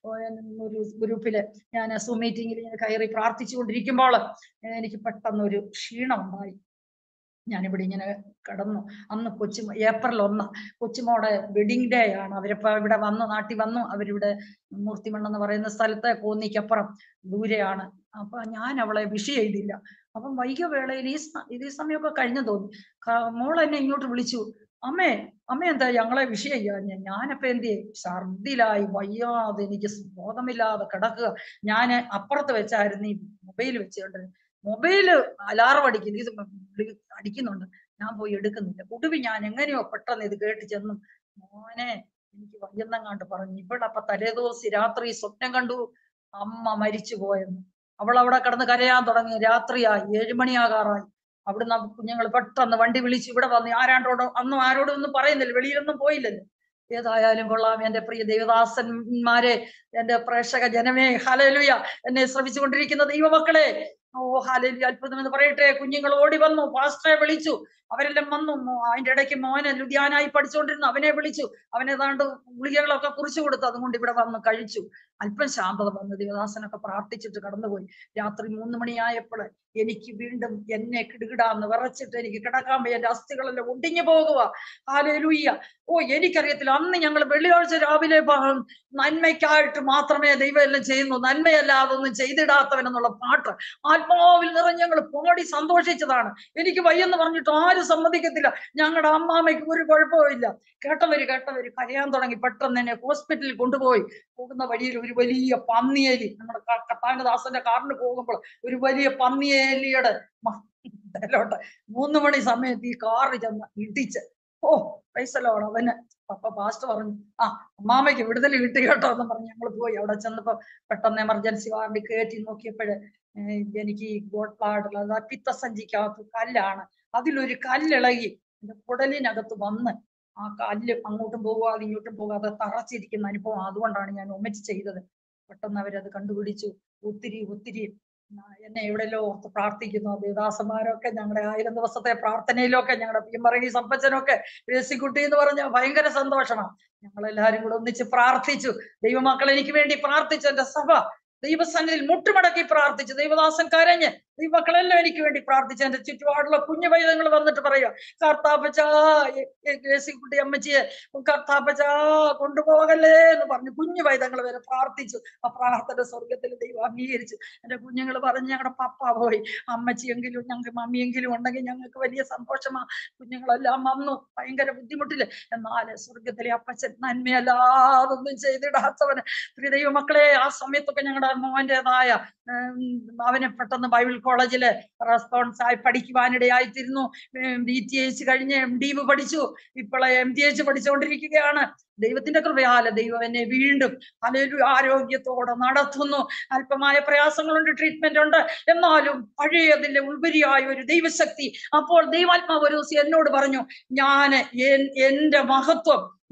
ഒരു ഗ്രൂപ്പില് ഞാൻ സൂ മീറ്റിംഗിൽ ഞാൻ കയറി പ്രാർത്ഥിച്ചുകൊണ്ടിരിക്കുമ്പോൾ എനിക്ക് പെട്ടെന്ന് ഒരു ക്ഷീണം ഉണ്ടായി ഞാനിവിടെ ഇങ്ങനെ കടന്നു അന്ന് കൊച്ചു ഏപ്രിൽ ഒന്ന് കൊച്ചുമോടെ വെഡിങ് ഡേ ആണ് അവരിപ്പോ ഇവിടെ വന്നു നാട്ടിൽ വന്നു അവരിവിടെ മൂർത്തിമണ്ണ് എന്ന് പറയുന്ന സ്ഥലത്ത് കോന്നിക്കപ്പുറം ദൂരെയാണ് അപ്പൊ ഞാൻ അവളെ വിഷ് ചെയ്തില്ല അപ്പം വൈകിയ വേളയിൽ ഈ സ- ഇത് ഈ സമയമൊക്കെ കഴിഞ്ഞു തോന്നി ക- മോൾ എന്നെ ഇങ്ങോട്ട് വിളിച്ചു അമ്മേ അമ്മ എന്താ ഞങ്ങളെ വിഷയം ചെയ്യാൻ ഞാനപ്പോ എന്ത് ചെയ്യും ഛർദിലായി വയ്യാതെ എനിക്ക് ബോധമില്ലാതെ കിടക്കുക ഞാൻ അപ്പുറത്ത് വെച്ചായിരുന്നു ഈ മൊബൈൽ വെച്ചുകൊണ്ട് മൊബൈല് അലാറം അടിക്കുന്നു ഇത് വിളി- അടിക്കുന്നുണ്ട് ഞാൻ പോയി എടുക്കുന്നില്ല ഒടുവിൽ ഞാൻ എങ്ങനെയോ പെട്ടെന്ന് ഇത് കേട്ട് ചെന്നു മോനെ എനിക്ക് വയ്യെന്നങ്ങാണ്ട് പറഞ്ഞു ഇവളപ്പൊ തലേദിവസം രാത്രി സ്വപ്നം കണ്ടു അമ്മ മരിച്ചു പോയെന്ന് അവൾ അവിടെ കിടന്ന് കരയാൻ തുടങ്ങി രാത്രിയായി ഏഴുമണിയാകാറായി അവിടുന്ന് കുഞ്ഞുങ്ങൾ പെട്ടെന്ന് വണ്ടി വിളിച്ച് ഇവിടെ വന്ന് ആരാണ്ടോടോ അന്നും ആരോടും ഒന്നും പറയുന്നില്ല വെളിയിലൊന്നും പോയില്ലല്ലോ ഏതായാലും കൊള്ളാം എന്റെ പ്രിയ ദേവദാസന്മാരെ എന്റെ പ്രേക്ഷക ജനമേ ഹലലുയ എന്നെ ശ്രമിച്ചുകൊണ്ടിരിക്കുന്ന ദൈവമക്കളെ ഓ ഹാലലി അത്ഭുതം എന്ന് പറയട്ടെ കുഞ്ഞുങ്ങൾ ഓടി വന്നു പാസ്റ്ററെ വിളിച്ചു അവരെല്ലാം വന്നു മോ- അതിന്റെ ഇടയ്ക്ക് മോനെ ലുധിയാനായി പഠിച്ചുകൊണ്ടിരുന്നു അവനെ വിളിച്ചു അവനേതാണ്ട് ഗുളികകളൊക്കെ കുറിച്ചു കൊടുത്തു അതുകൊണ്ട് ഇവിടെ വന്ന് കഴിച്ചു അല്പം ശാന്തത വന്നു ദേവദാസനൊക്കെ പ്രാർത്ഥിച്ചിട്ട് കടന്നുപോയി രാത്രി മൂന്ന് മണിയായപ്പോൾ എനിക്ക് വീണ്ടും എന്നെ കിടുകിടാന്ന് വിറച്ചിട്ട് എനിക്ക് കിടക്കാൻ വയ്യ എന്റെ അസ്ഥികളെല്ലാം ഒടിഞ്ഞു പോകുക ഹാലലൂയ്യ ഓ എനിക്കറിയത്തില്ല അന്ന് ഞങ്ങൾ വെള്ളിയാഴ്ച രാവിലെ പ- നന്മയ്ക്കായിട്ട് മാത്രമേ ദൈവം എല്ലാം ചെയ്യുന്നു നന്മയല്ലാതെ ഒന്നും ചെയ്തിടാത്തവൻ എന്നുള്ള പാട്ട് ആത്മാവിൽ നിറഞ്ഞ് ഞങ്ങൾ പാടി സന്തോഷിച്ചതാണ് എനിക്ക് വയ്യെന്ന് പറഞ്ഞിട്ട് ആരും സമ്മതിക്കത്തില്ല ഞങ്ങളുടെ അമ്മാമ്മയ്ക്ക് ഒരു കുഴപ്പമില്ല കേട്ടവര് കേട്ടവര് കരയാൻ തുടങ്ങി പെട്ടെന്ന് എന്നെ ഹോസ്പിറ്റലിൽ കൊണ്ടുപോയി പോകുന്ന വഴിയിൽ ഒരു വലിയ പന്നിയേലി നമ്മുടെ ക- കർത്താവിന്റെ ദാസന്റെ കാറിന് പോകുമ്പോൾ ഒരു വലിയ പന്നിയേലിയുടെ മണ്ടയിലോട്ട് മൂന്ന് മണി സമയത്ത് ഈ കാറ് ചെന്ന് ഇടിച്ച് ഓ പൈസലോട് അവന് പപ്പ പാസ്റ്റ് പറഞ്ഞു ആ അമ്മാമയ്ക്ക് വിടുതൽ കിട്ടി കേട്ടോ എന്ന് പറഞ്ഞ് ഞങ്ങൾ പോയി അവിടെ ചെന്നപ്പോ പെട്ടെന്ന് എമർജൻസി വാർഡിൽ കയറ്റി നോക്കിയപ്പോഴ് എനിക്ക് ഈ ഗോഡ് പ്ലാഡിൽ അതായത് പിത്തസഞ്ചിക്കകത്ത് കല്ലാണ് അതിലൊരു കല്ലിളകി എന്റെ കുടലിനകത്ത് വന്ന് ആ കല്ല് അങ്ങോട്ടും പോകാതെ ഇങ്ങോട്ടും പോകാതെ തറച്ചിരിക്കുന്ന അനുഭവം അതുകൊണ്ടാണ് ഞാൻ ഒമിച്ച് ചെയ്തത് പെട്ടെന്ന് അവരത് കണ്ടുപിടിച്ചു ഒത്തിരി ഒത്തിരി ആ, എന്നെ എവിടെല്ലോ ഓർത്ത് പ്രാർത്ഥിക്കുന്നു ദേവദാസന്മാരൊക്കെ ഞങ്ങളുടെ ആയിരം ദിവസത്തെ പ്രാർത്ഥനയിലൊക്കെ ഞങ്ങളുടെ പി മറങ്ങി സമ്പച്ചനൊക്കെ യേശുക്കുട്ടി എന്ന് പറഞ്ഞ ഭയങ്കര സന്തോഷമാണ് ഞങ്ങൾ എല്ലാവരും കൂടെ ഒന്നിച്ച് പ്രാർത്ഥിച്ചു ദൈവമക്കൾ എനിക്ക് വേണ്ടി പ്രാർത്ഥിച്ചു എന്റെ സഭ ദൈവസന്നിധിയിൽ മുട്ടുമടക്കി പ്രാർത്ഥിച്ചു ദൈവദാസൻ കരഞ്ഞ് ദൈവമക്കളെല്ലാം എനിക്ക് വേണ്ടി പ്രാർത്ഥിച്ചു എന്റെ ചുറ്റുപാടുള്ള കുഞ്ഞു പൈതങ്ങൾ വന്നിട്ട് പറയുക കർത്താപ്പച്ചാ യേശുക്കുട്ടി അമ്മച്ചിയെ കർത്താപ്പച്ചാ കൊണ്ടുപോകല്ലേ എന്ന് പറഞ്ഞു കുഞ്ഞു പൈതങ്ങൾ വരെ പ്രാർത്ഥിച്ചു ആ പ്രാർത്ഥന സ്വർഗത്തിൽ ദൈവം അംഗീകരിച്ചു എന്റെ കുഞ്ഞുങ്ങൾ പറഞ്ഞ് ഞങ്ങളുടെ പപ്പ പോയി അമ്മച്ചിയെങ്കിലും ഞങ്ങൾക്ക് മമ്മിയെങ്കിലും ഉണ്ടെങ്കിൽ ഞങ്ങൾക്ക് വലിയ സന്തോഷമാ കുഞ്ഞുങ്ങളെല്ലാം വന്നു ഭയങ്കര ബുദ്ധിമുട്ടില് എന്നാല് സ്വർഗത്തിലെ അപ്പച്ചൻ നന്മയല്ലാതൊന്നും ചെയ്തിടാത്തവന് പ്രിയ ദൈവമക്കളെ ആ സമയത്തൊക്കെ ഞങ്ങളുടെ മോന്റേതായ അവനെ പെട്ടെന്ന് ബൈബിൾ കോളേജില് റെസ്പോൺസ് ആയി പഠിക്കുവാനിടയായിത്തീരുന്നു ഡി ടി എച്ച് കഴിഞ്ഞ് എം ഡി പഠിച്ചു ഇപ്പോൾ എം ടി എച്ച് പഠിച്ചുകൊണ്ടിരിക്കുകയാണ് ദൈവത്തിന്റെ കൃപയാല ദൈവം എന്നെ വീണ്ടും അലൊരു ആരോഗ്യത്തോടെ നടത്തുന്നു അല്പമായ പ്രയാസങ്ങളുണ്ട് ട്രീറ്റ്മെന്റ് ഉണ്ട് എന്നാലും പഴയതിന്റെ ഉപരിയായ ഒരു ദൈവശക്തി അപ്പോൾ ദൈവാത്മാവ് ഒരു ദിവസം എന്നോട് പറഞ്ഞു ഞാൻ എന്റെ മഹത്വം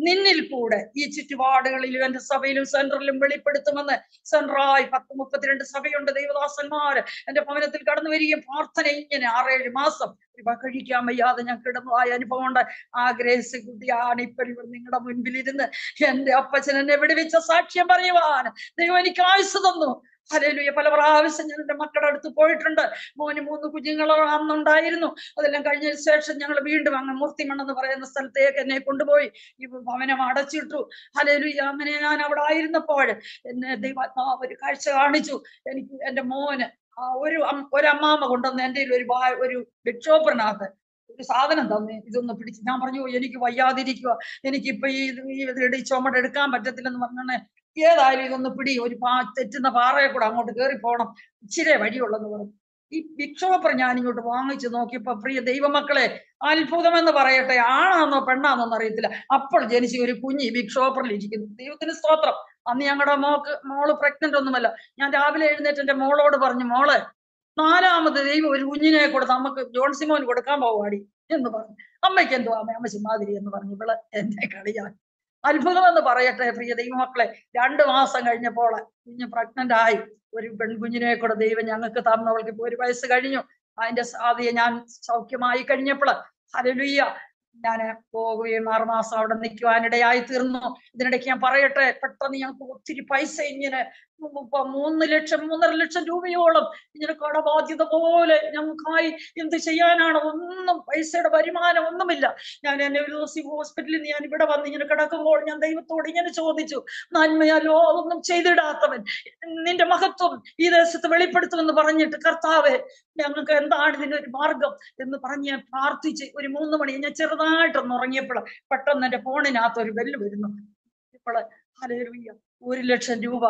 നിന്നിൽ കൂടെ ഈ ചുറ്റുപാടുകളിലും എന്റെ സഭയിലും സെന്ററിലും വെളിപ്പെടുത്തുമെന്ന് സെൻട്രായി പത്ത് മുപ്പത്തിരണ്ട് സഭയുണ്ട് ദൈവദാസന്മാര് എന്റെ ഭവനത്തിൽ കടന്നു വരികയും പ്രാർത്ഥന ഇങ്ങനെ ആറേഴ് മാസം ഇവ കഴിക്കാൻ വയ്യാതെ ഞാൻ കിടന്നതായ അനുഭവം ഉണ്ട് ആ ഗ്രേസ് കുട്ടിയാണ് ഇപ്പൊ ഇവർ നിങ്ങളുടെ മുൻപിലിരുന്ന് എന്റെ അപ്പച്ചൻ എന്നെ വിടുവിച്ച സാക്ഷ്യം പറയുവാൻ ദൈവം എനിക്ക് ആയുസ് തന്നു ഹല്ലേലൂയ പല പ്രാവശ്യം ഞാൻ എന്റെ മക്കളുടെ അടുത്ത് പോയിട്ടുണ്ട് മോന് മൂന്ന് കുഞ്ഞുങ്ങൾ അന്നുണ്ടായിരുന്നു അതെല്ലാം കഴിഞ്ഞതിന് ശേഷം ഞങ്ങൾ വീണ്ടും അങ്ങ് മൂർത്തിമണ്ണ് എന്ന് പറയുന്ന സ്ഥലത്തേക്ക് എന്നെ കൊണ്ടുപോയി ഈ ഭവനം അടച്ചിട്ടു ഹല്ലേലൂയ അങ്ങനെ ഞാൻ അവിടെ ആയിരുന്നപ്പോൾ എന്നെ ദൈവാത്മാവ് ഒരു കാഴ്ച കാണിച്ചു എനിക്ക് എന്റെ മോന് ആ ഒരു അം- ഒരു അമ്മാമ്മ കൊണ്ടുവന്ന് എൻ്റെ കയ്യിൽ ഒരു ബാ- ഒരു ബെഡ് ഷോപ്പറിനകത്ത് ഒരു സാധനം തന്നു ഇതൊന്ന് പിടിച്ച് ഞാൻ പറഞ്ഞു എനിക്ക് വയ്യാതിരിക്കുക എനിക്കിപ്പൊ ഈ ഇത് ഈ ഇത് ഈ ചുമട് എടുക്കാൻ പറ്റത്തില്ലെന്ന് പറഞ്ഞാണ് ഏതായാലും ഇതൊന്ന് പിടി ഒരു പാ തെറ്റുന്ന പാറയെ കൂടെ അങ്ങോട്ട് കയറി പോകണം ഇച്ചിരി വഴിയുള്ളെന്ന് പറഞ്ഞു ഈ ബിഗ് ഷോപ്പർ ഞാൻ ഇങ്ങോട്ട് വാങ്ങിച്ചു നോക്കിയപ്പോ പ്രിയ ദൈവമക്കളെ അത്ഭുതം എന്ന് പറയട്ടെ ആണാന്നോ പെണ്ണാന്നോ അറിയത്തില്ല അപ്പോൾ ജനിച്ച ഒരു കുഞ്ഞ് ബിഗ് ഷോപ്പറിൽ ഇരിക്കുന്നു ദൈവത്തിന് സ്തോത്രം അന്ന് ഞങ്ങളുടെ മോക്ക് മോള് പ്രഗ്നന്റ് ഒന്നുമല്ല ഞാൻ രാവിലെ എഴുന്നേറ്റ് എന്റെ മോളോട് പറഞ്ഞു മോളെ നാലാമത് ദൈവം ഒരു കുഞ്ഞിനെ കൊടുത്ത് നമുക്ക് ജോൺസിമോൻ കൊടുക്കാൻ പോവാടി എന്ന് പറഞ്ഞു അമ്മയ്ക്ക് എന്തോ അമ്മ അമ്മ ചുമ്മാതിരി എന്ന് പറഞ്ഞു ഇവള് എന്നെ കളിയാക്കി അത്ഭുതം എന്ന് പറയട്ടെ പ്രിയ ദൈവമക്കളെ രണ്ടു മാസം കഴിഞ്ഞപ്പോൾ കുഞ്ഞ് പ്രഗ്നന്റ് ആയി ഒരു പെൺകുഞ്ഞിനെ കൂടെ ദൈവം ഞങ്ങൾക്ക് തന്നവൾക്ക് ഇപ്പൊ ഒരു വയസ്സ് കഴിഞ്ഞു അതിന്റെ സാധ്യത ഞാൻ സൗഖ്യമായി കഴിഞ്ഞപ്പോൾ ഹരലുയ്യ ഞാൻ പോകുകയും ആറുമാസം അവിടെ നിൽക്കുവാനിടയായി തീർന്നു ഇതിനിടയ്ക്ക് ഞാൻ പറയട്ടെ പെട്ടെന്ന് ഞങ്ങൾക്ക് ഒത്തിരി പൈസ ഇങ്ങനെ ഇപ്പൊ മൂന്ന് ലക്ഷം മൂന്നര ലക്ഷം രൂപയോളം ഇങ്ങനെ കടബാധ്യത പോലെ ഞങ്ങൾക്കായി എന്ത് ചെയ്യാനാണ് ഒന്നും പൈസയുടെ വരുമാനം ഒന്നുമില്ല ഞാൻ എന്നെ ഒരു ദിവസം ഹോസ്പിറ്റലിൽ നിന്ന് ഞാൻ ഇവിടെ വന്ന് ഇങ്ങനെ കിടക്കുമ്പോൾ ഞാൻ ദൈവത്തോട് ഇങ്ങനെ ചോദിച്ചു നന്മയാലോ ഒന്നും ചെയ്തിടാത്തവൻ നിന്റെ മഹത്വം ഈ ദേശത്ത് വെളിപ്പെടുത്തുമെന്ന് പറഞ്ഞിട്ട് കർത്താവെ ഞങ്ങൾക്ക് എന്താണ് ഇതിനൊരു മാർഗം എന്ന് പറഞ്ഞ് ഞാൻ പ്രാർത്ഥിച്ച് ഒരു മൂന്ന് മണി ഞാൻ ചെറുതായിട്ടൊന്ന് ഉറങ്ങിയപ്പോൾ പെട്ടെന്ന് എന്റെ ഫോണിനകത്ത് ഒരു ബെല്ല് വരുന്നു ഇപ്പോൾ ഹല്ലേലൂയ ഒരു ലക്ഷം രൂപ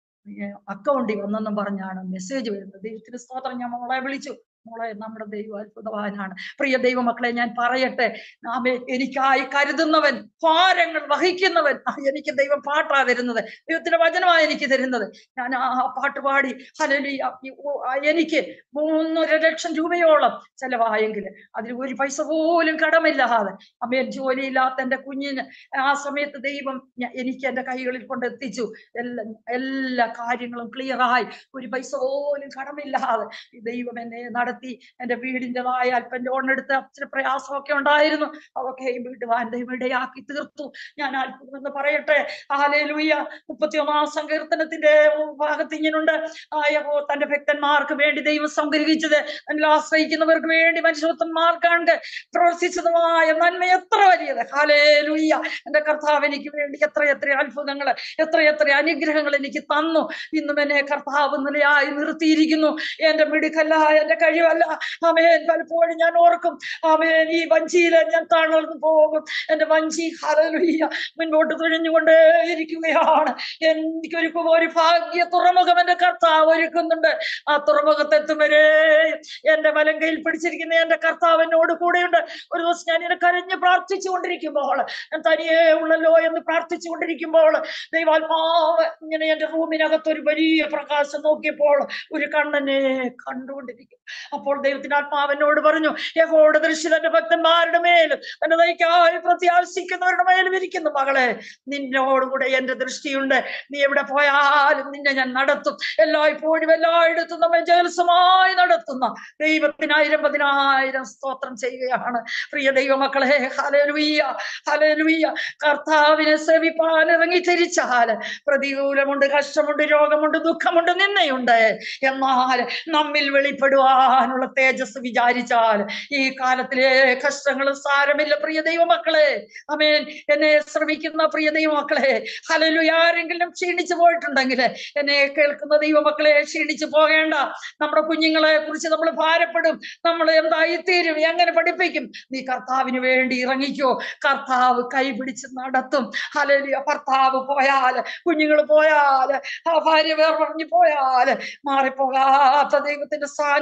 അക്കൗണ്ടിൽ വന്നെന്നും പറഞ്ഞാണ് മെസ്സേജ് വരുന്നത് ദൈവത്തിന് സ്തോത്രം ഞാൻ മോളെ വിളിച്ചു മോളെ നമ്മുടെ ദൈവം അത്ഭുതവാനാണ് പ്രിയ ദൈവമക്കളെ ഞാൻ പറയട്ടെ നാമെ എനിക്കായി കരുതുന്നവൻ ഭാരങ്ങൾ വഹിക്കുന്നവൻ ആ, എനിക്ക് ദൈവം പാട്ടാ തരുന്നത് ദൈവത്തിന്റെ വചനമാണ് എനിക്ക് തരുന്നത് ഞാൻ ആ ആ പാട്ട് പാടി ഹല്ലേലൂയ ഈ ഓ- ആ എനിക്ക് മൂന്നര ലക്ഷം രൂപയോളം ചെലവായെങ്കിൽ അതിൽ ഒരു പൈസ പോലും കടമില്ലാതെ അമ്മയൻ ജോലിയില്ലാത്ത എന്റെ കുഞ്ഞിന് ആ സമയത്ത് ദൈവം ഞ- എനിക്ക് എന്റെ കൈകളിൽ കൊണ്ട് എത്തിച്ചു എല്ലാ എല്ലാ കാര്യങ്ങളും ക്ലിയർ ആയി ഒരു പൈസ പോലും കടമില്ലാതെ ഈ ദൈവം എന്നെ നടത്തി എന്റെ വീടിൻ്റെതായ അല്പം ലോൺ എടുത്ത് അച്ഛന് പ്രയാസമൊക്കെ ഉണ്ടായിരുന്നു അതൊക്കെയും വീട്ടുവാൻ ദൈവം ഇടയാക്കി തീർത്തു ഞാൻ അത്ഭുതം എന്ന് പറയട്ടെ ആലേലൂയ മുപ്പത്തിയൊന്നാം സങ്കീർത്തനത്തിന്റെ ഭാഗത്ത് ഇങ്ങനുണ്ട് ആയപ്പോ തന്റെ ഭക്തന്മാർക്ക് വേണ്ടി ദൈവം സംഗ്രഹിച്ചത് അതിൽ ആശ്രയിക്കുന്നവർക്ക് വേണ്ടി മനുഷ്യത്വന്മാർക്കാണ്ട് പ്രവർത്തിച്ചതുമായ നന്മ എത്ര വലിയത് ഹാലേലൂയ്യ എന്റെ കർത്താവ് എനിക്ക് വേണ്ടി എത്ര എത്ര അത്ഭുതങ്ങൾ എത്ര എത്ര അനുഗ്രഹങ്ങൾ എനിക്ക് തന്നു ഇന്നും എന്നെ കർത്താവ് നിലയായി നിർത്തിയിരിക്കുന്നു എന്റെ മിടുക്കല്ല എന്റെ കഴിവല്ല അമേൻ പലപ്പോഴും ഞാൻ ഓർക്കും അമേൻ ഈ വഞ്ചിയില് ഞാൻ തളർന്നു പോകും എന്റെ വഞ്ചി ഹലലുയ്യ മുൻപോട്ട് തുഴഞ്ഞുകൊണ്ടേ ഇരിക്കുകയാണ് എനിക്കൊരു ഒരു ഭാഗ്യ തുറമുഖം എന്റെ കർത്താവ് ഒരുക്കുന്നുണ്ട് ആ തുറമുഖത്തെത്തും വരെ എന്റെ വലം കയ്യിൽ പിടിച്ചിരിക്കുന്ന എന്റെ കർത്താവ് എന്നോട് കൂടെയുണ്ട് ഒരു ദിവസം ഞാൻ ഇങ്ങനെ കരഞ്ഞ് പ്രാർത്ഥിച്ചു കൊണ്ടിരിക്കുമ്പോൾ ഞാൻ തനിയെ ഉള്ളല്ലോ എന്ന് പ്രാർത്ഥിച്ചു കൊണ്ടിരിക്കുമ്പോൾ ദൈവാത്മാവ് ഇങ്ങനെ എന്റെ റൂമിനകത്ത് ഒരു വലിയ പ്രകാശം നോക്കിയപ്പോൾ ഒരു കണ്ണനെ കണ്ടുകൊണ്ടിരിക്കും അപ്പോൾ ദൈവത്തിന്റെ ആത്മാവ് എന്നോട് പറഞ്ഞു യഹോയുടെ ദൃശ്യം എന്റെ ഭക്തന്മാരുടെ മേലും എന്റെ ദൈക്കായി പ്രത്യാശിക്കുന്നവരുടെ മേലും ഇരിക്കുന്നു മകളെ നിന്നോടുകൂടെ എന്റെ ദൃഷ്ടിയുണ്ട് നീ എവിടെ പോയാലും നിന്നെ ഞാൻ നടത്തും എല്ലായ്പ്പോഴും എല്ലായിടത്തും നമ്മെ ജലസമായി നടത്തുന്ന ദൈവത്തിനായിരം പതിനായിരം സ്തോത്രം ചെയ്യുകയാണ് പ്രിയ ദൈവമക്കളെ ഹലലുയ്യ ഹലലുയ്യ കർത്താവിനെ സേവിപ്പാൻ ഇറങ്ങി തിരിച്ചാൽ പ്രതികൂലമുണ്ട് കഷ്ടമുണ്ട് രോഗമുണ്ട് ദുഃഖമുണ്ട് നിന്നയുണ്ട് എന്നാൽ നമ്മിൽ വെളിപ്പെടുവാനുള്ള തേജസ് വിചാരിച്ചാൽ ഈ കാലത്തിലെ കഷ്ടങ്ങൾ സാരമില്ല പ്രിയ ദൈവമക്കളെ അമേൻ എന്നെ ശ്രമിക്കുന്ന പ്രിയ ദൈവമക്കളെ ഹലലു ആരെങ്കിലും ക്ഷീണിച്ചു പോയിട്ടുണ്ടെങ്കിൽ എന്നെ കേൾക്കുന്ന ദൈവമക്കളെ ക്ഷീണിച്ചു പോകേണ്ട നമ്മുടെ കുഞ്ഞുങ്ങളെ കുറിച്ച് നമ്മൾ ഭാരപ്പെടും നമ്മൾ എന്തായി തീരും എങ്ങനെ പഠിപ്പിക്കും നീ കർത്താവിന് വേണ്ടി ഇറങ്ങിക്കോ കർത്താവ് കൈപിടിച്ച് നടത്തും ഹലലിയ ഭർത്താവ് പോയാല് കുഞ്ഞുങ്ങൾ പോയാല് ആ ഭാര്യ വേർ പറഞ്ഞു പോയാല് മാറിപ്പോകാത്ത ദൈവത്തിന്റെ സാന്നിധ്യം നമ്മുടെ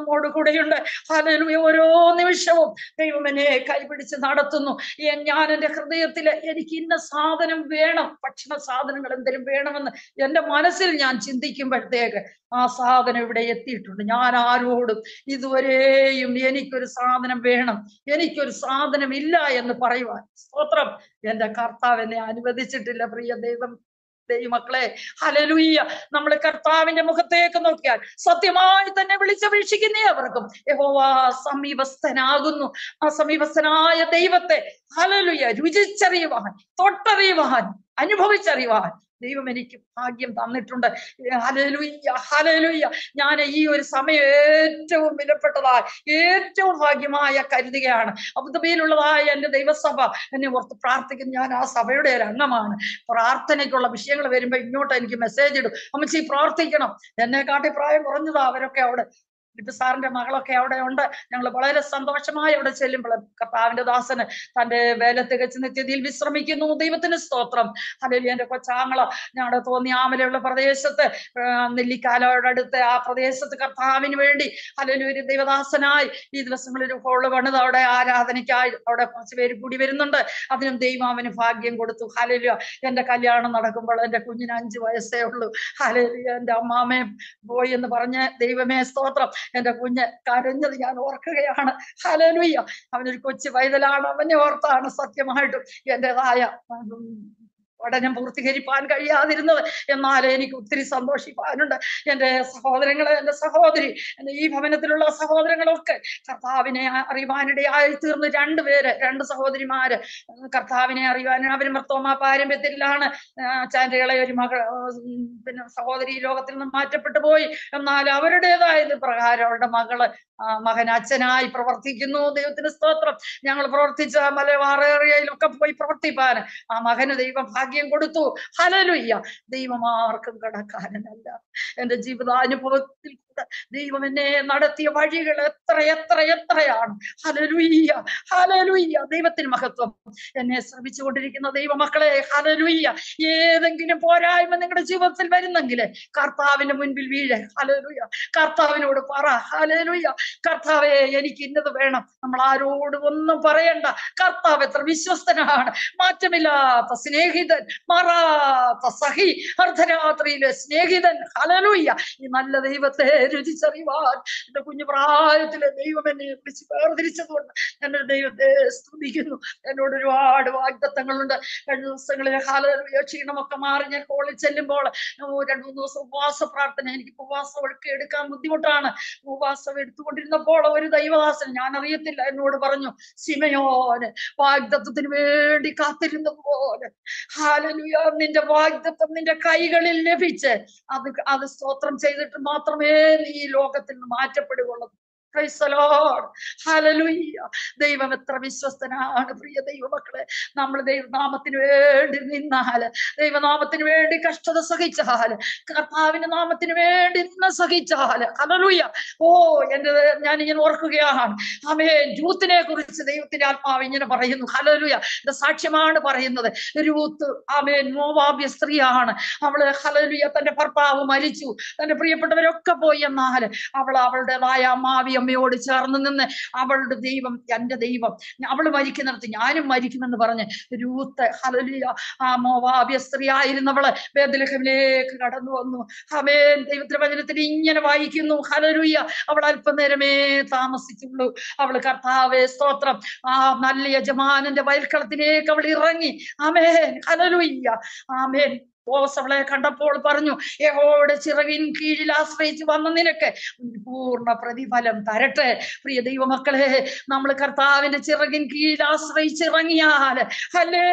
നമ്മോട് കൂടെയുണ്ട് ഹല്ലേലൂയ ഓരോ നിമിഷവും ദൈവം എന്നെ കൈപിടിച്ച് നടത്തുന്നു എ- ഞാൻ എൻ്റെ ഹൃദയത്തിൽ എനിക്ക് ഇന്ന സാധനം വേണം ഭക്ഷണ സാധനങ്ങൾ എന്തെങ്കിലും വേണമെന്ന് എൻ്റെ മനസ്സിൽ ഞാൻ ചിന്തിക്കുമ്പോഴത്തേക്ക് ആ സാധനം ഇവിടെ എത്തിയിട്ടുണ്ട് ഞാൻ ആരോടും ഇതുവരെയും എനിക്കൊരു സാധനം വേണം എനിക്കൊരു സാധനം ഇല്ല എന്ന് പറയുവാൻ സ്തോത്രം എന്റെ കർത്താവ് എന്നെ അനുവദിച്ചിട്ടില്ല പ്രിയ ദൈവം ദൈവമക്കളെ ഹലലുയ്യ നമ്മൾ കർത്താവിന്റെ മുഖത്തേക്ക് നോക്കിയാൽ സത്യമായി തന്നെ വിളിച്ചപേക്ഷിക്കുന്നേ അവർക്കും യഹോവ സമീപസ്ഥനാകുന്നു ആ സമീപസ്ഥനായ ദൈവത്തെ ഹലലുയ്യ രുചിച്ചറിയുവാൻ തൊട്ടറിയുവാൻ അനുഭവിച്ചറിയുവാൻ ദൈവം എനിക്ക് ഭാഗ്യം തന്നിട്ടുണ്ട് ഹലലുയ്യ ഹലലുയ്യ ഞാൻ ഈ ഒരു സമയം ഏറ്റവും വിലപ്പെട്ടതായ ഏറ്റവും ഭാഗ്യമായ കരുതുകയാണ് അബുദബിയിലുള്ളതായ എന്റെ ദൈവസഭ എന്നെ ഓർത്ത് പ്രാർത്ഥിക്കുന്ന ഞാൻ ആ സഭയുടെ ഒരു അംഗമാണ് പ്രാർത്ഥനയ്ക്കുള്ള വിഷയങ്ങൾ വരുമ്പോ ഇങ്ങോട്ട് എനിക്ക് മെസ്സേജ് ഇടും അമ്മച്ചി പ്രാർത്ഥിക്കണം എന്നെ കാട്ടി പ്രായം കുറഞ്ഞതാ അവരൊക്കെ അവിടെ ഇപ്പൊ സാറിന്റെ മകളൊക്കെ അവിടെ ഉണ്ട് ഞങ്ങൾ വളരെ സന്തോഷമായി അവിടെ ചെല്ലുമ്പോൾ കർത്താവിന്റെ ദാസന് തന്റെ വേല തികച്ച് നിത്യതയിൽ വിശ്രമിക്കുന്നു ദൈവത്തിന് സ്തോത്രം അല്ലെങ്കിൽ എന്റെ കൊച്ചാങ്ങള ഞങ്ങളുടെ തോന്നി ആമലയുള്ള പ്രദേശത്ത് ആ, നെല്ലിക്കാലോട് അടുത്ത് ആ പ്രദേശത്ത് കർത്താവിന് വേണ്ടി അല്ലെങ്കിൽ ഒരു ദൈവദാസനായി ഈ ദിവസങ്ങളിൽ ഹോള് പണിത് അവിടെ ആരാധനയ്ക്കായി അവിടെ കുറച്ച് പേര് കൂടി വരുന്നുണ്ട് അതിനും ദൈവം അവന് ഭാഗ്യം കൊടുത്തു ഹലലിയ എന്റെ കല്യാണം നടക്കുമ്പോൾ എന്റെ കുഞ്ഞിന് അഞ്ചു വയസ്സേ ഉള്ളൂ ഹലലിയ എന്റെ അമ്മാമേ പോയി എന്ന് പറഞ്ഞ് ദൈവമേ സ്തോത്രം എന്റെ കുഞ്ഞ് കരഞ്ഞത് ഞാൻ ഓർക്കുകയാണ് ഹലലുയ്യ അവനൊരു കൊച്ചു പൈതലാണ് അവനെ ഓർത്താണ് സത്യമായിട്ടും എന്റേതായ ഉം, പഠനം പൂർത്തീകരിപ്പാൻ കഴിയാതിരുന്നത് എന്നാൽ എനിക്ക് ഒത്തിരി സന്തോഷിപ്പാനുണ്ട് എന്റെ സഹോദരങ്ങളെ എന്റെ സഹോദരി എന്റെ ഈ ഭവനത്തിലുള്ള സഹോദരങ്ങളൊക്കെ കർത്താവിനെ അറിയുവാനിടയായി തീർന്ന് രണ്ടുപേര് രണ്ട് സഹോദരിമാര് കർത്താവിനെ അറിയുവാൻ അവർ മർത്തോമ പാരമ്പര്യത്തിലാണ് ചാൻഡകളെ ഒരു മകൾ ഉം, പിന്നെ സഹോദരി ഈ ലോകത്തിൽ നിന്ന് മാറ്റപ്പെട്ടു പോയി എന്നാൽ അവരുടേതായ ഇത് പ്രകാരം അവരുടെ മകള് ആ, മകൻ അച്ഛനായി പ്രവർത്തിക്കുന്നു ദൈവത്തിന് സ്തോത്രം ഞങ്ങൾ പ്രവർത്തിച്ച മലവാറേറിയയിലൊക്കെ പോയി പ്രവർത്തിപ്പാൻ ആ മകന് ദൈവം ഭാഗ്യം കൊടുത്തു ഹലലുയ്യ ദൈവം ആർക്കും കടക്കാരനല്ല എന്റെ ജീവിതാനുഭവത്തിൽ കൂടെ ദൈവം എന്നെ നടത്തിയ വഴികൾ എത്ര എത്ര എത്രയാണ് ഹലലുയ്യ ഹലലുയ്യ ദൈവത്തിന് മഹത്വം എന്നെ ശ്രമിച്ചുകൊണ്ടിരിക്കുന്ന ദൈവമക്കളെ ഹലലുയ്യ ഏതെങ്കിലും പോരായ്മ നിങ്ങളുടെ ജീവിതത്തിൽ വരുന്നെങ്കിൽ കർത്താവിന്റെ മുൻപിൽ വീഴ് ഹലലുയ്യ കർത്താവിനോട് പറ ഹലലുയ്യ കർത്താവെ എനിക്ക് ഇന്നത് വേണം നമ്മൾ ആരോടും ഒന്നും പറയണ്ട കർത്താവ് എത്ര വിശ്വസ്തനാണ് മാറ്റമില്ലാത്ത സ്നേഹിതൻ മറാത്ത സഹി അർദ്ധരാത്രിയിലെ സ്നേഹിതൻ ഹലലുയ്യ ഈ നല്ല ദൈവത്തെ രുചിച്ചറിയുവാൻ എന്റെ കുഞ്ഞു പ്രായത്തിലെ ദൈവം എന്നെ വിളിച്ച് വേർതിരിച്ചതുകൊണ്ട് ഞാൻ എൻ്റെ ദൈവത്തെ സ്തുതിക്കുന്നു എന്നോട് ഒരുപാട് വാഗ്ദത്തങ്ങളുണ്ട് കഴിഞ്ഞ ദിവസങ്ങളിൽ ഹാലലുയ ക്ഷീണമൊക്കെ മാറി ഞാൻ കോളിൽ ചെല്ലുമ്പോൾ ഓ, രണ്ടു മൂന്ന് ദിവസം ഉപവാസ പ്രാർത്ഥന എനിക്ക് ഉപവാസം ഒഴുക്കി എടുക്കാൻ ബുദ്ധിമുട്ടാണ് ഉപവാസം എടുത്തുകൊണ്ടിരുന്നപ്പോൾ ഒരു ദൈവദാസൻ ഞാൻ അറിയത്തില്ല എന്നോട് പറഞ്ഞു സിമയോന് വാഗ്ദത്വത്തിന് വേണ്ടി കാത്തിരുന്ന പോലെ ഹാലലുയ നിന്റെ വാഗ്ദത്വം നിന്റെ കൈകളിൽ ലഭിച്ച് അത് അത് സ്തോത്രം ചെയ്തിട്ട് മാത്രമേ നീ ഈ ലോകത്തിൽ നിന്ന് മാറ്റപ്പെടുകയുള്ളൂ Praise the Lord. Hallelujah. ദൈവം എത്ര വിശ്വസ്തനാണ് പ്രിയ ദൈവമക്കളെ നമ്മൾ ദൈവനാമത്തിന് വേണ്ടി നിന്നാല് ദൈവനാമത്തിന് വേണ്ടി കഷ്ടത സഹിച്ചാല് കർത്താവിന്റെ നാമത്തിന് വേണ്ടി നിന്ന് സഹിച്ചാല് ഹലലുയ്യ ഓ എന്റെ ഞാൻ ഇങ്ങനെ ഓർക്കുകയാണ് അമേൻ രൂത്തിനെ കുറിച്ച് ദൈവത്തിന്റെ ആത്മാവ് ഇങ്ങനെ പറയുന്നു ഹലലുയ ഇത് സാക്ഷ്യമാണ് പറയുന്നത് രൂത്ത് അമേൻ മോവാബ്യ സ്ത്രീയാണ് അവള് ഹലലുയ തന്റെ ഭർത്താവ് മരിച്ചു തന്റെ പ്രിയപ്പെട്ടവരൊക്കെ പോയി എന്നാല് അവൾ അവളുടേതായ അമ്മാവി അമ്മയോട് ചേർന്ന് നിന്ന് അവളുടെ ദൈവം എന്റെ ദൈവം അവള് മരിക്കുന്നിടത്ത് ഞാനും മരിക്കുമെന്ന് പറഞ്ഞ് രൂത്ത് ഹലലിയ ആ മോവാബ്യ സ്ത്രീ ആയിരുന്നവള് ബേദലഹമിലേക്ക് കടന്നു വന്നു അമേൻ ദൈവത്തിന്റെ വചനത്തിൽ ഇങ്ങനെ വായിക്കുന്നു ഹലലുയ്യ അവൾ അല്പനേരമേ താമസിച്ചുള്ളൂ അവള് കർത്താവേ സ്തോത്രം ആ നല്ല യജമാനന്റെ വയൽക്കളത്തിലേക്ക് അവൾ ഇറങ്ങി ആമേൻ ഹലലുയ്യ ആമേൻ ബോസ് അവളെ കണ്ടപ്പോൾ പറഞ്ഞു യഹോയുടെ ചിറകിൻ കീഴിൽ ആശ്രയിച്ച് വന്ന നിനക്ക് പൂർണ്ണ പ്രതിഫലം തരട്ടെ പ്രിയ ദൈവമക്കളെ നമ്മൾ കർത്താവിന്റെ ചിറകിൻ കീഴിൽ ആശ്രയിച്ചിറങ്ങിയാൽ അല്ലേ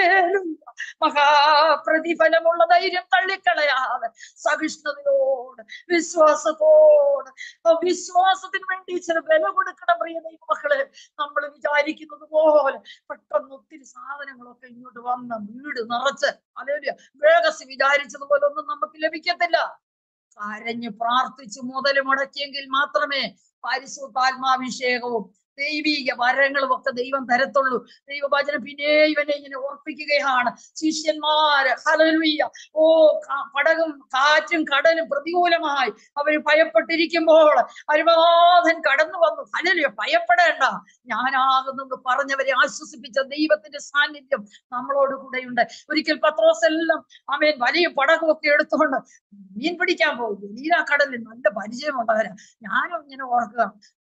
മഹാപ്രതിഫലമുള്ള ധൈര്യം തള്ളിക്കളയാതെ സഹിഷ്ണുതയോട് വിശ്വാസത്തോട് ആ വിശ്വാസത്തിന് വേണ്ടി ചില വില കൊടുക്കണം പ്രിയ ദൈവമക്കളെ നമ്മൾ വിചാരിക്കുന്നത് പോലെ പെട്ടെന്ന് ഒത്തിരി സാധനങ്ങളൊക്കെ ഇങ്ങോട്ട് വന്ന് വീട് നിറച്ച് അല്ലെ വേഗസ് വിചാരിച്ചതുപോലെ ഒന്നും നമുക്ക് ലഭിക്കത്തില്ല കരഞ്ഞ് പ്രാർത്ഥിച്ച് മുതൽ മുടക്കിയെങ്കിൽ മാത്രമേ പരിശുദ്ധാത്മാഭിഷേകവും ദൈവീക വരങ്ങളും ഒക്കെ ദൈവം തരത്തുള്ളൂ ദൈവവചനം പിന്നെ ഇവനെ ഇങ്ങനെ ഓർപ്പിക്കുകയാണ് ശിഷ്യന്മാര് ഹലലുയ്യ ഓ ക- പടകും കാറ്റും കടലും പ്രതികൂലമായി അവർ ഭയപ്പെട്ടിരിക്കുമ്പോൾ അരുമനാഥൻ കടന്നു വന്നു ഹലലുയ ഭയപ്പെടേണ്ട ഞാനാകുന്നെന്ന് പറഞ്ഞവരെ ആശ്വസിപ്പിച്ച ദൈവത്തിന്റെ സാന്നിധ്യം നമ്മളോട് കൂടെയുണ്ട് ഒരിക്കൽ പത്രോസ് എല്ലാം അവൻ വലിയ പടകമൊക്കെ എടുത്തുകൊണ്ട് മീൻ പിടിക്കാൻ പോയി നീലാ കടലിൽ നല്ല പരിചയമുള്ളവരാ ഞാനും ഇങ്ങനെ ഓർക്കുക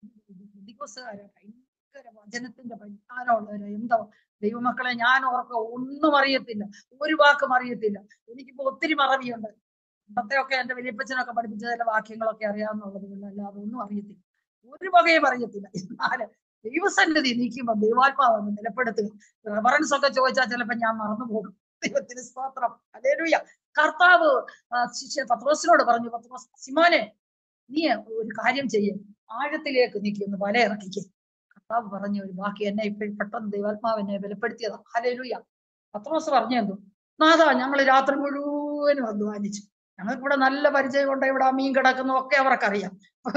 ദിവസകാരാ ഭയങ്കര വചനത്തിന്റെ പരിജ്ഞാനമുള്ളവരാ എന്തോ ദൈവമക്കളെ ഞാൻ ഓർക്കുക ഒന്നും അറിയത്തില്ല ഒരു വാക്കും അറിയത്തില്ല എനിക്കിപ്പോ ഒത്തിരി മറവിയുണ്ട് പണ്ടത്തെയൊക്കെ എന്റെ വലിയപ്പച്ചനൊക്കെ പഠിപ്പിച്ച ചില വാക്യങ്ങളൊക്കെ അറിയാവുന്നുള്ളത് കൊണ്ട് അല്ലാതെ ഒന്നും അറിയത്തില്ല ഒരു വകയും അറിയത്തില്ല എന്നാല് ദൈവസന്നിധി നീക്കുമ്പോ ദൈവാത്മാവെന്ന് നിലപ്പെടുത്തുക റെഫറൻസ് ഒക്കെ ചോദിച്ചാൽ ചിലപ്പോ ഞാൻ മറന്നു പോകും ദൈവത്തിന് സ്തോത്രം അലേലുയ കർത്താവ് ആ, ശിഷ്യ പത്രോസിനോട് പറഞ്ഞു പത്രോസ് സിമോനെ നീ ഒരു കാര്യം ചെയ്യും ആഴത്തിലേക്ക് നീക്കി ഒന്ന് വല ഇറക്കിക്കേ കർത്താവ് പറഞ്ഞ ഒരു വാക്ക് എന്നെ ഇപ്പോഴും പെട്ടെന്ന് ദൈവാത്മാവ് എന്നെ ബലപ്പെടുത്തിയതാ ഹലേലുയ പത്രോസ് പറഞ്ഞു എന്തു നാഥാ ഞങ്ങൾ രാത്രി മുഴുവനും അധ്വാനിച്ചു ഞങ്ങൾക്ക് ഇവിടെ നല്ല പരിചയമുണ്ട് ഇവിടെ ആ മീൻ കിടക്കുന്നു ഒക്കെ അവർക്കറിയാം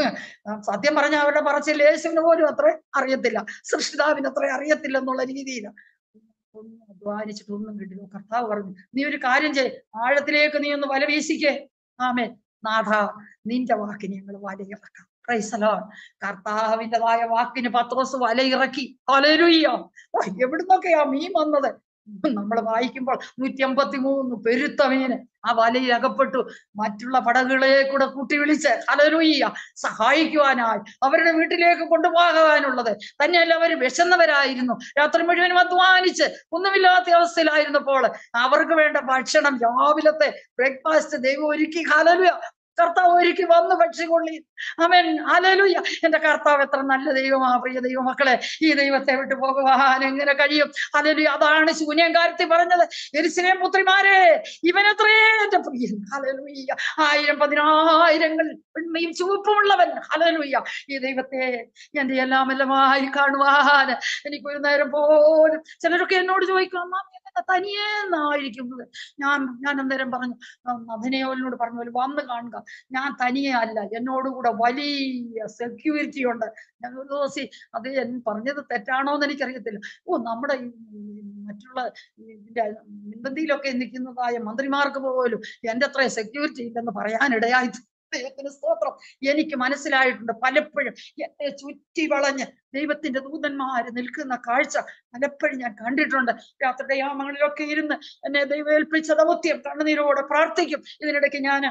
സത്യം പറഞ്ഞ അവരുടെ പറച്ചിൽ യേശുവിന് പോലും അത്ര അറിയത്തില്ല സൃഷ്ടിതാവിന് അത്ര അറിയത്തില്ല എന്നുള്ള രീതിയിലാണ് ഒന്നും അധ്വാനിച്ചിട്ടൊന്നും കിട്ടില്ല കർത്താവ് പറഞ്ഞു നീ ഒരു കാര്യം ചെയ് ആഴത്തിലേക്ക് നീ ഒന്ന് വല വീശിക്കേ ആമേ നാഥ നിന്റെ വാക്കിന് ഞങ്ങൾ വലയിറക്കാം പ്രൈസലോ കർത്താവിൻ്റെതായ വാക്കിന് പത്രോസ് വലയിറക്കി ഹല്ലേലൂയ ഓ എവിടുന്നൊക്കെയാ മീൻ വന്നത് നമ്മൾ വായിക്കുമ്പോൾ നൂറ്റി അമ്പത്തി മൂന്ന് പെരുത്ത മീന് ആ വലയിൽ അകപ്പെട്ടു മറ്റുള്ള പടകുകളെ കൂടെ കൂട്ടി വിളിച്ച് ഹലലൂയ്യ സഹായിക്കുവാനായി അവരുടെ വീട്ടിലേക്ക് കൊണ്ടുപോകാനുള്ളത് തന്നെയല്ല അവർ വിശന്നവരായിരുന്നു രാത്രി മുഴുവനും അധ്വാനിച്ച് ഒന്നുമില്ലാത്ത അവസ്ഥയിലായിരുന്നപ്പോൾ അവർക്ക് വേണ്ട ഭക്ഷണം രാവിലത്തെ ബ്രേക്ക്ഫാസ്റ്റ് ദൈവം ഒരുക്കി ഹലലുയ കർത്താവ് ഒരുക്കി വന്ന് ഭക്ഷിക്കൊള്ളി അവൻ ഹലലുയ എന്റെ കർത്താവ് എത്ര നല്ല ദൈവമാ പ്രിയ ദൈവമക്കളെ ഈ ദൈവത്തെ വിട്ടു പോകുവാൻ എങ്ങനെ കഴിയും ഹലലുയ അതാണ് ശൂന്യകാരത്തിൽ പറഞ്ഞത് എരിശിലേം പുത്രിമാരെ ഇവനത്രേ എന്റെ പ്രിയൻ ഹലലുയ്യ ആയിരം പതിനായിരങ്ങൾ ഉണ്മയും ചുവപ്പുമുള്ളവൻ ഹലലുയ്യ ഈ ദൈവത്തെ എന്റെ എല്ലാം എല്ലാമായി കാണുവാൻ എനിക്കൊരു നേരം പോലും ചിലരൊക്കെ എന്നോട് ചോദിക്കും അമ്മ നീ എങ്ങനെ തനിയെന്നായിരിക്കുന്നത് ഞാൻ ഞാൻ അന്നേരം പറഞ്ഞു അഭിനയോലിനോട് പറഞ്ഞ പോലെ വന്ന് കാണുക ഞാൻ തനിയെ അല്ല എന്നോടുകൂടെ വലിയ സെക്യൂരിറ്റി ഉണ്ട് ഞാൻ ഒരു ദിവസം അത് എൻ പറഞ്ഞത് തെറ്റാണോ എന്ന് എനിക്കറിയത്തില്ല ഓ നമ്മുടെ ഈ മറ്റുള്ള ഇതിന്റെ മുൻപന്തിയിലൊക്കെ നിൽക്കുന്നതായ മന്ത്രിമാർക്ക് പോലും എന്റെ അത്ര സെക്യൂരിറ്റി ഇല്ലെന്ന് പറയാനിടയായി ദൈവത്തിന് സ്തോത്രം എനിക്ക് മനസ്സിലായിട്ടുണ്ട് പലപ്പോഴും എന്നെ ചുറ്റി വളഞ്ഞ് ദൈവത്തിന്റെ ദൂതന്മാര് നിൽക്കുന്ന കാഴ്ച പലപ്പോഴും ഞാൻ കണ്ടിട്ടുണ്ട് രാത്രിയുടെ യാമങ്ങളിലൊക്കെ ഇരുന്ന് എന്നെ ദൈവം ഏൽപ്പിച്ച ദൗത്യം കണ്ണുനീരോടെ പ്രാർത്ഥിക്കും ഇതിനിടയ്ക്ക് ഞാൻ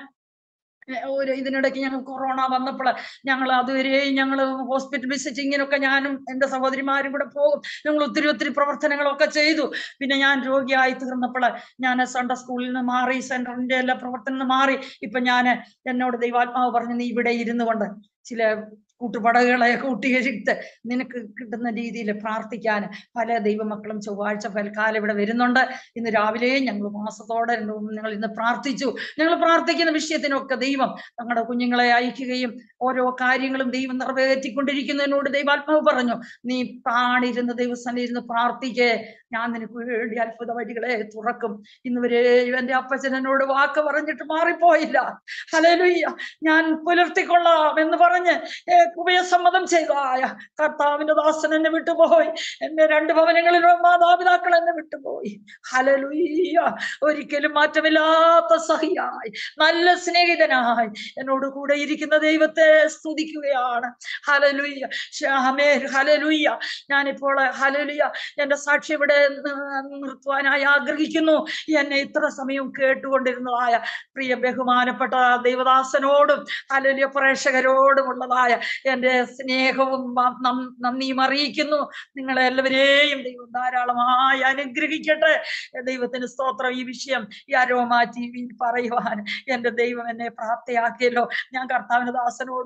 ഒരു ഇതിനിടയ്ക്ക് ഞങ്ങൾ കൊറോണ വന്നപ്പോൾ ഞങ്ങൾ അതുവരെയും ഞങ്ങൾ ഹോസ്പിറ്റൽ വിസിറ്റിങ്ങിനൊക്കെ ഞാനും എൻ്റെ സഹോദരിമാരും കൂടെ പോകും ഞങ്ങൾ ഒത്തിരി ഒത്തിരി പ്രവർത്തനങ്ങളൊക്കെ ചെയ്തു പിന്നെ ഞാൻ രോഗിയായി തീർന്നപ്പോൾ ഞാൻ സൺഡേ സ്കൂളിൽ നിന്ന് മാറി സെന്ററിന്റെ എല്ലാ പ്രവർത്തനം മാറി ഇപ്പൊ ഞാൻ എന്നോട് ദൈവാത്മാവ് പറഞ്ഞു നീ ഇവിടെ ഇരുന്നു കൊണ്ട് ചില കൂട്ടുപടകളെ കൂട്ടിയിട്ട് നിനക്ക് കിട്ടുന്ന രീതിയിൽ പ്രാർത്ഥിക്കാൻ പല ദൈവമക്കളും ചൊവ്വാഴ്ച ഫൽക്കാലം ഇവിടെ വരുന്നുണ്ട് ഇന്ന് രാവിലെ ഞങ്ങൾ മാസത്തോടെ രണ്ട് മൂന്ന് ഞങ്ങൾ ഇന്ന് പ്രാർത്ഥിച്ചു ഞങ്ങൾ പ്രാർത്ഥിക്കുന്ന വിഷയത്തിനൊക്കെ ദൈവം തങ്ങളുടെ കുഞ്ഞുങ്ങളെ അയക്കുകയും ഓരോ കാര്യങ്ങളും ദൈവം നിറവേറ്റിക്കൊണ്ടിരിക്കുന്നതിനോട് ദൈവാത്മാവ് പറഞ്ഞു നീ പ്രാണിരുന്ന് ദൈവസ്ഥാനിരുന്ന് പ്രാർത്ഥിക്കേ ഞാൻ നിനക്ക് വേണ്ടി അത്ഭുത വഴികളെ തുറക്കും ഇന്ന് വരെ എന്റെ അപ്പച്ചൻ എന്നോട് വാക്ക് പറഞ്ഞിട്ട് മാറിപ്പോയില്ല ഹലലുയ്യ ഞാൻ പുലർത്തിക്കൊള്ളാം എന്ന് പറഞ്ഞ് ഉഭയസമ്മതം ചെയ്തായ കർത്താവിന്റെ ദാസൻ എന്നെ വിട്ടുപോയി എന്റെ രണ്ട് ഭവനങ്ങളിലും മാതാപിതാക്കൾ എന്നെ വിട്ടുപോയി ഹലലുയ്യ ഒരിക്കലും മാറ്റമില്ലാത്ത സഹിയായി നല്ല സ്നേഹിതനായി എന്നോട് കൂടെ ഇരിക്കുന്ന ദൈവത്തെ സ്തുതിക്കുകയാണ് ഹലലുയ്യ ശ്യാമേ ഹലലുയ്യ ഞാനിപ്പോൾ ഹലലുയ്യ എന്റെ സാക്ഷി ഇവിടെ നിർത്തുവാനായി ആഗ്രഹിക്കുന്നു എന്നെ ഇത്ര സമയം കേട്ടുകൊണ്ടിരുന്നതായ പ്രിയ ബഹുമാനപ്പെട്ട ദൈവദാസനോടും ഹലലുയ പ്രേക്ഷകരോടുമുള്ളതായ എൻ്റെ സ്നേഹവും നന്ദിയും അറിയിക്കുന്നു നിങ്ങളെ എല്ലാവരെയും ദൈവം ധാരാളമായി അനുഗ്രഹിക്കട്ടെ ദൈവത്തിന് സ്തോത്രം ഈ വിഷയം ഈ അരോമ ടി വിയിൽ പറയുവാൻ എൻ്റെ ദൈവം എന്നെ പ്രാപ്തയാക്കിയല്ലോ ഞാൻ കർത്താവിന് ദാസനോട്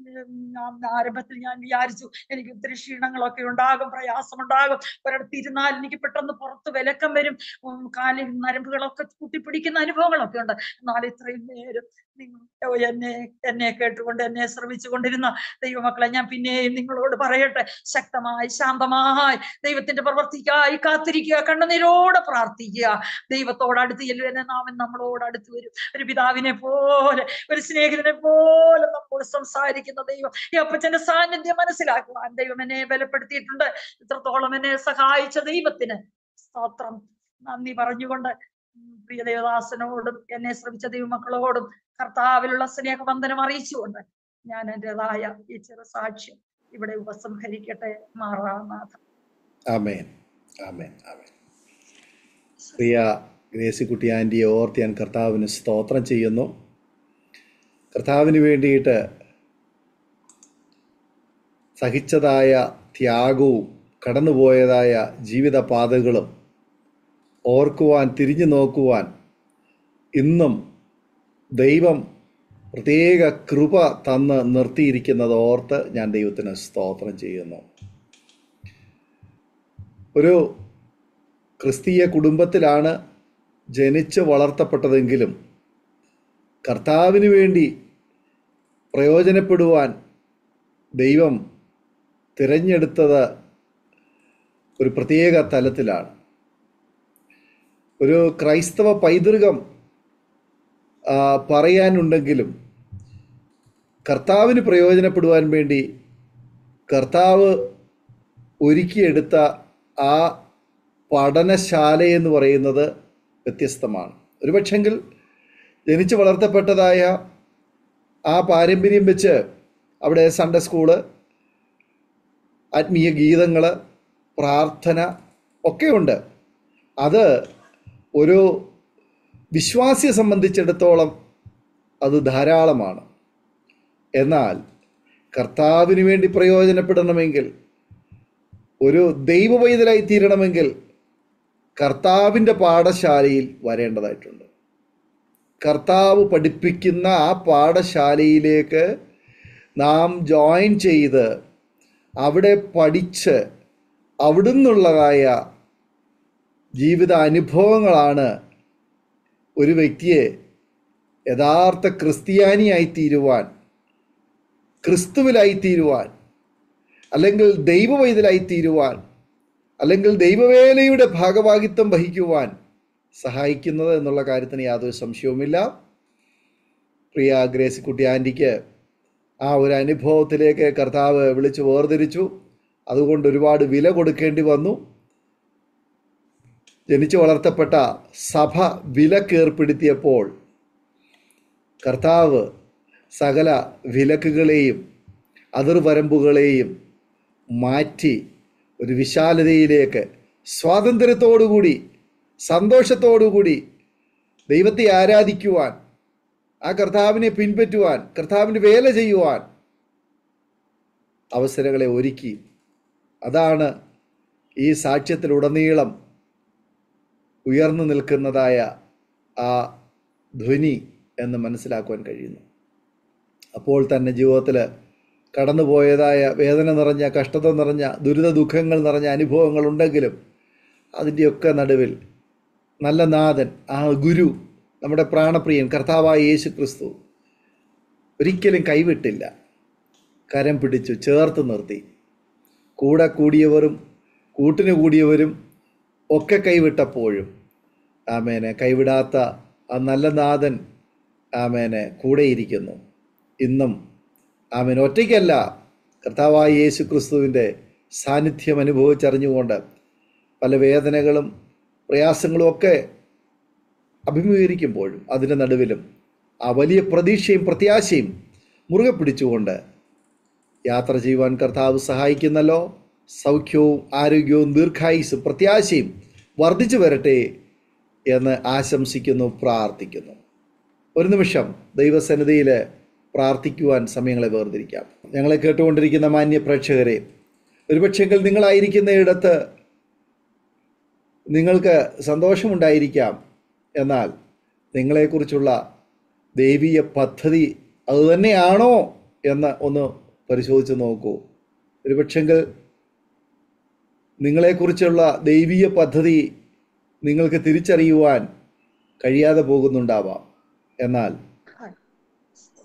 ആരംഭത്തിൽ ഞാൻ വിചാരിച്ചു എനിക്ക് ഒത്തിരി ക്ഷീണങ്ങളൊക്കെ ഉണ്ടാകും പ്രയാസമുണ്ടാകും ഒരിടത്ത് ഇരുന്നാൽ എനിക്ക് പെട്ടെന്ന് പുറത്ത് വിലക്കം വരും കാലിൽ നരമ്പുകളൊക്കെ കൂട്ടിപ്പിടിക്കുന്ന അനുഭവങ്ങളൊക്കെ ഉണ്ട് എന്നാൽ ഇത്രയും നേരം നിങ്ങൾ എന്നെ എന്നെ കേട്ടുകൊണ്ട് എന്നെ ശ്രമിച്ചുകൊണ്ടിരുന്ന ദൈവമക്കളെ ഞാൻ പിന്നെയും നിങ്ങളോട് പറയട്ടെ ശക്തമായി ശാന്തമായി ദൈവത്തിന്റെ പ്രവർത്തിക്കായി കാത്തിരിക്കുക കണ്ണുനീരോടെ പ്രാർത്ഥിക്കുക ദൈവത്തോട് അടുത്ത് ചെല്ലുവെന്നെ നാമൻ നമ്മളോട് അടുത്ത് വരും ഒരു പിതാവിനെ പോലെ ഒരു സ്നേഹിതനെ പോലെ നമ്മോട് സംസാരിക്കുന്ന ദൈവം ഈ അപ്പച്ചന്റെ സാന്നിധ്യം മനസ്സിലാക്കുവാൻ ദൈവം എന്നെ ബലപ്പെടുത്തിയിട്ടുണ്ട് ഇത്രത്തോളം എന്നെ സഹായിച്ച ദൈവത്തിന് സ്തോത്രം നന്ദി പറഞ്ഞുകൊണ്ട് ഉം, പ്രിയ ദേവദാസനോടും എന്നെ ശ്രമിച്ച ദൈവമക്കളോടും കർത്താവിലുള്ള സ്നേഹബന്ധനം അറിയിച്ചുകൊണ്ട് ഞാൻ എന്റേതായ ഈ ചെറു സാക്ഷ്യം ഇവിടെ ഉപസംഹരിക്കട്ടെ മാറാനാഥ ആമേൻ ആമേൻ ആമേൻ പ്രിയ ഗ്രേസിക്കുട്ടി ആൻറ്റിയെ ഓർത്ത് ഞാൻ കർത്താവിന് സ്തോത്രം ചെയ്യുന്നു കർത്താവിന് വേണ്ടിയിട്ട് സഹിച്ചതായ ത്യാഗവും കടന്നുപോയതായ ജീവിത പാതകളും ഓർക്കുവാൻ തിരിഞ്ഞു നോക്കുവാൻ ഇന്നും ദൈവം പ്രത്യേക കൃപ തന്ന് നിർത്തിയിരിക്കുന്നത് ഓർത്ത് ഞാൻ ദൈവത്തിന് സ്തോത്രം ചെയ്യുന്നു ഒരു ക്രിസ്തീയ കുടുംബത്തിലാണ് ജനിച്ച് വളർത്തപ്പെട്ടതെങ്കിലും കർത്താവിന് വേണ്ടി പ്രയോജനപ്പെടുവാൻ ദൈവം തിരഞ്ഞെടുത്തത് ഒരു പ്രത്യേക തലത്തിലാണ് ഒരു ക്രൈസ്തവ പൈതൃകം ആ, പറയാനുണ്ടെങ്കിലും കർത്താവിന് പ്രയോജനപ്പെടുവാൻ വേണ്ടി കർത്താവ് ഒരുക്കിയെടുത്ത ആ പഠനശാല എന്ന് പറയുന്നത് വ്യത്യസ്തമാണ് ഒരുപക്ഷെങ്കിൽ ജനിച്ച് വളർത്തപ്പെട്ടതായ ആ പാരമ്പര്യം വെച്ച് അവിടെ സൺഡേ സ്കൂള് ആത്മീയ ഗീതങ്ങൾ പ്രാർത്ഥന ഒക്കെയുണ്ട് അത് ഒരു വിശ്വാസിയെ സംബന്ധിച്ചിടത്തോളം അത് ധാരാളമാണ് എന്നാൽ കർത്താവിന് വേണ്ടി പ്രയോജനപ്പെടണമെങ്കിൽ ഒരു ദൈവവൈതലായി തീരണമെങ്കിൽ കർത്താവിൻ്റെ പാഠശാലയിൽ വരേണ്ടതായിട്ടുണ്ട് കർത്താവ് പഠിപ്പിക്കുന്ന ആ പാഠശാലയിലേക്ക് നാം ജോയിൻ ചെയ്ത് അവിടെ പഠിച്ച് അവിടുന്നുള്ളതായ ജീവിത അനുഭവങ്ങളാണ് ഒരു വ്യക്തിയെ യഥാർത്ഥ ക്രിസ്ത്യാനിയായി തീരുവാൻ ക്രിസ്തുവിലായി തീരുവാൻ അല്ലെങ്കിൽ ദൈവവൈതലായി തീരുവാൻ അല്ലെങ്കിൽ ദൈവവേലയുടെ ഭാഗഭാഗിത്വം വഹിക്കുവാൻ സഹായിക്കുന്നത് എന്നുള്ള കാര്യത്തിന് യാതൊരു സംശയവുമില്ല പ്രിയ ഗ്രേസിക്കുട്ടി ആൻറ്റിക്ക് ആ ഒരു അനുഭവത്തിലേക്ക് കർത്താവ് വിളിച്ച് വേർതിരിച്ചു അതുകൊണ്ട് ഒരുപാട് വില കൊടുക്കേണ്ടി വന്നു ജനിച്ചു വളർത്തപ്പെട്ട സഭ വിലക്കേർപ്പെടുത്തിയപ്പോൾ കർത്താവ് സകല വിലക്കുകളെയും അതിർവരമ്പുകളെയും മാറ്റി ഒരു വിശാലതയിലേക്ക് സ്വാതന്ത്ര്യത്തോടുകൂടി സന്തോഷത്തോടുകൂടി ദൈവത്തെ ആരാധിക്കുവാൻ ആ കർത്താവിനെ പിൻപറ്റുവാൻ കർത്താവിന് വേല ചെയ്യുവാൻ അവസരങ്ങളെ ഒരുക്കി അതാണ് ഈ സാക്ഷ്യത്തിലുടനീളം ഉയർന്നു നിൽക്കുന്നതായ ആ ധ്വനി എന്ന് മനസ്സിലാക്കുവാൻ കഴിയുന്നു അപ്പോൾ തന്നെ ജീവിതത്തിൽ കടന്നുപോയതായ വേദന നിറഞ്ഞ കഷ്ടത നിറഞ്ഞ ദുരിത ദുഃഖങ്ങൾ നിറഞ്ഞ അനുഭവങ്ങൾ ഉണ്ടെങ്കിലും അതിൻ്റെയൊക്കെ നടുവിൽ നല്ല നാഥൻ ആ ഗുരു നമ്മുടെ പ്രാണപ്രിയൻ കർത്താവായ യേശു ക്രിസ്തു ഒരിക്കലും കൈവിട്ടില്ല കരം പിടിച്ചു ചേർത്ത് നിർത്തി കൂടെ കൂടിയവരും കൂട്ടിന് കൂടിയവരും ഒക്കെ കൈവിട്ടപ്പോഴും ആമേനെ കൈവിടാത്ത ആ നല്ല നാഥൻ ആമേനെ കൂടെയിരിക്കുന്നു ഇന്നും ആമേൻ ഒറ്റയ്ക്കല്ല കർത്താവായ യേശു ക്രിസ്തുവിൻ്റെ സാന്നിധ്യം അനുഭവിച്ചറിഞ്ഞുകൊണ്ട് പല വേദനകളും പ്രയാസങ്ങളും ഒക്കെ അഭിമുഖീകരിക്കുമ്പോഴും അതിൻ്റെ നടുവിലും ആ വലിയ പ്രതീക്ഷയും പ്രത്യാശയും മുറുകെ പിടിച്ചുകൊണ്ട് യാത്ര ചെയ്യുവാൻ കർത്താവ് സഹായിക്കുന്നല്ലോ സൗഖ്യവും ആരോഗ്യവും ദീർഘായുസും പ്രത്യാശയും വർദ്ധിച്ചു വരട്ടെ എന്ന് ആശംസിക്കുന്നു പ്രാർത്ഥിക്കുന്നു ഒരു നിമിഷം ദൈവസന്നിധിയിൽ പ്രാർത്ഥിക്കുവാൻ സമയങ്ങളെ വേർതിരിക്കാം ഞങ്ങളെ കേട്ടുകൊണ്ടിരിക്കുന്ന മാന്യ പ്രേക്ഷകരെ ഒരുപക്ഷെങ്കിൽ നിങ്ങളായിരിക്കുന്ന ഇടത്ത് നിങ്ങൾക്ക് സന്തോഷമുണ്ടായിരിക്കാം എന്നാൽ നിങ്ങളെക്കുറിച്ചുള്ള ദൈവീയ പദ്ധതി അതുതന്നെയാണോ എന്ന് ഒന്ന് പരിശോധിച്ച് നോക്കൂ ഒരുപക്ഷെങ്കിൽ നിങ്ങളെക്കുറിച്ചുള്ള ദൈവീയ പദ്ധതി നിങ്ങൾക്ക് തിരിച്ചറിയുവാൻ കഴിയാതെ പോകുന്നുണ്ടാവാം എന്നാൽ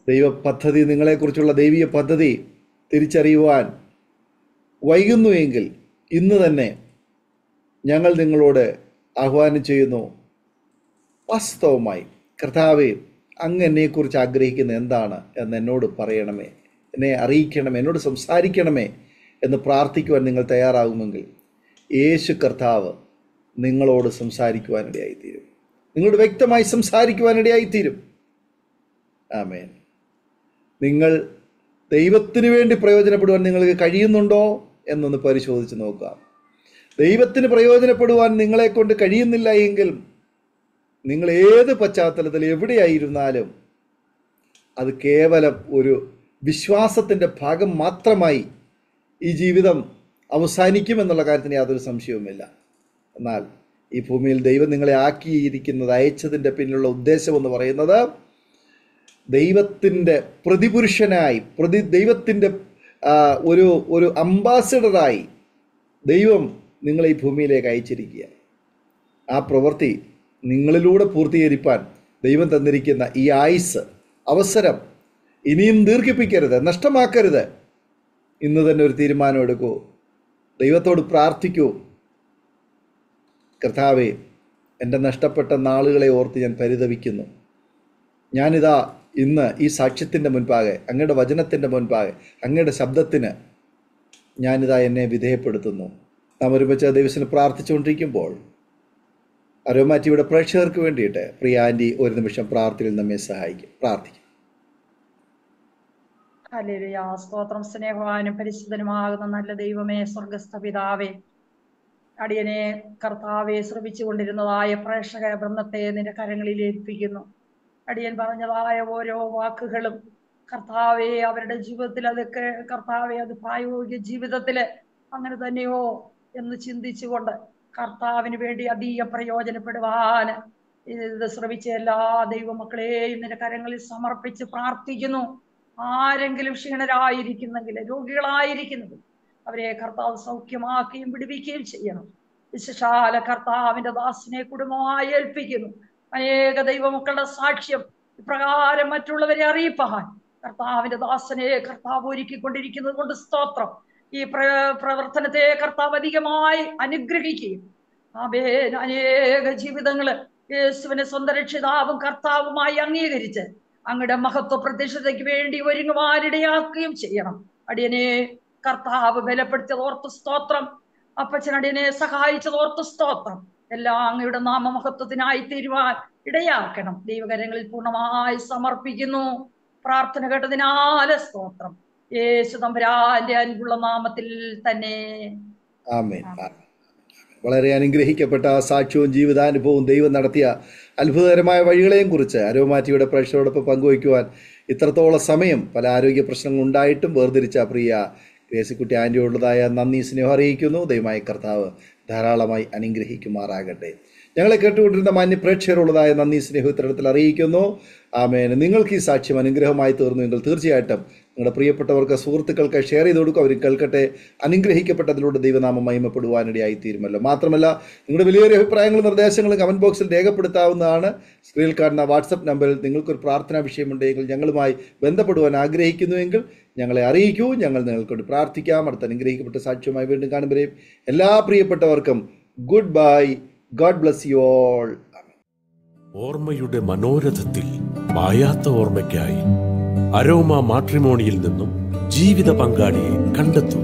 ദൈവ പദ്ധതി നിങ്ങളെക്കുറിച്ചുള്ള ദൈവീയ പദ്ധതി തിരിച്ചറിയുവാൻ വൈകുന്നുവെങ്കിൽ ഇന്ന് തന്നെ ഞങ്ങൾ നിങ്ങളോട് ആഹ്വാനം ചെയ്യുന്നു വാസ്തവമായി കർത്താവെ അങ്ങ് എന്നെക്കുറിച്ച് ആഗ്രഹിക്കുന്ന എന്താണ് എന്ന് എന്നോട് പറയണമേ എന്നെ അറിയിക്കണമേ എന്നോട് സംസാരിക്കണമേ എന്ന് പ്രാർത്ഥിക്കുവാൻ നിങ്ങൾ തയ്യാറാകുമെങ്കിൽ യേശു കർത്താവ് നിങ്ങളോട് സംസാരിക്കുവാനിടയായിത്തീരും നിങ്ങളോട് വ്യക്തമായി സംസാരിക്കുവാനിടയായിത്തീരും ആമേൻ നിങ്ങൾ ദൈവത്തിന് വേണ്ടി പ്രയോജനപ്പെടുവാൻ നിങ്ങൾക്ക് കഴിയുന്നുണ്ടോ എന്നൊന്ന് പരിശോധിച്ച് നോക്കുക ദൈവത്തിന് പ്രയോജനപ്പെടുവാൻ നിങ്ങളെ കൊണ്ട് കഴിയുന്നില്ല എങ്കിൽ നിങ്ങൾ ഏത് പശ്ചാത്തലത്തിൽ എവിടെയായിരുന്നാലും അത് കേവലം ഒരു വിശ്വാസത്തിൻ്റെ ഭാഗം മാത്രമായി ഈ ജീവിതം അവസാനിക്കുമെന്നുള്ള കാര്യത്തിന് യാതൊരു സംശയവുമില്ല എന്നാൽ ഈ ഭൂമിയിൽ ദൈവം നിങ്ങളെ ആക്കിയിരിക്കുന്നത് അയച്ചതിൻ്റെ പിന്നിലുള്ള ഉദ്ദേശം എന്ന് പറയുന്നത് ദൈവത്തിൻ്റെ പ്രതിപുരുഷനായി പ്രതി ദൈവത്തിൻ്റെ ആ, ഒരു ഒരു അംബാസിഡറായി ദൈവം നിങ്ങളെ ഈ ഭൂമിയിലേക്ക് അയച്ചിരിക്കുക ആ പ്രവൃത്തി നിങ്ങളിലൂടെ പൂർത്തീകരിപ്പാൻ ദൈവം തന്നിരിക്കുന്ന ഈ ആയുസ് അവസരം ഇനിയും ദീർഘിപ്പിക്കരുത് നഷ്ടമാക്കരുത് ഇന്ന് തന്നെ ഒരു തീരുമാനം എടുക്കൂ ദൈവത്തോട് പ്രാർത്ഥിക്കൂ കർത്താവെ എൻ്റെ നഷ്ടപ്പെട്ട നാളുകളെ ഓർത്ത് ഞാൻ പരിതപിക്കുന്നു ഞാനിതാ ഇന്ന് ഈ സാക്ഷ്യത്തിൻ്റെ മുൻപാകെ അങ്ങയുടെ വചനത്തിൻ്റെ മുൻപാകെ അങ്ങയുടെ ശബ്ദത്തിന് ഞാനിതാ എന്നെ വിധേയപ്പെടുത്തുന്നു നാം ഒരുമിച്ച് ദൈവത്തിന് പ്രാർത്ഥിച്ചുകൊണ്ടിരിക്കുമ്പോൾ അരോമാറ്റിയുടെ പ്രേക്ഷകർക്ക് വേണ്ടിയിട്ട് പ്രിയ ആൻറ്റി ഒരു നിമിഷം പ്രാർത്ഥനയിൽ നമ്മെ സഹായിക്കും പ്രാർത്ഥിക്കും ഹല്ലേലൂയ സ്തോത്രം സ്നേഹവാനും പരിശുദ്ധനുമാകുന്ന നല്ല ദൈവമേ സ്വർഗസ്ഥ പിതാവേ അടിയനെ കർത്താവെ ശ്രമിച്ചുകൊണ്ടിരുന്നതായ പ്രേക്ഷക വൃന്ദത്തെ നിന്റെ കരങ്ങളിൽ ഏൽപ്പിക്കുന്നു അടിയൻ പറഞ്ഞതായ ഓരോ വാക്കുകളും കർത്താവെ അവരുടെ ജീവിതത്തിൽ അതൊക്കെ കർത്താവെ അത് പ്രായോഗിക ജീവിതത്തില് അങ്ങനെ തന്നെയോ എന്ന് ചിന്തിച്ചുകൊണ്ട് കർത്താവിന് വേണ്ടി അധികം പ്രയോജനപ്പെടുവാൻ ഇത് ശ്രമിച്ച എല്ലാ ദൈവമക്കളെയും നിന്റെ കരങ്ങളിൽ സമർപ്പിച്ച് പ്രാർത്ഥിക്കുന്നു ആരെങ്കിലും ക്ഷീണരായിരിക്കുന്നെങ്കിൽ രോഗികളായിരിക്കുന്നെങ്കിൽ അവരെ കർത്താവ് സൗഖ്യമാക്കുകയും വിടുവിക്കുകയും ചെയ്യണം വിശേഷാല കർത്താവിന്റെ ദാസിനെ കുടുംബമായി ഏൽപ്പിക്കുന്നു അനേക ദൈവമക്കളുടെ സാക്ഷ്യം ഇപ്രകാരം മറ്റുള്ളവരെ അറിയിപ്പാൻ കർത്താവിന്റെ ദാസനെ കർത്താവ് ഒരുക്കിക്കൊണ്ടിരിക്കുന്നത് കൊണ്ട് സ്തോത്രം ഈ പ്ര പ്രവർത്തനത്തെ കർത്താവ് അധികമായി അനുഗ്രഹിക്കുകയും ആബേൻ അനേക ജീവിതങ്ങള് യേശുവിനെ സ്വന്തം രക്ഷിതാവും കർത്താവുമായി അംഗീകരിച്ച് അങ്ങയുടെ മഹത്വ പ്രത്യക്ഷതയ്ക്ക് വേണ്ടി ഒരുങ്ങുവാനിടയാക്കുകയും ചെയ്യണം അടിയനെ കർത്താവ് ബലപ്പെടുത്തിയത് ഓർത്ത് സ്തോത്രം അപ്പച്ചൻ അടിയനെ സഹായിച്ചത് ഓർത്ത് സ്തോത്രം എല്ലാം അങ്ങയുടെ നാമമഹത്വത്തിനായി തീരുവാൻ ഇടയാക്കണം ദൈവകരങ്ങളിൽ പൂർണ്ണമായി സമർപ്പിക്കുന്നു പ്രാർത്ഥന കേട്ടതിനാലെ സ്തോത്രം യേശു തമ്പുരാന്റെ അൻപുള്ള നാമത്തിൽ തന്നെ ആമേൻ ആമേൻ. വളരെ അനുഗ്രഹിക്കപ്പെട്ട ആ സാക്ഷ്യവും ജീവിതാനുഭവവും ദൈവം നടത്തിയ അത്ഭുതകരമായ വഴികളെയും കുറിച്ച് അരോമാറ്റിയുടെ പ്രേക്ഷകരോടൊപ്പം പങ്കുവയ്ക്കുവാൻ ഇത്രത്തോളം സമയം പല ആരോഗ്യ പ്രശ്നങ്ങൾ ഉണ്ടായിട്ടും വേർതിരിച്ച പ്രിയ ഗ്രേസിക്കുട്ടി ആൻറ്റിയോടുള്ളതായ നന്ദി സ്നേഹം അറിയിക്കുന്നു ദൈവമായ കർത്താവ് ധാരാളമായി അനുഗ്രഹിക്കുമാറാകട്ടെ ഞങ്ങളെ കേട്ടുകൊണ്ടിരുന്ന മാന്യ പ്രേക്ഷകരുള്ളതായ നന്ദി സ്നേഹം ഇത്തരത്തിൽ അറിയിക്കുന്നു ആമേൻ നിങ്ങൾക്ക് ഈ സാക്ഷ്യം അനുഗ്രഹമായി തീർന്നുവെങ്കിൽ തീർച്ചയായിട്ടും നിങ്ങളുടെ പ്രിയപ്പെട്ടവർക്ക് സുഹൃത്തുക്കൾക്ക് ഷെയർ ചെയ്ത് കൊടുക്കും അവർ കേൾക്കട്ടെ അനുഗ്രഹിക്കപ്പെട്ടതിലൂടെ ദൈവനാമം മഹിമപ്പെടുവാനിടയായി തീരുമല്ലോ മാത്രമല്ല നിങ്ങളുടെ വലിയൊരു അഭിപ്രായങ്ങളും നിർദ്ദേശങ്ങളും കമൻറ്റ് ബോക്സിൽ രേഖപ്പെടുത്താവുന്നതാണ് സ്ക്രീനിൽ കാണുന്ന വാട്സപ്പ് നമ്പറിൽ നിങ്ങൾക്കൊരു പ്രാർത്ഥനാ വിഷയമുണ്ടെങ്കിൽ ഞങ്ങളുമായി ബന്ധപ്പെടുവാൻ ആഗ്രഹിക്കുന്നുവെങ്കിൽ ഞങ്ങളെ അറിയിക്കൂ ഞങ്ങൾ നിങ്ങൾക്ക് വേണ്ടി പ്രാർത്ഥിക്കാം അടുത്ത അനുഗ്രഹിക്കപ്പെട്ട സാക്ഷ്യമായി വീണ്ടും കാണുമ്പോഴേയും എല്ലാ പ്രിയപ്പെട്ടവർക്കും good bye God bless you all ഓർമ്മയുടെ മനോരഥത്തിൽ മായാത്ത ഓർമ്മയ്ക്കായി അരോമ മാട്രിമോണിയിൽ നിന്നും ജീവിത പങ്കാളിയെ കണ്ടെത്തൂ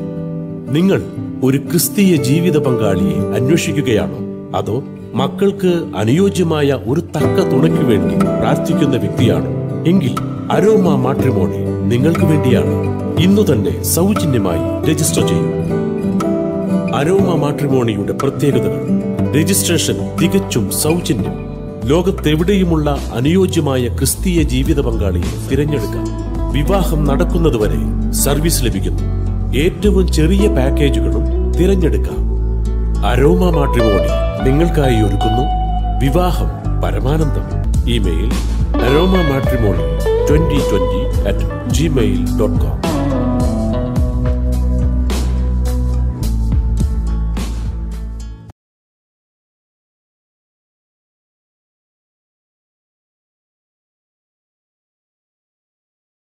നിങ്ങൾ ഒരു ക്രിസ്തീയ ജീവിത പങ്കാളിയെ അന്വേഷിക്കുകയാണോ അതോ മക്കൾക്ക് അനുയോജ്യമായ ഒരു തക്ക തുണയ്ക്ക് വേണ്ടി പ്രാർത്ഥിക്കുന്ന വ്യക്തിയാണോ എങ്കിൽ അരോമ മാട്രിമോണി നിങ്ങൾക്ക് വേണ്ടിയാണ് ഇന്നു തന്നെ സൗജന്യമായി രജിസ്റ്റർ ചെയ്യൂ അരോമ മാട്രിമോണിയുടെ പ്രത്യേകതകൾ രജിസ്ട്രേഷൻ തികച്ചും സൗജന്യം ലോകത്തെവിടെയുമുള്ള അനുയോജ്യമായ ക്രിസ്തീയ ജീവിത പങ്കാളിയെ തിരഞ്ഞെടുക്കാം വിവാഹം നടക്കുന്നതുവരെ സർവീസ് ലഭിക്കുന്നു ഏറ്റവും ചെറിയ പാക്കേജുകളും തിരഞ്ഞെടുക്കാം അരോമ മാട്രിമോണി നിങ്ങൾക്കായി ഒരുക്കുന്നു വിവാഹം പരമാനന്ദം email aroma matrimony twenty twenty at Gmail dot com